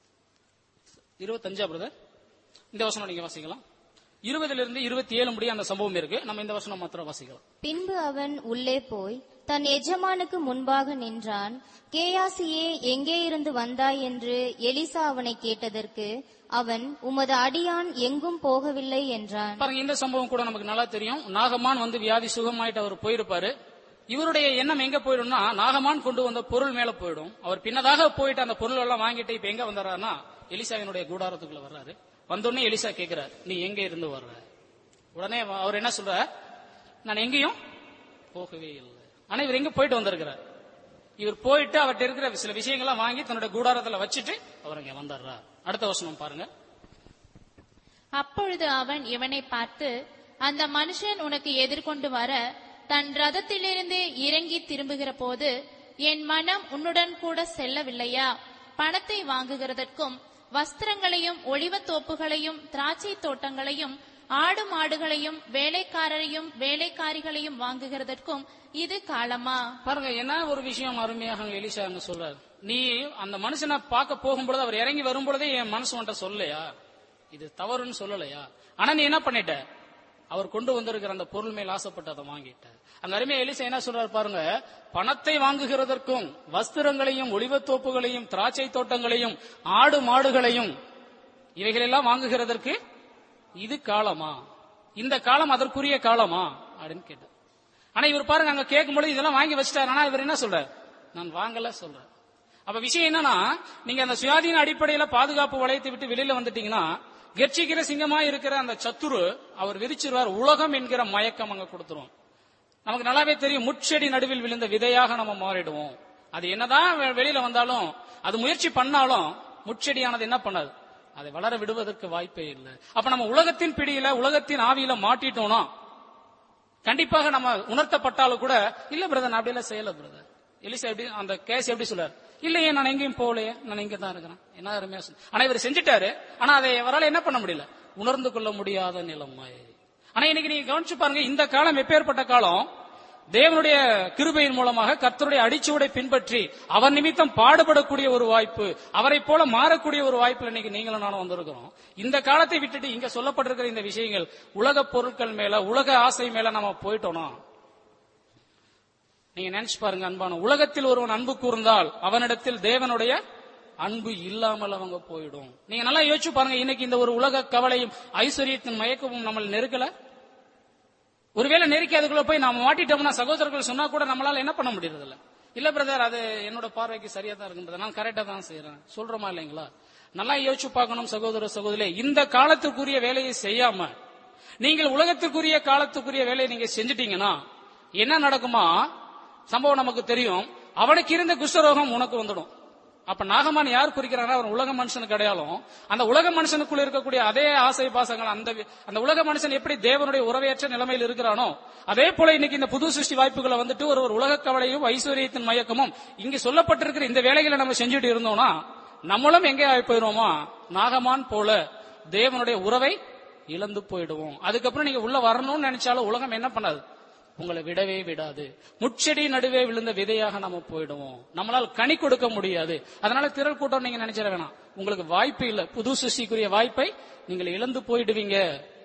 இருபத்தஞ்சா பிரதர் இந்த வசனம் நீங்க வாசிக்கலாம் இருபதுல இருந்து இருபத்தி ஏழு முடிய அந்த சம்பவம் இருக்கு நம்ம இந்த வசனம் மாத்திரம் வாசிக்கலாம் பின்பு அவன் உள்ளே போய் தன் எஜமானுக்கு முன்பாக நின்றான் கேயாசியே எங்கே இருந்து வந்தாய் என்று எலிசா அவனை கேட்டதற்கு அவன் உமது அடியான் எங்கும் போகவில்லை என்றான் பாருங்க இந்த சம்பவம் கூட நமக்கு நல்லா தெரியும் நாகமான் வந்து வியாதி சுகமாயிட்டு அவர் போயிருப்பாரு இவருடைய எண்ணம் எங்க போயிடும்னா நாகமான் கொண்டு வந்த பொருள் மேல போயிடும் அவர் பின்னதாக போயிட்டு அந்த பொருள் எல்லாம் வாங்கிட்டு இப்ப எங்க வந்துடுறாருன்னா எலிசாவினுடைய கூடாரத்துக்குள்ள வர்றாரு வந்தோடனே எலிசா கேக்குறாரு நீ எங்க இருந்து வர்ற உடனே அவர் என்ன சொல்றார் நான் எங்கேயும் போகவே இல்லை ஆனா இவர் எங்க போயிட்டு வந்திருக்கிறார் இவர் போயிட்டு அவர்கிட்ட இருக்கிற சில விஷயங்கள்லாம் வாங்கி தன்னுடைய கூடாரத்துல வச்சுட்டு அவர் இங்க வந்துடுறார் அடுத்த வசனம் பாருங்க அப்பொழுது அவன் இவனை பார்த்து அந்த மனுஷன் உனக்கு எதிர்கொண்டு வர தன் ரதத்திலிருந்து இறங்கி திரும்புகிற போது என் மனம் உன்னுடன் கூட செல்லவில்லையா பணத்தை வாங்குகிறதற்கும் வஸ்திரங்களையும் ஒளிவத் தோப்புகளையும் திராட்சை தோட்டங்களையும் ஆடு மாடுகளையும் வேலைக்காரரையும் வேலைக்காரிகளையும் வாங்குகிறதற்கும் இது காலமா பாருங்க என்ன ஒரு விஷயம் அருமையாக அங்க எலிசா அங்க சொல்றாரு நீ அந்த மனுஷனை பார்க்க போகும்பொழுது அவர் இறங்கி வரும்பொழுதே என் மனசு உன்ட்ட சொல்லலையா இது தவறுன்னு சொல்லலையா ஆனா நீ என்ன பண்ணிட்ட அவர் கொண்டு வந்திருக்கிற அந்த பொருள் மேல் ஆசைப்பட்டு அதை வாங்கிட்ட அங்க அருமையா எலிசா என்ன சொல்றாரு பாருங்க பணத்தை வாங்குகிறதற்கும் வஸ்திரங்களையும் ஒளிவத்தோப்புகளையும் திராட்சை தோட்டங்களையும் ஆடு மாடுகளையும் இவைகளெல்லாம் வாங்குகிறதற்கு இது காலமா இந்த காலம் அதற்குரிய காலமா அப்படின்னு கேட்டார் ஆனா இவர் பாருங்க அங்க கேட்கும்போது இதெல்லாம் வாங்கி வச்சிட்டாரு ஆனா இவர் என்ன சொல்றார் நான் வாங்கல சொல்றேன் அப்ப விஷயம் என்னன்னா நீங்க அந்த சுயாதீன அடிப்படையில பாதுகாப்பு வளையத்தை விட்டு வெளியில வந்துட்டீங்கன்னா கெர்ச்சிக்கிற சிங்கமா இருக்கிற அந்த சத்துரு அவர் விரிச்சிருவார் உலகம் என்கிற மயக்கம் அங்க கொடுத்துரும் நமக்கு நல்லாவே தெரியும் முட்செடி நடுவில் விழுந்த விதையாக நம்ம மாறிடுவோம் அது என்னதான் வெ- வெளியில வந்தாலும் அது முயற்சி பண்ணாலும் முட்செடியானது என்ன பண்ணாது அதை வளர விடுவதற்கு வாய்ப்பே இல்லை அப்ப நம்ம உலகத்தின் பிடியில உலகத்தின் ஆவியில மாட்டிட்டோம்னா கண்டிப்பாக நம்ம உணர்த்தப்பட்டாலும் கூட இல்ல பிரதர் நான் அப்படியெல்லாம் செய்யல பிரதர் எலிசா எப்படி அந்த கேஸ் எப்படி சொல்றாரு இல்லையே நான் எங்கேயும் போகலையே நான் இங்க தான் இருக்கிறேன் என்ன அருமையா சொன்ன- ஆனா இவர் செஞ்சுட்டாரு ஆனா அதை அவரால் என்ன பண்ண முடியல உணர்ந்து கொள்ள முடியாத நிலைமை ஆனா இன்னைக்கு நீங்க கவனிச்சு பாருங்க இந்த காலம் எப்பேற்பட்ட காலம் தேவனுடைய கிருபையின் மூலமாக கர்த்தருடைய அடிச்சுவடை பின்பற்றி அவர் நிமித்தம் பாடுபடக்கூடிய ஒரு வாய்ப்பு அவரை போல மாறக்கூடிய ஒரு வாய்ப்புல இன்னைக்கு நீங்களும் நானும் வந்திருக்கிறோம் இந்த காலத்தை விட்டுட்டு இங்க சொல்லப்பட்டிருக்கிற இந்த விஷயங்கள் உலக பொருட்கள் மேல உலக ஆசை மேல நம்ம போயிட்டோம்னா நீங்க நினைச்சு பாருங்க அன்பான உலகத்தில் ஒருவன் அன்பு கூர்ந்தால் அவனிடத்தில் தேவனுடைய அன்பு இல்லாமல் அவங்க போயிடும் நீங்க நல்லா யோசிச்சு பாருங்க இன்னைக்கு இந்த ஒரு உலக கவலையும் ஐஸ்வர்யத்தின் மயக்கமும் நம்மள நெருக்கல ஒருவேளை நெருக்கி அதுக்குள்ள போய் நாம மாட்டிட்டோம்னா சகோதரர்கள் சொன்னா கூட நம்மளால என்ன பண்ண முடியறது இல்ல இல்ல பிரதர் அது என்னோட பார்வைக்கு சரியா தான் இருக்குன்றது நான் கரெக்டா தான் செய்யறேன் சொல்றோமா இல்லைங்களா நல்லா யோசிச்சு பார்க்கணும் சகோதர சகோதரி இந்த காலத்துக்குரிய வேலையை செய்யாம நீங்கள் உலகத்துக்குரிய காலத்துக்குரிய வேலையை நீங்க செஞ்சிட்டீங்கன்னா என்ன நடக்குமா சம்பவம் நமக்கு தெரியும் அவனுக்கு இருந்த குஷ்டரோகம் உனக்கு வந்துடும் அப்ப நாகமான் யார் குறிக்கிறாங்கன்னா அவன் உலக மனுஷனுக்கு அடையாளம் அந்த உலக மனுஷனுக்குள்ள இருக்கக்கூடிய அதே ஆசை பாசங்கள் அந்த வி- அந்த உலக மனுஷன் எப்படி தேவனுடைய உறவையற்ற நிலைமையில் இருக்கிறானோ அதே போல இன்னைக்கு இந்த புது சிருஷ்டி வாய்ப்புகளை வந்துட்டு ஒரு ஒரு உலக கவலையும் ஐஸ்வர்யத்தின் மயக்கமும் இங்க சொல்லப்பட்டிருக்கிற இந்த வேலைகளை நம்ம செஞ்சுட்டு இருந்தோம்னா நம்மளும் எங்கே ஆகி போயிருவோமா நாகமான் போல தேவனுடைய உறவை இழந்து போயிடுவோம் அதுக்கப்புறம் நீங்க உள்ள வரணும்னு நினைச்சாலும் உலகம் என்ன பண்ணாது உங்களை விடவே விடாது முச்செடி நடுவே விழுந்த விதையாக நாம போயிடுவோம் நம்மளால் கனி கொடுக்க முடியாது அதனால திரள் கூட்டம் நீங்க நினைச்சிட வேணாம் உங்களுக்கு வாய்ப்பு இல்ல புது சிருஷ்டிக்குரிய வாய்ப்பை நீங்கள் இழந்து போயிடுவீங்க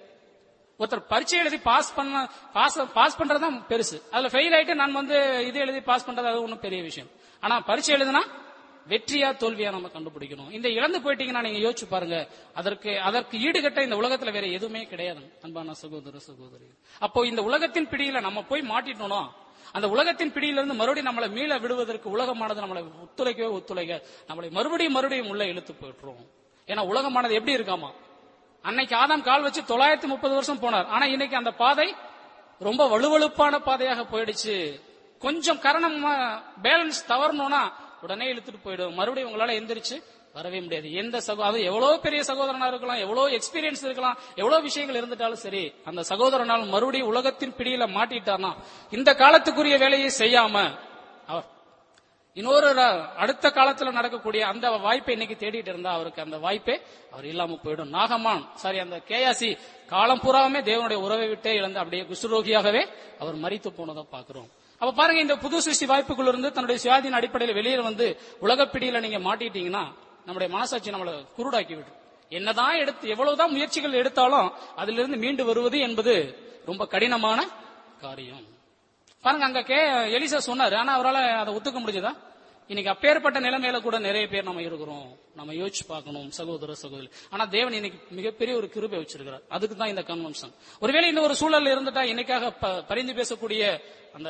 ஒருத்தர் பரீட்சை எழுதி பாஸ் பண்ண பாஸ் பாஸ் பண்றதுதான் பெருசு அதுல ஃபெயில் ஆயிட்டு நான் வந்து இது எழுதி பாஸ் பண்றது அது ஒன்றும் பெரிய விஷயம் ஆனா பரீட்சை எழுதுனா வெற்றியா தோல்வியா நம்ம கண்டுபிடிக்கணும் இந்த இழந்து போயிட்டீங்கன்னா நீங்க யோசிச்சு பாருங்க அதற்கு அதற்கு ஈடுகட்ட இந்த உலகத்துல வேற எதுவுமே கிடையாது அன்பான சகோதர சகோதரி அப்போ இந்த உலகத்தின் பிடியில நம்ம போய் மாட்டிட்டோம்னா அந்த உலகத்தின் பிடியிலிருந்து மறுபடியும் நம்மளை மீள விடுவதற்கு உலகமானது நம்மளை ஒத்துழைக்கவே ஒத்துழைக்க நம்மளை மறுபடியும் மறுபடியும் உள்ள இழுத்து போயிட்டுரும் ஏன்னா உலகமானது எப்படி இருக்காமா அன்னைக்கு ஆதாம் கால் வச்சு தொள்ளாயிரத்தி முப்பது வருஷம் போனார் ஆனா இன்னைக்கு அந்த பாதை ரொம்ப வலுவழுப்பான பாதையாக போயிடுச்சு கொஞ்சம் கரணம் பேலன்ஸ் தவறணும்னா உடனே இழுத்துட்டு போயிடும் மறுபடியும் உங்களால எந்திரிச்சு வரவே முடியாது எந்த சகோ அது எவ்வளவு பெரிய சகோதரனா இருக்கலாம் எவ்வளவு எக்ஸ்பீரியன்ஸ் இருக்கலாம் எவ்வளவு விஷயங்கள் இருந்துட்டாலும் சரி அந்த சகோதரனால் மறுபடியும் உலகத்தின் பிடியில மாட்டிட்டார்னா இந்த காலத்துக்குரிய வேலையை செய்யாம அவர் இன்னொரு ர- அடுத்த காலத்துல நடக்கக்கூடிய அந்த வாய்ப்பை இன்னைக்கு தேடிட்டு இருந்தா அவருக்கு அந்த வாய்ப்பே அவர் இல்லாம போயிடும் நாகமான் சாரி அந்த கேயாசி காலம் பூராவுமே தேவனுடைய உறவை விட்டே இழந்து அப்படியே குஷ்டரோகியாகவே அவர் மரித்து போனதை பாக்குறோம் அப்ப பாருங்க இந்த புது சிருஷ்டி வாய்ப்புக்குள்ள இருந்து தன்னுடைய சுயாதீன அடிப்படையில் வெளியே வந்து உலகப்பிடியில நீங்க மாட்டிட்டீங்கன்னா நம்முடைய மனசாட்சி நம்மளை குருடாக்கி விடும் என்னதான் எடுத்து எவ்வளவுதான் முயற்சிகள் எடுத்தாலும் அதிலிருந்து மீண்டு வருவது என்பது ரொம்ப கடினமான காரியம் பாருங்க அங்க கே எலிசா சொன்னாரு ஆனா அவரால அதை ஒத்துக்க முடிஞ்சதா இன்னைக்கு அப்பேற்பட்ட நிலைமையில கூட நிறைய பேர் நம்ம இருக்கிறோம் நம்ம யோசிச்சு பார்க்கணும் சகோதர சகோதரி ஆனா தேவன் இன்னைக்கு மிகப்பெரிய ஒரு கிருபை வச்சிருக்கிறார் அதுக்கு தான் இந்த கன்வென்ஷன் ஒருவேளை இந்த ஒரு சூழல்ல இருந்துட்டா இன்னைக்காக ப- பரிந்து பேசக்கூடிய அந்த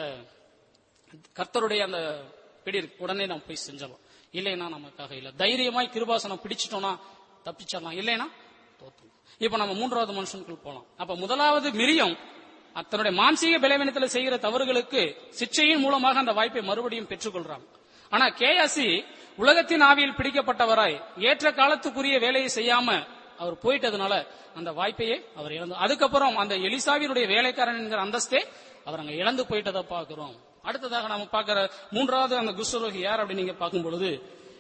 கர்த்தருடைய அந்த பிடி இருக்கு. உடனே நம்ம போய் செஞ்சிடலாம் இல்லைன்னா நமக்காக இல்ல தைரியமாய் கிருபாசனம் பிடிச்சிட்டோம்னா தப்பிச்சிடலாம் இல்லைன்னா தோத்தும் இப்ப நம்ம மூன்றாவது மனுஷனுக்குள் போலாம் அப்ப முதலாவது மிரியம் தன்னுடைய மாம்சீக பலவீனத்தில் செய்கிற தவறுகளுக்கு சிக்ஷையின் மூலமாக அந்த வாய்ப்பை மறுபடியும் பெற்றுக்கொள்றாங்க ஆனா கேயாசி உலகத்தின் ஆவியில் பிடிக்கப்பட்டவராய் ஏற்ற காலத்துக்குரிய வேலையை செய்யாம அவர் போயிட்டதுனால அந்த வாய்ப்பையே அவர் இழந்து அதுக்கப்புறம் அந்த எலிசாவினுடைய வேலைக்காரன் என்கிற அந்தஸ்தே அவர் அங்க இழந்து போயிட்டதை பார்க்கிறோம் அடுத்ததாக நாம பார்க்கிற மூன்றாவது அந்த குஷ்டரோகி யார் அப்படின்னு நீங்க பார்க்கும் பொழுது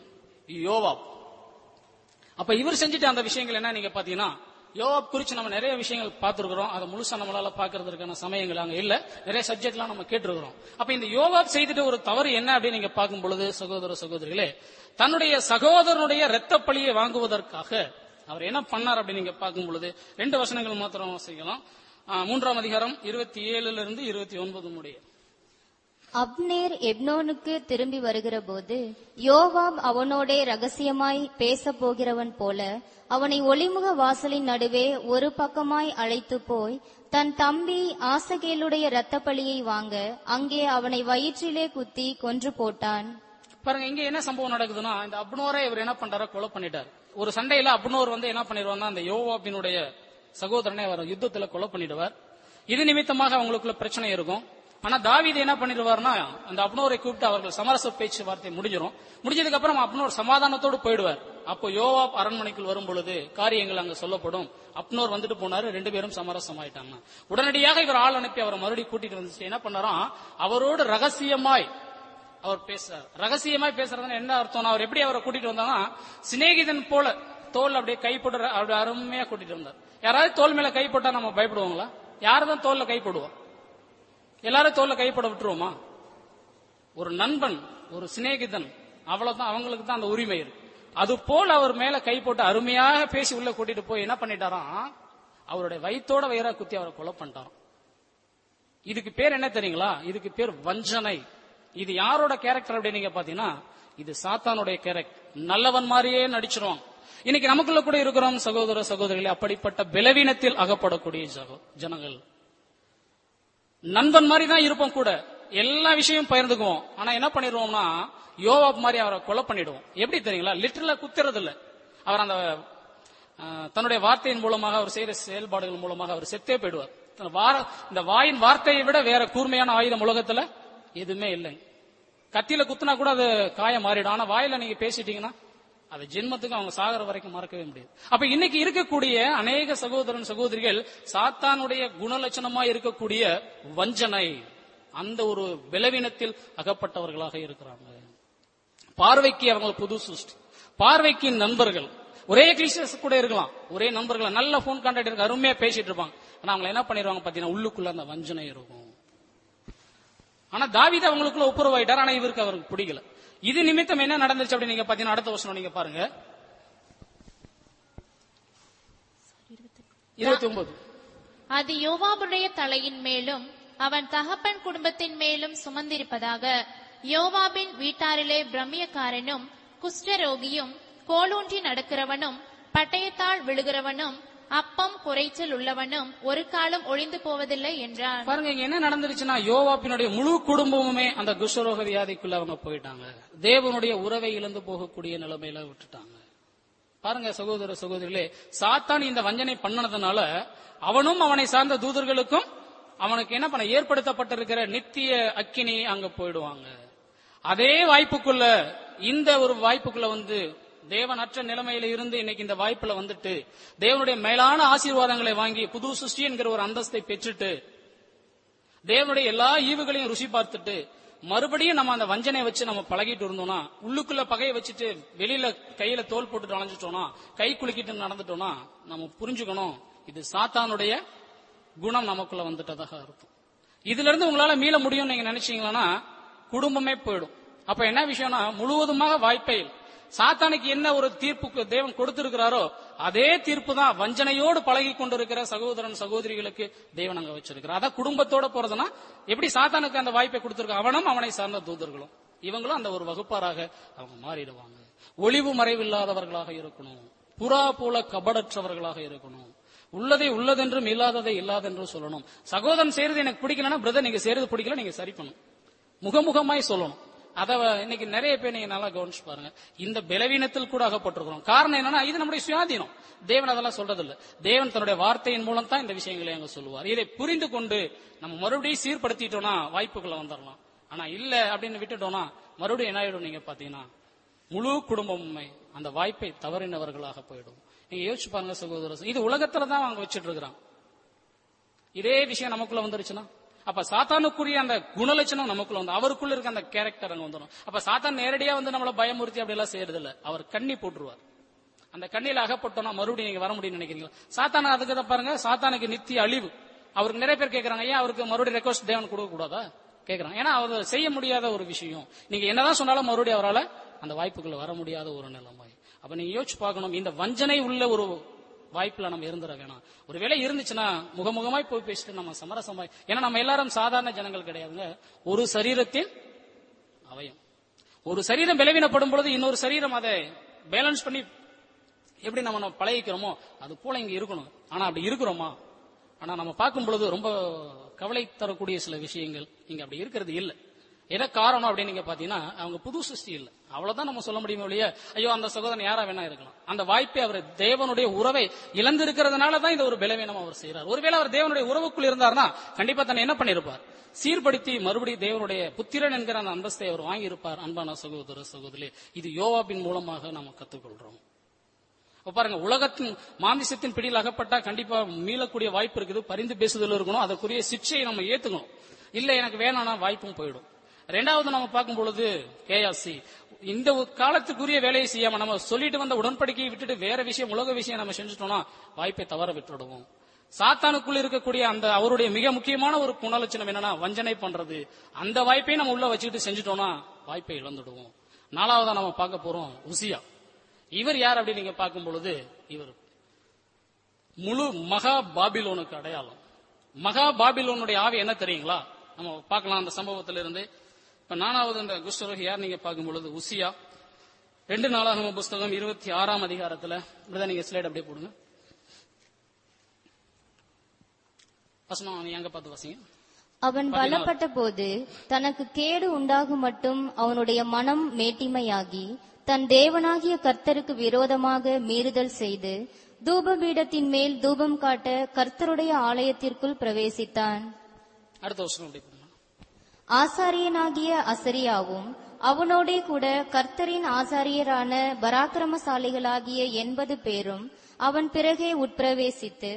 யோவாப் அப்ப இவர் செஞ்சுட்டு அந்த விஷயங்கள் என்ன நீங்க பாத்தீங்கன்னா யோவாப் குறிச்சு நம்ம நிறைய விஷயங்கள் பார்த்திருக்கிறோம் அதை முழுசா நம்மளால பாக்குறதுக்கான சமயங்கள் அங்க இல்ல நிறைய சப்ஜெக்ட்லாம் நம்ம கேட்டிருக்கிறோம் அப்ப இந்த யோவாப் செய்துட்டு ஒரு தவறு என்ன அப்படின்னு நீங்க பார்க்கும் பொழுது சகோதர சகோதரிகளே தன்னுடைய சகோதரனுடைய இரத்த பழியை வாங்குவதற்காக அவர் என்ன பண்ணார் அப்படின்னு நீங்க பார்க்கும் பொழுது ரெண்டு வசனங்கள் மாத்திரம் வாசிக்கலாம் ஆ, மூன்றாம் அதிகாரம் இருபத்தி ஏழுல இருந்து இருபத்தி ஒன்பது முடிய அப்னேர் எப்னோனுக்கு திரும்பி வருகிறபோது யோவாப் அவனோடே ரகசியமாய் பேசப் போகிறவன் போல அவனை ஒளிமுக வாசலின் நடுவே ஒரு பக்கமாய் அழைத்து போய் தன் தம்பி ஆசகேலுடைய இரத்தப்பழியை வாங்க அங்கே அவனை வயிற்றிலே குத்தி கொன்று போட்டான் பாருங்க இங்க என்ன சம்பவம் நடக்குதுன்னா இந்த அப்னோரை இவர் என்ன பண்றாரு கொலை பண்ணிட்டார் ஒரு சண்டையில அப்னோர் வந்து என்ன பண்ணிடுவார்னா அந்த யோவாபினுடைய சகோதரனை அவர் யுத்தத்துல கொலை பண்ணிடுவார் இது நிமித்தமாக அவங்களுக்குள்ள பிரச்சனை இருக்கும் ஆனா தாவீது என்ன பண்ணிடுவார்னா அந்த அப்னோரை கூப்பிட்டு அவர்கள் சமரச பேச்சுவார்த்தை முடிஞ்சிடும் முடிஞ்சதுக்கு அப்புறம் அப்னோர் சமாதானத்தோடு போயிடுவார் அப்போ யோவாப் அரண்மனைக்குள் வரும் பொழுது காரியங்கள் அங்க சொல்லப்படும் அப்னோர் வந்துட்டு போனாரு ரெண்டு பேரும் சமரசம் ஆயிட்டாங்க உடனடியாக இவர் ஆள் அனுப்பி அவரை மறுபடியும் கூட்டிட்டு வந்துச்சு என்ன பண்ணாராம் அவரோடு ரகசியமாய் அவர் பேசுறார் ரகசியமா பேசுறதுன்னு என்ன அர்த்தம் அவர் எப்படி அவரை கூட்டிட்டு வந்தாங்கன்னா சிநேகிதன் போல தோல் அப்படியே கை போட்டு அப்படி அருமையா கூட்டிட்டு வந்தார் யாராவது தோல் மேல கை போட்டா நம்ம பயப்படுவோங்களா யாருதான் தோல்ல கை போடுவோம் எல்லாரும் தோல்ல கை போட விட்டுருவோமா ஒரு நண்பன் ஒரு சிநேகிதன் அவ்வளவுதான் அவங்களுக்கு தான் அந்த உரிமை இருக்கு அது போல் அவர் மேல கை போட்டு அருமையாக பேசி உள்ள கூட்டிட்டு போய் என்ன பண்ணிட்டாராம் அவருடைய வயித்தோட வயிறா குத்தி அவரை கொலை பண்ணிட்டாராம் இதுக்கு பேர் என்ன தெரியுங்களா இதுக்கு பேர் வஞ்சனை இது யாரோட கேரக்டர் அப்படின்னு நீங்க பாத்தீங்கன்னா இது சாத்தானுடைய கேரக்டர் நல்லவன் மாதிரியே நடிச்சிருவான் இன்னைக்கு நமக்குள்ள கூட இருக்கிறோம் சகோதர சகோதரிகளே அப்படிப்பட்ட பலவீனத்தில் அகப்படக்கூடிய ஜக- ஜனங்கள் நண்பன் மாதிரி தான் இருப்போம் கூட எல்லா விஷயமும் பகிர்ந்துக்குவோம் ஆனா என்ன பண்ணிடுவோம்னா யோவாப் மாதிரி அவரை கொலை பண்ணிடுவோம் எப்படி தெரியுங்களா லிட்டரலா குத்துறது இல்ல அவர் அந்த ஆஹ், தன்னுடைய வார்த்தையின் மூலமாக அவர் செய்யற செயல்பாடுகள் மூலமாக அவர் செத்தே போயிடுவார் தன் வார- இந்த வாயின் வார்த்தையை விட வேற கூர்மையான ஆயுதம் உலகத்துல எதுவுமே இல்லை கத்தியில குத்துனா கூட அது காயம் மாறிடும் ஆனா வாயில நீங்க பேசிட்டீங்கன்னா அது ஜென்மத்துக்கு அவங்க சாகர வரைக்கும் மறக்கவே முடியாது அப்ப இன்னைக்கு இருக்கக்கூடிய அநேக சகோதரன் சகோதரிகள் சாத்தானுடைய குணலட்சணமா இருக்கக்கூடிய வஞ்சனை அந்த ஒரு பலவீனத்தில் அகப்பட்டவர்களாக இருக்கிறாங்க பார்வைக்கு அவங்க புது சிருஷ்டி பார்வைக்கு நண்பர்கள் ஒரே கிளிசஸ் கூட இருக்கலாம் ஒரே நண்பர்கள் நல்ல போன் கான்டாக்ட் இருக்கு அருமையா பேசிட்டு இருப்பாங்க ஆனா அவங்க என்ன பண்ணிடுவாங்க பாத்தீங்கன்னா உள்ளுக்குள்ள அந்த வஞ்சனை இருக்கும் ஆனா தாவீது அவங்களுக்குள்ள ஒப்புரவாயிட்டார் ஆனா இவருக்கு அவருக்கு பிடிக்கல இது நிமித்தம் என்ன நடந்துச்சு அப்படின்னு நீங்க பாத்தீங்கன்னா அடுத்த வருஷம் நீங்க பாருங்க இருபத்தி ஒன்பது அது யோவாபுடைய தலையின் மேலும் அவன் தகப்பன் குடும்பத்தின் மேலும் சுமந்திருப்பதாக யோவாபின் வீட்டாரிலே பிரமியக்காரனும் குஷ்டரோகியும் கோலூன்றி நடக்கிறவனும் பட்டயத்தால் விழுகிறவனும் அப்பம் குறைச்சல் உள்ளவனும் ஒரு காலம் ஒழிந்து போவதில்லை என்றான் பாருங்க இங்க என்ன நடந்துருச்சுன்னா யோவாப்பினுடைய முழு குடும்பமுமே அந்த குஷ்டரோக வியாதிக்குள்ள அவங்க போயிட்டாங்க தேவனுடைய உறவை இழந்து போகக்கூடிய நிலைமையில விட்டுட்டாங்க பாருங்க சகோதர சகோதரிகளே சாத்தான் இந்த வஞ்சனை பண்ணனதுனால அவனும் அவனை சார்ந்த தூதர்களுக்கும் அவனுக்கு என்ன பண்ண ஏற்படுத்தப்பட்டிருக்கிற நித்திய அக்கினி அங்க போயிடுவாங்க அதே வாய்ப்புக்குள்ள இந்த ஒரு வாய்ப்புக்குள்ள வந்து தேவனற்ற நிலைமையில இருந்து இன்னைக்கு இந்த வாய்ப்புல வந்துட்டு தேவனுடைய மேலான ஆசீர்வாதங்களை வாங்கி புது சிருஷ்டி என்கிற ஒரு அந்தஸ்தை பெற்றுட்டு தேவனுடைய எல்லா ஈவுகளையும் ருசி பார்த்துட்டு மறுபடியும் நம்ம அந்த வஞ்சனை வச்சு நம்ம பழகிட்டு இருந்தோம்னா உள்ளுக்குள்ள பகையை வச்சுட்டு வெளியில கையில தோல் போட்டுட்டு அலைஞ்சிட்டோம்னா கை குலுக்கிட்டு நடந்துட்டோம்னா நம்ம புரிஞ்சுக்கணும் இது சாத்தானுடைய குணம் நமக்குள்ள வந்துட்டதாக அர்த்தம் இதுல இருந்து உங்களால மீள முடியும்னு நீங்க நினைச்சீங்கன்னா குடும்பமே போயிடும் அப்ப என்ன விஷயம்னா முழுவதுமாக வாய்ப்பே இல்லை. சாத்தானுக்கு என்ன ஒரு தீர்ப்பு தேவன் கொடுத்திருக்கிறாரோ அதே தீர்ப்பு தான் வஞ்சனையோடு பழகி கொண்டிருக்கிற சகோதரன் சகோதரிகளுக்கு தேவன் அங்க வச்சிருக்கிறார் அதான் குடும்பத்தோட போறதுன்னா எப்படி சாத்தானுக்கு அந்த வாய்ப்பை கொடுத்திருக்க அவனும் அவனை சார்ந்த தூதர்களும் இவங்களும் அந்த ஒரு வகுப்பாராக அவங்க மாறிடுவாங்க ஒளிவு மறைவில்லாதவர்களாக இருக்கணும் புறா போல கபடற்றவர்களாக இருக்கணும் உள்ளதை உள்ளதென்றும் இல்லாததை இல்லாதென்றும் சொல்லணும் சகோதரன் செய்யறது எனக்கு பிடிக்கலன்னா பிரதர் நீங்க செய்யறது பிடிக்கல நீங்க சரி பண்ணணும் முகமுகமாய் சொல்லணும் அத இன்னைக்கு நிறைய பேர் நீங்க நல்லா கவனிச்சு பாருங்க இந்த பலவீனத்தில் கூட அகப்பட்டிருக்கிறோம் காரணம் என்னன்னா இது நம்முடைய சுயாதீனம் தேவன் அதெல்லாம் சொல்றது இல்ல தேவன் தன்னுடைய வார்த்தையின் மூலம் தான் இந்த விஷயங்களை அங்க சொல்லுவார் இதை புரிந்து கொண்டு நம்ம மறுபடியும் சீர்படுத்திட்டோம்னா வாய்ப்புகளை வந்துடலாம் ஆனா இல்ல அப்படின்னு விட்டுட்டோம்னா மறுபடியும் என்ன ஆயிடும் நீங்க பாத்தீங்கன்னா முழு குடும்பமுமே அந்த வாய்ப்பை தவறினவர்களாக போயிடும் நீங்க யோசிச்சு பாருங்க சகோதரர் இது உலகத்துல தான் அவங்க வச்சிட்டு இருக்கிறாங்க இதே விஷயம் நமக்குள்ள வந்துருச்சுன்னா அப்ப சாத்தானுக்குரிய அந்த குணலட்சணம் நமக்குள்ள வந்து அவருக்குள்ள இருக்க அந்த கேரக்டர் அங்க வந்துடும் அப்ப சாத்தான் நேரடியா வந்து நம்மள பயமுறுத்தி அப்படி எல்லாம் செய்யறது இல்ல அவர் கண்ணி போட்டுருவார் அந்த கண்ணியில அகப்பட்டோம்னா மறுபடியும் நீங்க வர முடியும்னு நினைக்கிறீங்களா சாத்தான அதுக்கு தான் பாருங்க சாத்தானுக்கு நித்திய அழிவு அவருக்கு நிறைய பேர் கேக்குறாங்க ஏன் அவருக்கு மறுபடியும் ரெக்வஸ்ட் தேவன் கொடுக்க கூடாதா கேக்குறாங்க ஏன்னா அவர் செய்ய முடியாத ஒரு விஷயம் நீங்க என்னதான் சொன்னாலும் மறுபடியும் அவரால் அந்த வாய்ப்புக்குள்ள வர முடியாத ஒரு நிலைமை அப்ப நீங்க யோசிச்சு பார்க்கணும் இந்த வஞ்சனை உள்ள ஒரு வாய்ப்புல நம்ம இருந்துட வேணாம் ஒருவேளை இருந்துச்சுன்னா முகமுகமாய் போய் பேசிட்டு நம்ம சமரசமாய் ஏன்னா நம்ம எல்லாரும் சாதாரண ஜனங்கள் கிடையாதுங்க ஒரு சரீரத்தின் அவயம் ஒரு சரீரம் பலவீனப்படும் பொழுது இன்னொரு சரீரம் அதை பேலன்ஸ் பண்ணி எப்படி நம்ம நம்ம பழகிக்கிறோமோ அது போல இங்க இருக்கணும் ஆனா அப்படி இருக்கிறோமா ஆனா நம்ம பார்க்கும் பொழுது ரொம்ப கவலை தரக்கூடிய சில விஷயங்கள் இங்க அப்படி இருக்கிறது இல்ல என்ன காரணம் அப்படின்னு நீங்க பாத்தீங்கன்னா அவங்க புது சிருஷ்டி இல்ல அவ்வளவுதான் நம்ம சொல்ல முடியுமே ஒழிய ஐயோ அந்த சகோதரன் யாரா வேணா இருக்கலாம் அந்த வாய்ப்பை அவர் தேவனுடைய உறவை இழந்திருக்கிறதுனால தான் இந்த ஒரு பலவீனம் அவர் செய்யறார் ஒருவேளை அவர் தேவனுடைய உறவுக்குள் இருந்தார்னா கண்டிப்பா தன்னை என்ன பண்ணிருப்பார் சீர்படுத்தி மறுபடியும் தேவனுடைய புத்திரன் என்கிற அந்த அந்தஸ்தை அவர் வாங்கியிருப்பார் அன்பான சகோதர சகோதரி இது யோவாபின் மூலமாக நாம கத்துக்கொள்றோம் இப்ப பாருங்க உலகத்தின் மாமிசத்தின் பிடியில் அகப்பட்டா கண்டிப்பா மீளக்கூடிய வாய்ப்பு இருக்குது பரிந்து பேசுதல் இருக்கணும் அதற்குரிய சிக்ஷையை நம்ம ஏத்துக்கணும் இல்ல எனக்கு வேணாம்னா வாய்ப்பும் போயிடும் ரெண்டாவது நம்ம பார்க்கும் பொழுது கேஆர்சி இந்த ஒரு காலத்துக்குரிய வேலையை செய்யாம நம்ம சொல்லிட்டு வந்த உடன்படிக்கையை விட்டுட்டு வேற விஷயம் உலக விஷயம் நம்ம செஞ்சுட்டோம்னா வாய்ப்பை தவற விட்டுடுவோம் சாத்தானுக்குள்ள இருக்கக்கூடிய அந்த அவருடைய மிக முக்கியமான ஒரு குணலட்சணம் என்னன்னா வஞ்சனை பண்றது அந்த வாய்ப்பையும் நம்ம உள்ள வச்சுக்கிட்டு செஞ்சுட்டோம்னா வாய்ப்பை இழந்துடுவோம் நாலாவதா நம்ம பார்க்க போறோம் உசியா இவர் யார் அப்படின்னு நீங்க பார்க்கும் பொழுது இவர் முழு மகா பாபிலோனுக்கு அடையாளம் மகா பாபிலோனுடைய ஆவி என்ன தெரியுங்களா நம்ம பார்க்கலாம் அந்த சம்பவத்திலிருந்து இருந்து இப்ப நானாவது இந்த குஷ்டரோகி யார் நீங்க பார்க்கும் பொழுது உசியா ரெண்டு நாளாகம புஸ்தகம் இருபத்தி ஆறாம் அதிகாரத்துல இப்படிதான் நீங்க ஸ்லைட் அப்படியே போடுங்க வசனம் நீ எங்க பார்த்து வாசிங்க அவன் பலப்பட்ட போது தனக்கு கேடு உண்டாகும் மட்டும் அவனுடைய மனம் மேட்டிமையாகி தன் தேவனாகிய கர்த்தருக்கு விரோதமாக மீறுதல் செய்து தூபபீடத்தின் மேல் தூபம் காட்ட கர்த்தருடைய ஆலயத்திற்குள் பிரவேசித்தான் அடுத்த வருஷம் அப்படி போடுங்க ஆசாரியனாகிய அசரியாவும் அவனோடே கூட கர்த்தரின் ஆசாரியரான பராக்கிரமசாலிகளாகிய எண்பது பேரும் அவன் பிறகே உட்பிரவேசித்து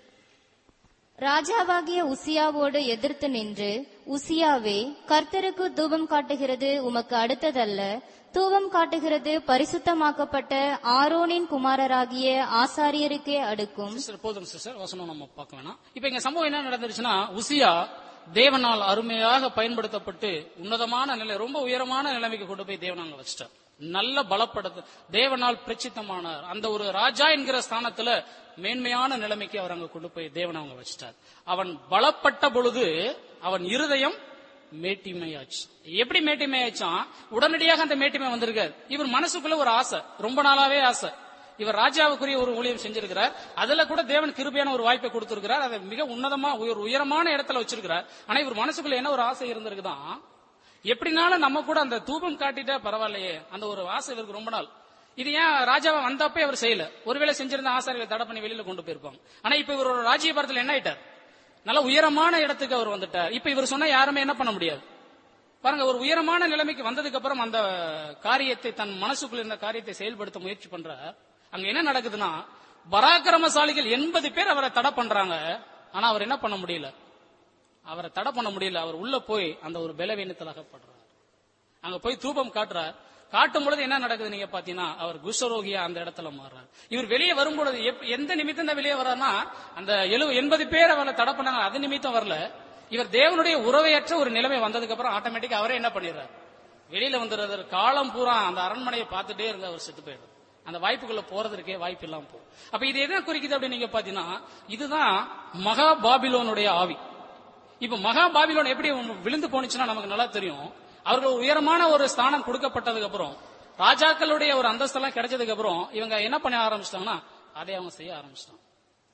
ராஜாவாகிய உசியாவோடு எதிர்த்து நின்று உசியாவே கர்த்தருக்கு தூபம் காட்டுகிறது உமக்கு அடுத்ததல்ல தூபம் காட்டுகிறது பரிசுத்தமாக்கப்பட்ட ஆரோனின் குமாரராகிய ஆசாரியருக்கே அடுக்கும் சிஸ்டர் போதும் சிஸ்டர் வசனம் நம்ம பார்க்க வேணாம் இப்ப இங்க சம்பவம் என்ன நடந்துருச்சுன்னா உசியா தேவனால் அருமையாக பயன்படுத்தப்பட்டு உன்னதமான நிலை ரொம்ப உயரமான நிலைமைக்கு கொண்டு போய் தேவன் அங்க வச்சிட்டார் நல்ல பலப்படுத்த தேவனால் பிரச்சித்தமானார் அந்த ஒரு ராஜா என்கிற ஸ்தானத்துல மேன்மையான நிலைமைக்கு அவர் அங்க கொண்டு போய் தேவன் அவங்க வச்சிட்டார் அவன் பலப்பட்ட பொழுது அவன் இருதயம் மேட்டிமையாச்சு எப்படி மேட்டிமையாச்சான் உடனடியாக அந்த மேட்டிமை வந்திருக்காரு இவர் மனசுக்குள்ள ஒரு ஆசை ரொம்ப நாளாவே ஆசை இவர் ராஜாவுக்குரிய ஒரு ஊழியம் செஞ்சிருக்கிறார் அதுல கூட தேவன் கிருபையான ஒரு வாய்ப்பை கொடுத்திருக்கிறார் அதை மிக உன்னதமா ஒரு உயரமான இடத்துல வச்சிருக்கிறார் ஆனா இவர் மனசுக்குள்ள என்ன ஒரு ஆசை இருந்திருக்குதான் எப்படினாலும் நம்ம கூட அந்த தூபம் காட்டிட்டா பரவாயில்லையே அந்த ஒரு ஆசை இவருக்கு ரொம்ப நாள் இது ஏன் ராஜாவை வந்தப்பே அவர் செய்யல ஒருவேளை செஞ்சிருந்த ஆசாரிகளை தடை பண்ணி வெளியில கொண்டு போயிருப்பாங்க ஆனா இப்ப இவர் ஒரு ராஜ்யபாரத்தில் என்ன ஆயிட்டார் நல்ல உயரமான இடத்துக்கு அவர் வந்துட்டார் இப்ப இவர் சொன்னா யாருமே என்ன பண்ண முடியாது பாருங்க ஒரு உயரமான நிலைமைக்கு வந்ததுக்கு அப்புறம் அந்த காரியத்தை தன் மனசுக்குள்ள இருந்த காரியத்தை செயல்படுத்த முயற்சி பண்ற அங்க என்ன நடக்குதுன்னா பராக்கிரமசாலிகள் எண்பது பேர் அவரை தடை பண்றாங்க ஆனா அவர் என்ன பண்ண முடியல அவரை தடை பண்ண முடியல அவர் உள்ள போய் அந்த ஒரு பலவீனத்தில் அகப்படுறார் அங்க போய் தூபம் காட்டுறார் காட்டும் பொழுது என்ன நடக்குது நீங்க பாத்தீங்கன்னா அவர் குஷ்டரோகியா அந்த இடத்துல மாறுறார் இவர் வெளியே வரும்பொழுது எப்- எந்த நிமித்தம் தான் வெளியே வர்றாருன்னா அந்த எழு எண்பது பேர் அவரை தடை பண்ணாங்க அது நிமித்தம் வரல இவர் தேவனுடைய உறவையற்ற ஒரு நிலைமை வந்ததுக்கு அப்புறம் ஆட்டோமேட்டிக்கா அவரே என்ன பண்ணிடுறாரு வெளியில வந்துடுறாரு காலம் பூரா அந்த அரண்மனையை பார்த்துட்டே இருந்து அவர் செத்து போயிடும் அந்த வாய்ப்புக்குள்ள போறதற்கே வாய்ப்பு இல்லாம போகும் அப்ப இது என்ன குறிக்குது அப்படின்னு நீங்க பாத்தீங்கன்னா இதுதான் மகா பாபிலோனுடைய ஆவி இப்ப மகா பாபிலோன் எப்படி விழுந்து போனுச்சுன்னா நமக்கு நல்லா தெரியும் அவர்கள் ஒரு உயரமான ஒரு ஸ்தானம் கொடுக்கப்பட்டதுக்கு அப்புறம் ராஜாக்களுடைய ஒரு அந்தஸ்தெல்லாம் கிடைச்சதுக்கு அப்புறம் இவங்க என்ன பண்ண ஆரம்பிச்சிட்டாங்கன்னா அதை அவங்க செய்ய ஆரம்பிச்சிட்டாங்க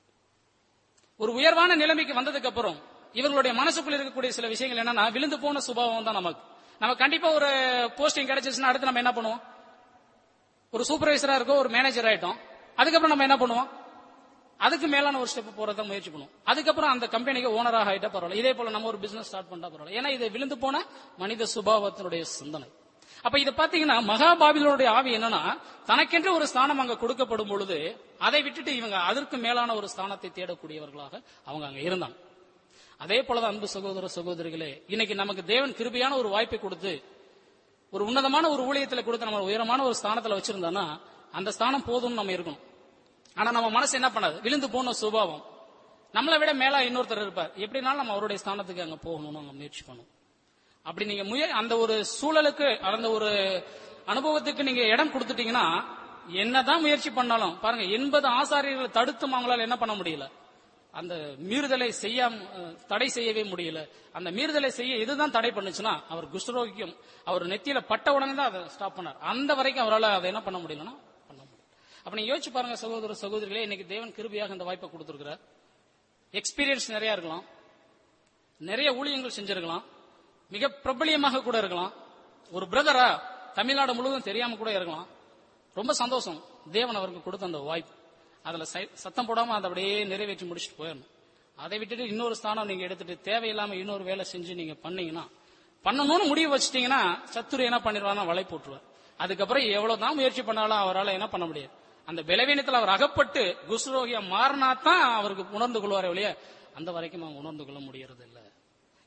ஒரு உயர்வான நிலைமைக்கு வந்ததுக்கு அப்புறம் இவங்களுடைய மனசுக்குள்ள இருக்கக்கூடிய சில விஷயங்கள் என்னன்னா விழுந்து போன சுபாவம் தான் நமக்கு நம்ம கண்டிப்பா ஒரு போஸ்டிங் கிடைச்சிச்சுன்னா அடுத்து நம்ம என்ன பண்ணுவோம் ஒரு சூப்பர்வைசரா இருக்கோம் ஒரு மேனேஜர் ஆயிட்டோம் அதுக்கப்புறம் நம்ம என்ன பண்ணுவோம் அதுக்கு மேலான ஒரு ஸ்டெப் போறத முயற்சி பண்ணுவோம் அதுக்கப்புறம் அந்த கம்பெனிக்கு ஓனராக ஆயிட்டா பரவாயில்ல இதே போல நம்ம ஒரு பிசினஸ் ஸ்டார்ட் பண்ணா பரவாயில்ல ஏன்னா இது விழுந்து போன மனித சுபாவத்தினுடைய சிந்தனை அப்ப இத பாத்தீங்கன்னா மகாபாபிலோனுடைய ஆவி என்னன்னா தனக்கென்று ஒரு ஸ்தானம் அங்க கொடுக்கப்படும் பொழுது அதை விட்டுட்டு இவங்க அதற்கு மேலான ஒரு ஸ்தானத்தை தேடக்கூடியவர்களாக அவங்க அங்க இருந்தாங்க அதே போலதான் அன்பு சகோதர சகோதரிகளே இன்னைக்கு நமக்கு தேவன் கிருபையான ஒரு வாய்ப்பை கொடுத்து ஒரு உன்னதமான ஒரு ஊழியத்துல கொடுத்து நம்ம உயரமான ஒரு ஸ்தானத்துல வச்சிருந்தோம்னா அந்த ஸ்தானம் போதும்னு நம்ம இருக்கணும் ஆனா நம்ம மனசு என்ன பண்ணாது விழுந்து போன சுபாவம் நம்மளை விட மேலா இன்னொருத்தர் இருப்பார் எப்படினாலும் நம்ம அவருடைய ஸ்தானத்துக்கு அங்க போகணும்னு அங்க முயற்சி பண்ணும் அப்படி நீங்க முய அந்த ஒரு சூழலுக்கு அந்த ஒரு அனுபவத்துக்கு நீங்க இடம் கொடுத்துட்டீங்கன்னா என்னதான் முயற்சி பண்ணாலும் பாருங்க எண்பது ஆசாரியர்களை தடுத்தும் அவங்களால என்ன பண்ண முடியல அந்த மீறுதலை செய்யாம அஹ், தடை செய்யவே முடியல அந்த மீறுதலை செய்ய இதுதான் தடை பண்ணுச்சுன்னா அவர் குஷ்டரோகியம் அவர் நெத்தியில பட்ட உடனே தான் அதை ஸ்டாப் பண்ணார் அந்த வரைக்கும் அவரால் அதை என்ன பண்ண முடியலன்னா பண்ண முடியல அப்ப நீங்க யோசிச்சு பாருங்க சகோதர சகோதரிகளே இன்னைக்கு தேவன் கிருபையாக இந்த வாய்ப்பை கொடுத்திருக்கிறார் எக்ஸ்பீரியன்ஸ் நிறைய இருக்கலாம் நிறைய ஊழியங்கள் செஞ்சிருக்கலாம் மிக பிரபலியமாக கூட இருக்கலாம் ஒரு பிரதரா தமிழ்நாடு முழுவதும் தெரியாம கூட இருக்கலாம் ரொம்ப சந்தோஷம் தேவன் அவருக்கு கொடுத்த அந்த வாய்ப்பு அதுல சை- சத்தம் போடாம அதை அப்படியே நிறைவேற்றி முடிச்சுட்டு போயிடணும் அதை விட்டுட்டு இன்னொரு ஸ்தானம் நீங்க எடுத்துட்டு தேவையில்லாம இன்னொரு வேலை செஞ்சு நீங்க பண்ணீங்கன்னா பண்ணணும்னு முடிவு வச்சிட்டீங்கன்னா சத்துரு என்ன பண்ணிடுவானா வலை போட்டுருவார் அதுக்கப்புறம் எவ்வளவுதான் முயற்சி பண்ணாலும் அவரால் என்ன பண்ண முடியாது அந்த பலவீனத்தில் அவர் அகப்பட்டு குஷ்ரோகியா மாறினா தான் அவருக்கு உணர்ந்து கொள்வாரே ஒழிய அந்த வரைக்கும் அவங்க உணர்ந்து கொள்ள முடியறது இல்ல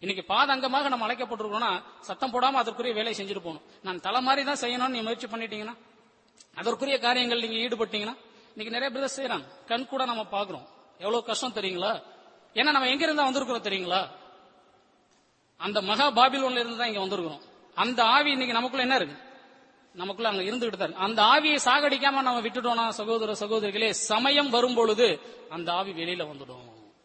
இன்னைக்கு பாதங்கமாக நம்ம அழைக்கப்பட்டிருக்கோம்னா சத்தம் போடாம அதற்குரிய வேலையை செஞ்சுட்டு போகணும் நான் தலை மாதிரி தான் செய்யணும்னு நீ முயற்சி பண்ணிட்டீங்கன்னா அதற்குரிய காரியங்கள் நீங்க ஈடுபட்டீங்கன்னா இன்னைக்கு நிறைய பேர் செய்யறாங்க கண் கூட நம்ம பாக்குறோம் எவ்வளவு கஷ்டம் தெரியுங்களா ஏன்னா நம்ம எங்க இருந்தா வந்திருக்கிறோம் தெரியுங்களா அந்த மகா பாபிலோன்ல இருந்து தான் இங்க வந்திருக்கிறோம் அந்த ஆவி இன்னைக்கு நமக்குள்ள என்ன இருக்கு நமக்குள்ள அங்க இருந்துகிட்டு தான் இருக்கு. அந்த ஆவியை சாகடிக்காம நம்ம விட்டுட்டோம்னா சகோதர சகோதரிகளே சமயம் வரும் பொழுது அந்த ஆவி வெளியில வந்துடும்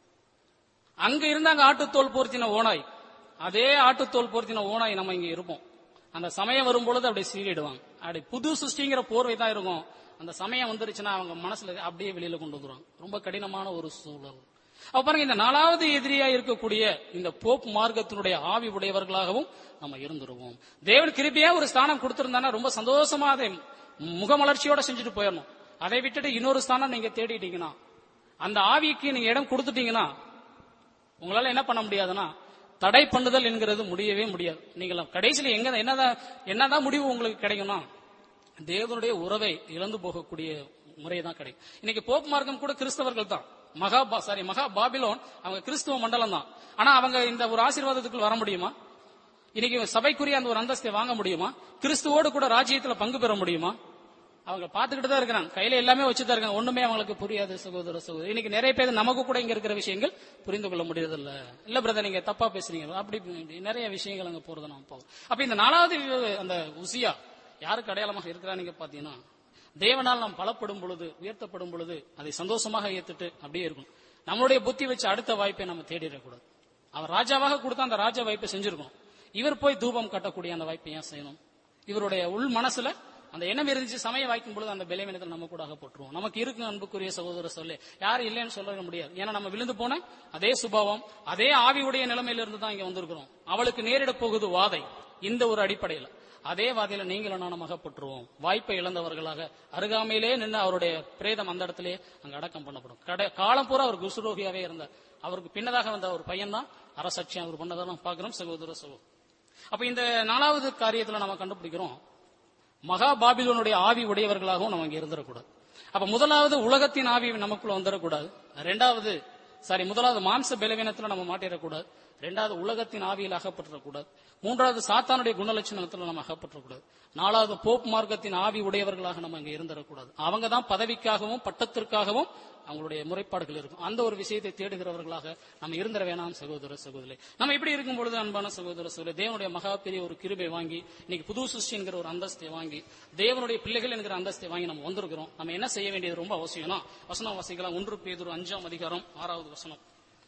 அங்க இருந்தாங்க ஆட்டுத்தோல் போர்த்தின ஓனாய் அதே ஆட்டுத்தோல் போர்த்தின ஓனாய் நம்ம இங்க இருப்போம் அந்த சமயம் வரும் பொழுது அப்படியே சீறிடுவாங்க அப்படி புது சிருஷ்டிங்கிற போர்வை தான் இருக்கும் அந்த சமயம் வந்துருச்சுன்னா அவங்க மனசுல அப்படியே வெளியில கொண்டு வந்துருவாங்க ரொம்ப கடினமான ஒரு சூழல் அப்ப பாருங்க இந்த நாலாவது எதிரியா இருக்கக்கூடிய இந்த போப் மார்க்கத்தினுடைய ஆவி உடையவர்களாகவும் நம்ம இருந்துருவோம் தேவன் கிருபியா ஒரு ஸ்தானம் கொடுத்திருந்தானா ரொம்ப சந்தோஷமா அதை முகமலர்ச்சியோட செஞ்சுட்டு போயிடணும் அதை விட்டுட்டு இன்னொரு ஸ்தானம் நீங்க தேடிட்டீங்கன்னா அந்த ஆவிக்கு நீங்க இடம் கொடுத்துட்டீங்கன்னா உங்களால என்ன பண்ண முடியாதுன்னா தடை பண்ணுதல் என்கிறது முடியவே முடியாது நீங்க கடைசியில எங்க என்னதான் என்னதான் முடிவு உங்களுக்கு கிடைக்கும்னா தேவனுடைய உறவை இழந்து போகக்கூடிய முறை தான் கிடைக்கும் இன்னைக்கு போப் மார்க்கம் கூட கிறிஸ்தவர்கள் தான் மகா சாரி மகா பாபிலோன் அவங்க கிறிஸ்துவ மண்டலம் தான் ஆனா அவங்க இந்த ஒரு ஆசீர்வாதத்துக்குள் வர முடியுமா இன்னைக்கு சபைக்குரிய அந்த ஒரு அந்தஸ்தை வாங்க முடியுமா கிறிஸ்துவோடு கூட ராஜ்யத்துல பங்கு பெற முடியுமா அவங்க பாத்துக்கிட்டு தான் இருக்கிறாங்க கையில எல்லாமே வச்சுதான் இருக்காங்க ஒண்ணுமே அவங்களுக்கு புரியாது சகோதர சகோதரி இன்னைக்கு நிறைய பேர் நமக்கு கூட இங்க இருக்கிற விஷயங்கள் புரிந்து கொள்ள முடியறதில்ல இல்ல பிரதர் நீங்க தப்பா பேசுறீங்க அப்படி இப்படி நிறைய விஷயங்கள் அங்க போறது நம்ம போகும் அப்ப இந்த நாலாவது அந்த உசியா யாருக்கு அடையாளமாக இருக்கிறா நீங்க பாத்தீங்கன்னா தேவனால் நாம் பலப்படும் பொழுது உயர்த்தப்படும் பொழுது அதை சந்தோஷமாக ஏத்துட்டு அப்படியே இருக்கும் நம்மளுடைய புத்தி வச்சு அடுத்த வாய்ப்பை நம்ம தேடிடக்கூடாது அவர் ராஜாவாக கொடுத்தா அந்த ராஜா வாய்ப்பை செஞ்சிருக்கணும் இவர் போய் தூபம் கட்டக்கூடிய அந்த வாய்ப்பை ஏன் செய்யணும் இவருடைய உள் மனசுல அந்த எண்ணம் இருந்துச்சு சமயம் வாய்க்கும் பொழுது அந்த பலவீனத்தில் நம்ம கூட அகப்பட்டுருவோம் நமக்கு இருக்கு அன்புக்குரிய சகோதர சொல்லு யாரும் இல்லைன்னு சொல்ல முடியாது ஏன்னா நம்ம விழுந்து போன அதே சுபாவம் அதே ஆவியுடைய நிலைமையில இருந்து தான் இங்க வந்திருக்கிறோம் அவளுக்கு நேரிட போகுது வாதை இந்த ஒரு அடிப்படையில் அதே வாதையில நீங்களும் நானும் அகப்பட்டுருவோம் வாய்ப்பை இழந்தவர்களாக அருகாமையிலே நின்று அவருடைய பிரேதம் அந்த இடத்திலே அங்க அடக்கம் பண்ணப்படும் கடை காலம் பூரா அவர் குசுரோகியாவே இருந்தார் அவருக்கு பின்னதாக வந்த ஒரு பையன் தான் அரசாட்சியம் அவர் பண்ணதை நம்ம பார்க்கிறோம் சகோதர சகோ அப்ப இந்த நாலாவது காரியத்துல நம்ம கண்டுபிடிக்கிறோம் மகா பாபிலோனுடைய ஆவி உடையவர்களாகவும் நம்ம இங்க இருந்துடக்கூடாது அப்ப முதலாவது உலகத்தின் ஆவி நமக்குள்ள வந்துடக்கூடாது ரெண்டாவது சாரி முதலாவது மாம்ச பலவீனத்துல நம்ம மாட்டிடக்கூடாது ரெண்டாவது உலகத்தின் ஆவியில் அகப்பட்டுறக்கூடாது மூன்றாவது சாத்தானுடைய குணலட்சணத்துல நம்ம அகப்பட்டுறக்கூடாது நாலாவது போப் மார்க்கத்தின் ஆவி உடையவர்களாக நம்ம இங்க இருந்துடக்கூடாது அவங்க தான் பதவிக்காகவும் பட்டத்திற்காகவும் அவங்களுடைய முறைப்பாடுகள் இருக்கும் அந்த ஒரு விஷயத்தை தேடுகிறவர்களாக நம்ம இருந்துட வேணாம் சகோதர சகோதரி நம்ம இப்படி இருக்கும் பொழுது அன்பான சகோதர சகோதரி தேவனுடைய மகா பெரிய ஒரு கிருபை வாங்கி இன்னைக்கு புது சிருஷ்டி என்கிற ஒரு அந்தஸ்தை வாங்கி தேவனுடைய பிள்ளைகள் என்கிற அந்தஸ்தை வாங்கி நம்ம வந்திருக்கிறோம் நம்ம என்ன செய்ய வேண்டியது ரொம்ப அவசியம்னா வசனம் வாசிக்கலாம் ஒன்று பேதொரு அஞ்சாம் அதிகாரம் ஆறாவது வசனம்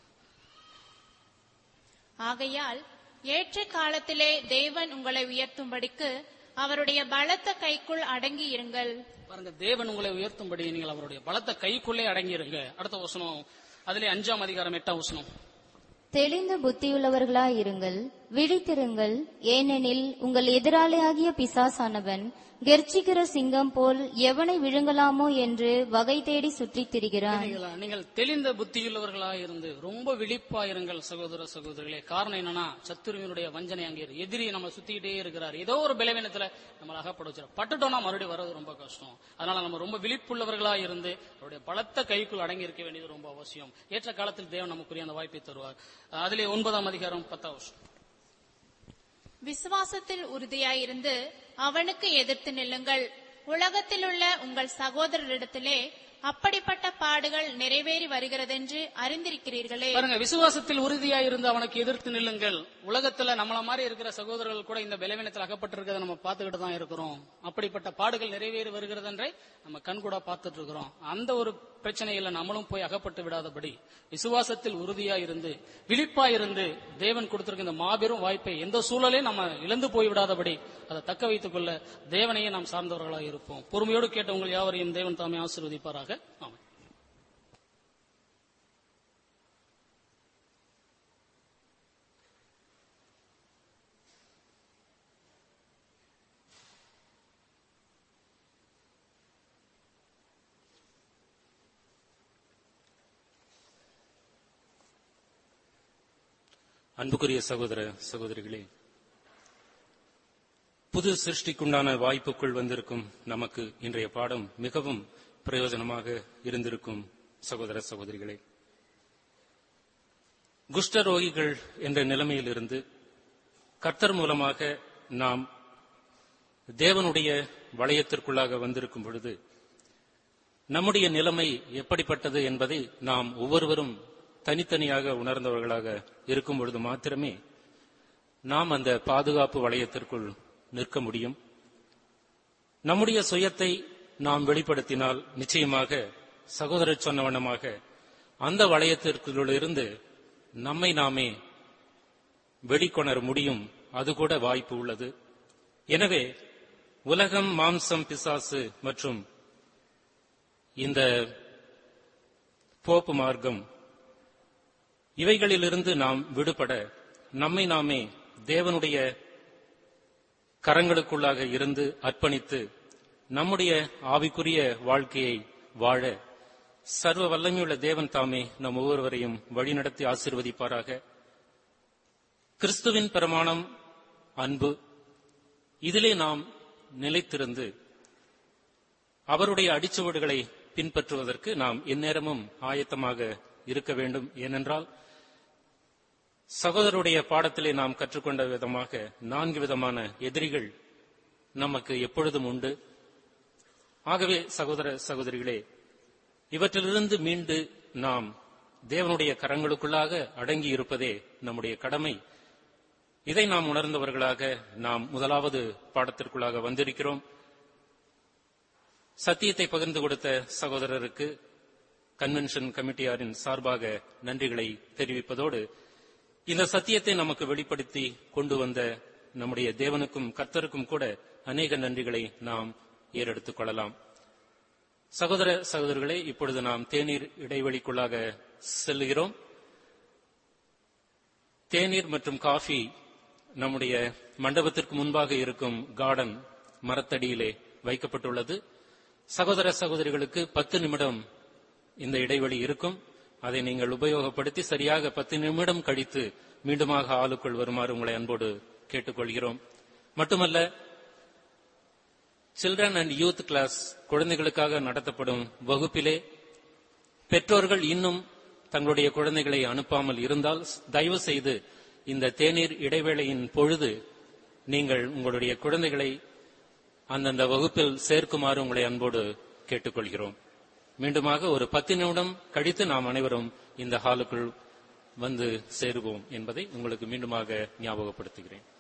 ஆகையால் ஏற்ற காலத்திலே தேவன் உங்களை உயர்த்தும்படிக்கு அவருடைய பலத்த கைக்குள் அடங்கி இருங்கள் பாருங்க தேவன் உங்களை உயர்த்தும்படி நீங்கள் அவருடைய பலத்த கைக்குள்ளே அடங்கியிருங்க அடுத்த வசனம் அதிலே அஞ்சாம் அதிகாரம் எட்டாம் வசனம் தெளிந்த புத்தியுள்ளவர்களாய் இருங்கள் விழித்திருங்கள் ஏனெனில் உங்கள் எதிராளியாகிய பிசாசானவன் கெர்ச்சிக்கிற சிங்கம் போல் எவனை விழுங்கலாமோ என்று வகை தேடி சுற்றித் திரிகிறான் நீங்கள் நீங்கள் தெளிந்த புத்தியுள்ளவர்களாக இருந்து ரொம்ப விழிப்பா இருங்கள் சகோதர சகோதரிகளே காரணம் என்னன்னா சத்துருவினுடைய வஞ்சனை அங்கே இருக்கு. எதிரி நம்ம சுத்திக்கிட்டே இருக்கிறார் ஏதோ ஒரு பலவீனத்துல நம்ம அகப்பட வச்சிடும் பட்டுட்டோம்னா மறுபடியும் வர்றது ரொம்ப கஷ்டம் அதனால நம்ம ரொம்ப விழிப்புள்ளவர்களா இருந்து அவருடைய பலத்த கைக்குள் அடங்கி இருக்க வேண்டியது ரொம்ப அவசியம் ஏற்ற காலத்தில் தேவன் நமக்குரிய அந்த வாய்ப்பை தருவார் அதிலே ஒன்பதாம் அதிகாரம் பத்தாம் வருஷம் விசுவாசத்தில் உறுதியாயிருந்து அவனுக்கு எதிர்த்து நில்லுங்கள் உலகத்திலுள்ள உங்கள் சகோதரரிடத்திலே அப்படிப்பட்ட பாடுகள் நிறைவேறி வருகிறதென்று அறிந்திருக்கிறீர்களே பாருங்க விசுவாசத்தில் உறுதியா இருந்து அவனுக்கு எதிர்த்து நில்லுங்கள் உலகத்துல நம்மள மாதிரி இருக்கிற சகோதரர்கள் கூட இந்த பலவீனத்தில் அகப்பட்டிருக்கிறத நம்ம பார்த்துக்கிட்டு தான் இருக்கிறோம் அப்படிப்பட்ட பாடுகள் நிறைவேறி வருகிறது என்றே நம்ம கண் கூட பார்த்துட்டு இருக்கிறோம் அந்த ஒரு பிரச்சனையில நம்மளும் போய் அகப்பட்டு விடாதபடி விசுவாசத்தில் உறுதியா இருந்து விழிப்பா இருந்து தேவன் கொடுத்திருக்க இந்த மாபெரும் வாய்ப்பை எந்த சூழலையும் நம்ம இழந்து போய் விடாதபடி அதை தக்க வைத்துக் கொள்ள தேவனையே நாம் சார்ந்தவர்களாக இருப்போம் பொறுமையோடு கேட்ட உங்கள் யாவரையும் தேவன் தாமே ஆசீர்வதிப்பாராக ஆமென் அன்புக்குரிய சகோதர சகோதரிகளே புது சிருஷ்டிக்குண்டான வாய்ப்புக்குள் வந்திருக்கும் நமக்கு இன்றைய பாடம் மிகவும் பிரயோஜனமாக இருந்திருக்கும் சகோதர சகோதரிகளே குஷ்டரோகிகள் என்ற நிலைமையிலிருந்து கர்த்தர் மூலமாக நாம் தேவனுடைய வளையத்திற்குள்ளாக வந்திருக்கும் பொழுது நம்முடைய நிலைமை எப்படிப்பட்டது என்பதை நாம் ஒவ்வொருவரும் தனித்தனியாக உணர்ந்தவர்களாக இருக்கும் பொழுது மாத்திரமே நாம் அந்த பாதுகாப்பு வளையத்திற்குள் நிற்க முடியும் நம்முடைய சுயத்தை நாம் வெளிப்படுத்தினால் நிச்சயமாக சகோதரர் சொன்ன வண்ணமாக அந்த வளையத்திற்குள்ளிருந்து நம்மை நாமே வெளிக்கொணர முடியும் அது கூட வாய்ப்பு உள்ளது எனவே உலகம் மாம்சம் பிசாசு மற்றும் இந்த போப்பு மார்க்கம் இவைகளிலிருந்து நாம் விடுபட நம்மை நாமே தேவனுடைய கரங்களுக்குள்ளாக இருந்து அர்ப்பணித்து நம்முடைய ஆவிக்குரிய வாழ்க்கையை வாழ சர்வ வல்லமையுள்ள தேவன் தாமே நம் ஒவ்வொருவரையும் வழிநடத்தி ஆசீர்வதிப்பாராக கிறிஸ்துவின் பிரமாணம் அன்பு இதிலே நாம் நிலைத்திருந்து அவருடைய அடிச்சுவடுகளை பின்பற்றுவதற்கு நாம் எந்நேரமும் ஆயத்தமாக இருக்க வேண்டும் ஏனென்றால் சகோதரருடைய பாடத்திலே நாம் கற்றுக்கொண்ட விதமாக நான்கு விதமான எதிரிகள் நமக்கு எப்பொழுதும் உண்டு ஆகவே சகோதர சகோதரிகளே இவற்றிலிருந்து மீண்டு நாம் தேவனுடைய கரங்களுக்குள்ளாக அடங்கி இருப்பதே நம்முடைய கடமை இதை நாம் உணர்ந்தவர்களாக நாம் முதலாவது பாடத்திற்குள்ளாக வந்திருக்கிறோம் சத்தியத்தை பகிர்ந்து கொடுத்த சகோதரருக்கு கன்வென்ஷன் கமிட்டியாரின் சார்பாக நன்றிகளை தெரிவிப்பதோடு இந்த சத்தியத்தை நமக்கு வெளிப்படுத்தி கொண்டு வந்த நம்முடைய தேவனுக்கும் கர்த்தருக்கும் கூட அநேக நன்றிகளை நாம் ஏறெடுத்துக் கொள்ளலாம் சகோதர சகோதரர்களே இப்பொழுது நாம் தேநீர் இடைவெளிக்குள்ளாக செல்லுகிறோம் தேநீர் மற்றும் காஃபி நம்முடைய மண்டபத்திற்கு முன்பாக இருக்கும் கார்டன் மரத்தடியிலே வைக்கப்பட்டுள்ளது சகோதர சகோதரிகளுக்கு பத்து நிமிடம் இந்த இடைவெளி இருக்கும் அதை நீங்கள் உபயோகப்படுத்தி சரியாக பத்து நிமிடம் கழித்து மீண்டுமாக ஆளுக்குள் வருமாறு உங்களை அன்போடு கேட்டுக்கொள்கிறோம் மட்டுமல்ல சில்ட்ரன் அண்ட் யூத் கிளாஸ் குழந்தைகளுக்காக நடத்தப்படும் வகுப்பிலே பெற்றோர்கள் இன்னும் தங்களுடைய குழந்தைகளை அனுப்பாமல் இருந்தால் தயவு செய்து இந்த தேநீர் இடைவேளையின் பொழுது நீங்கள் உங்களுடைய குழந்தைகளை அந்தந்த வகுப்பில் சேர்க்குமாறு உங்களை அன்போடு கேட்டுக்கொள்கிறோம் மீண்டுமாக ஒரு பத்து நிமிடம் கழித்து நாம் அனைவரும் இந்த ஹாலுக்குள் வந்து சேருவோம் என்பதை உங்களுக்கு மீண்டுமாக ஞாபகப்படுத்துகிறேன்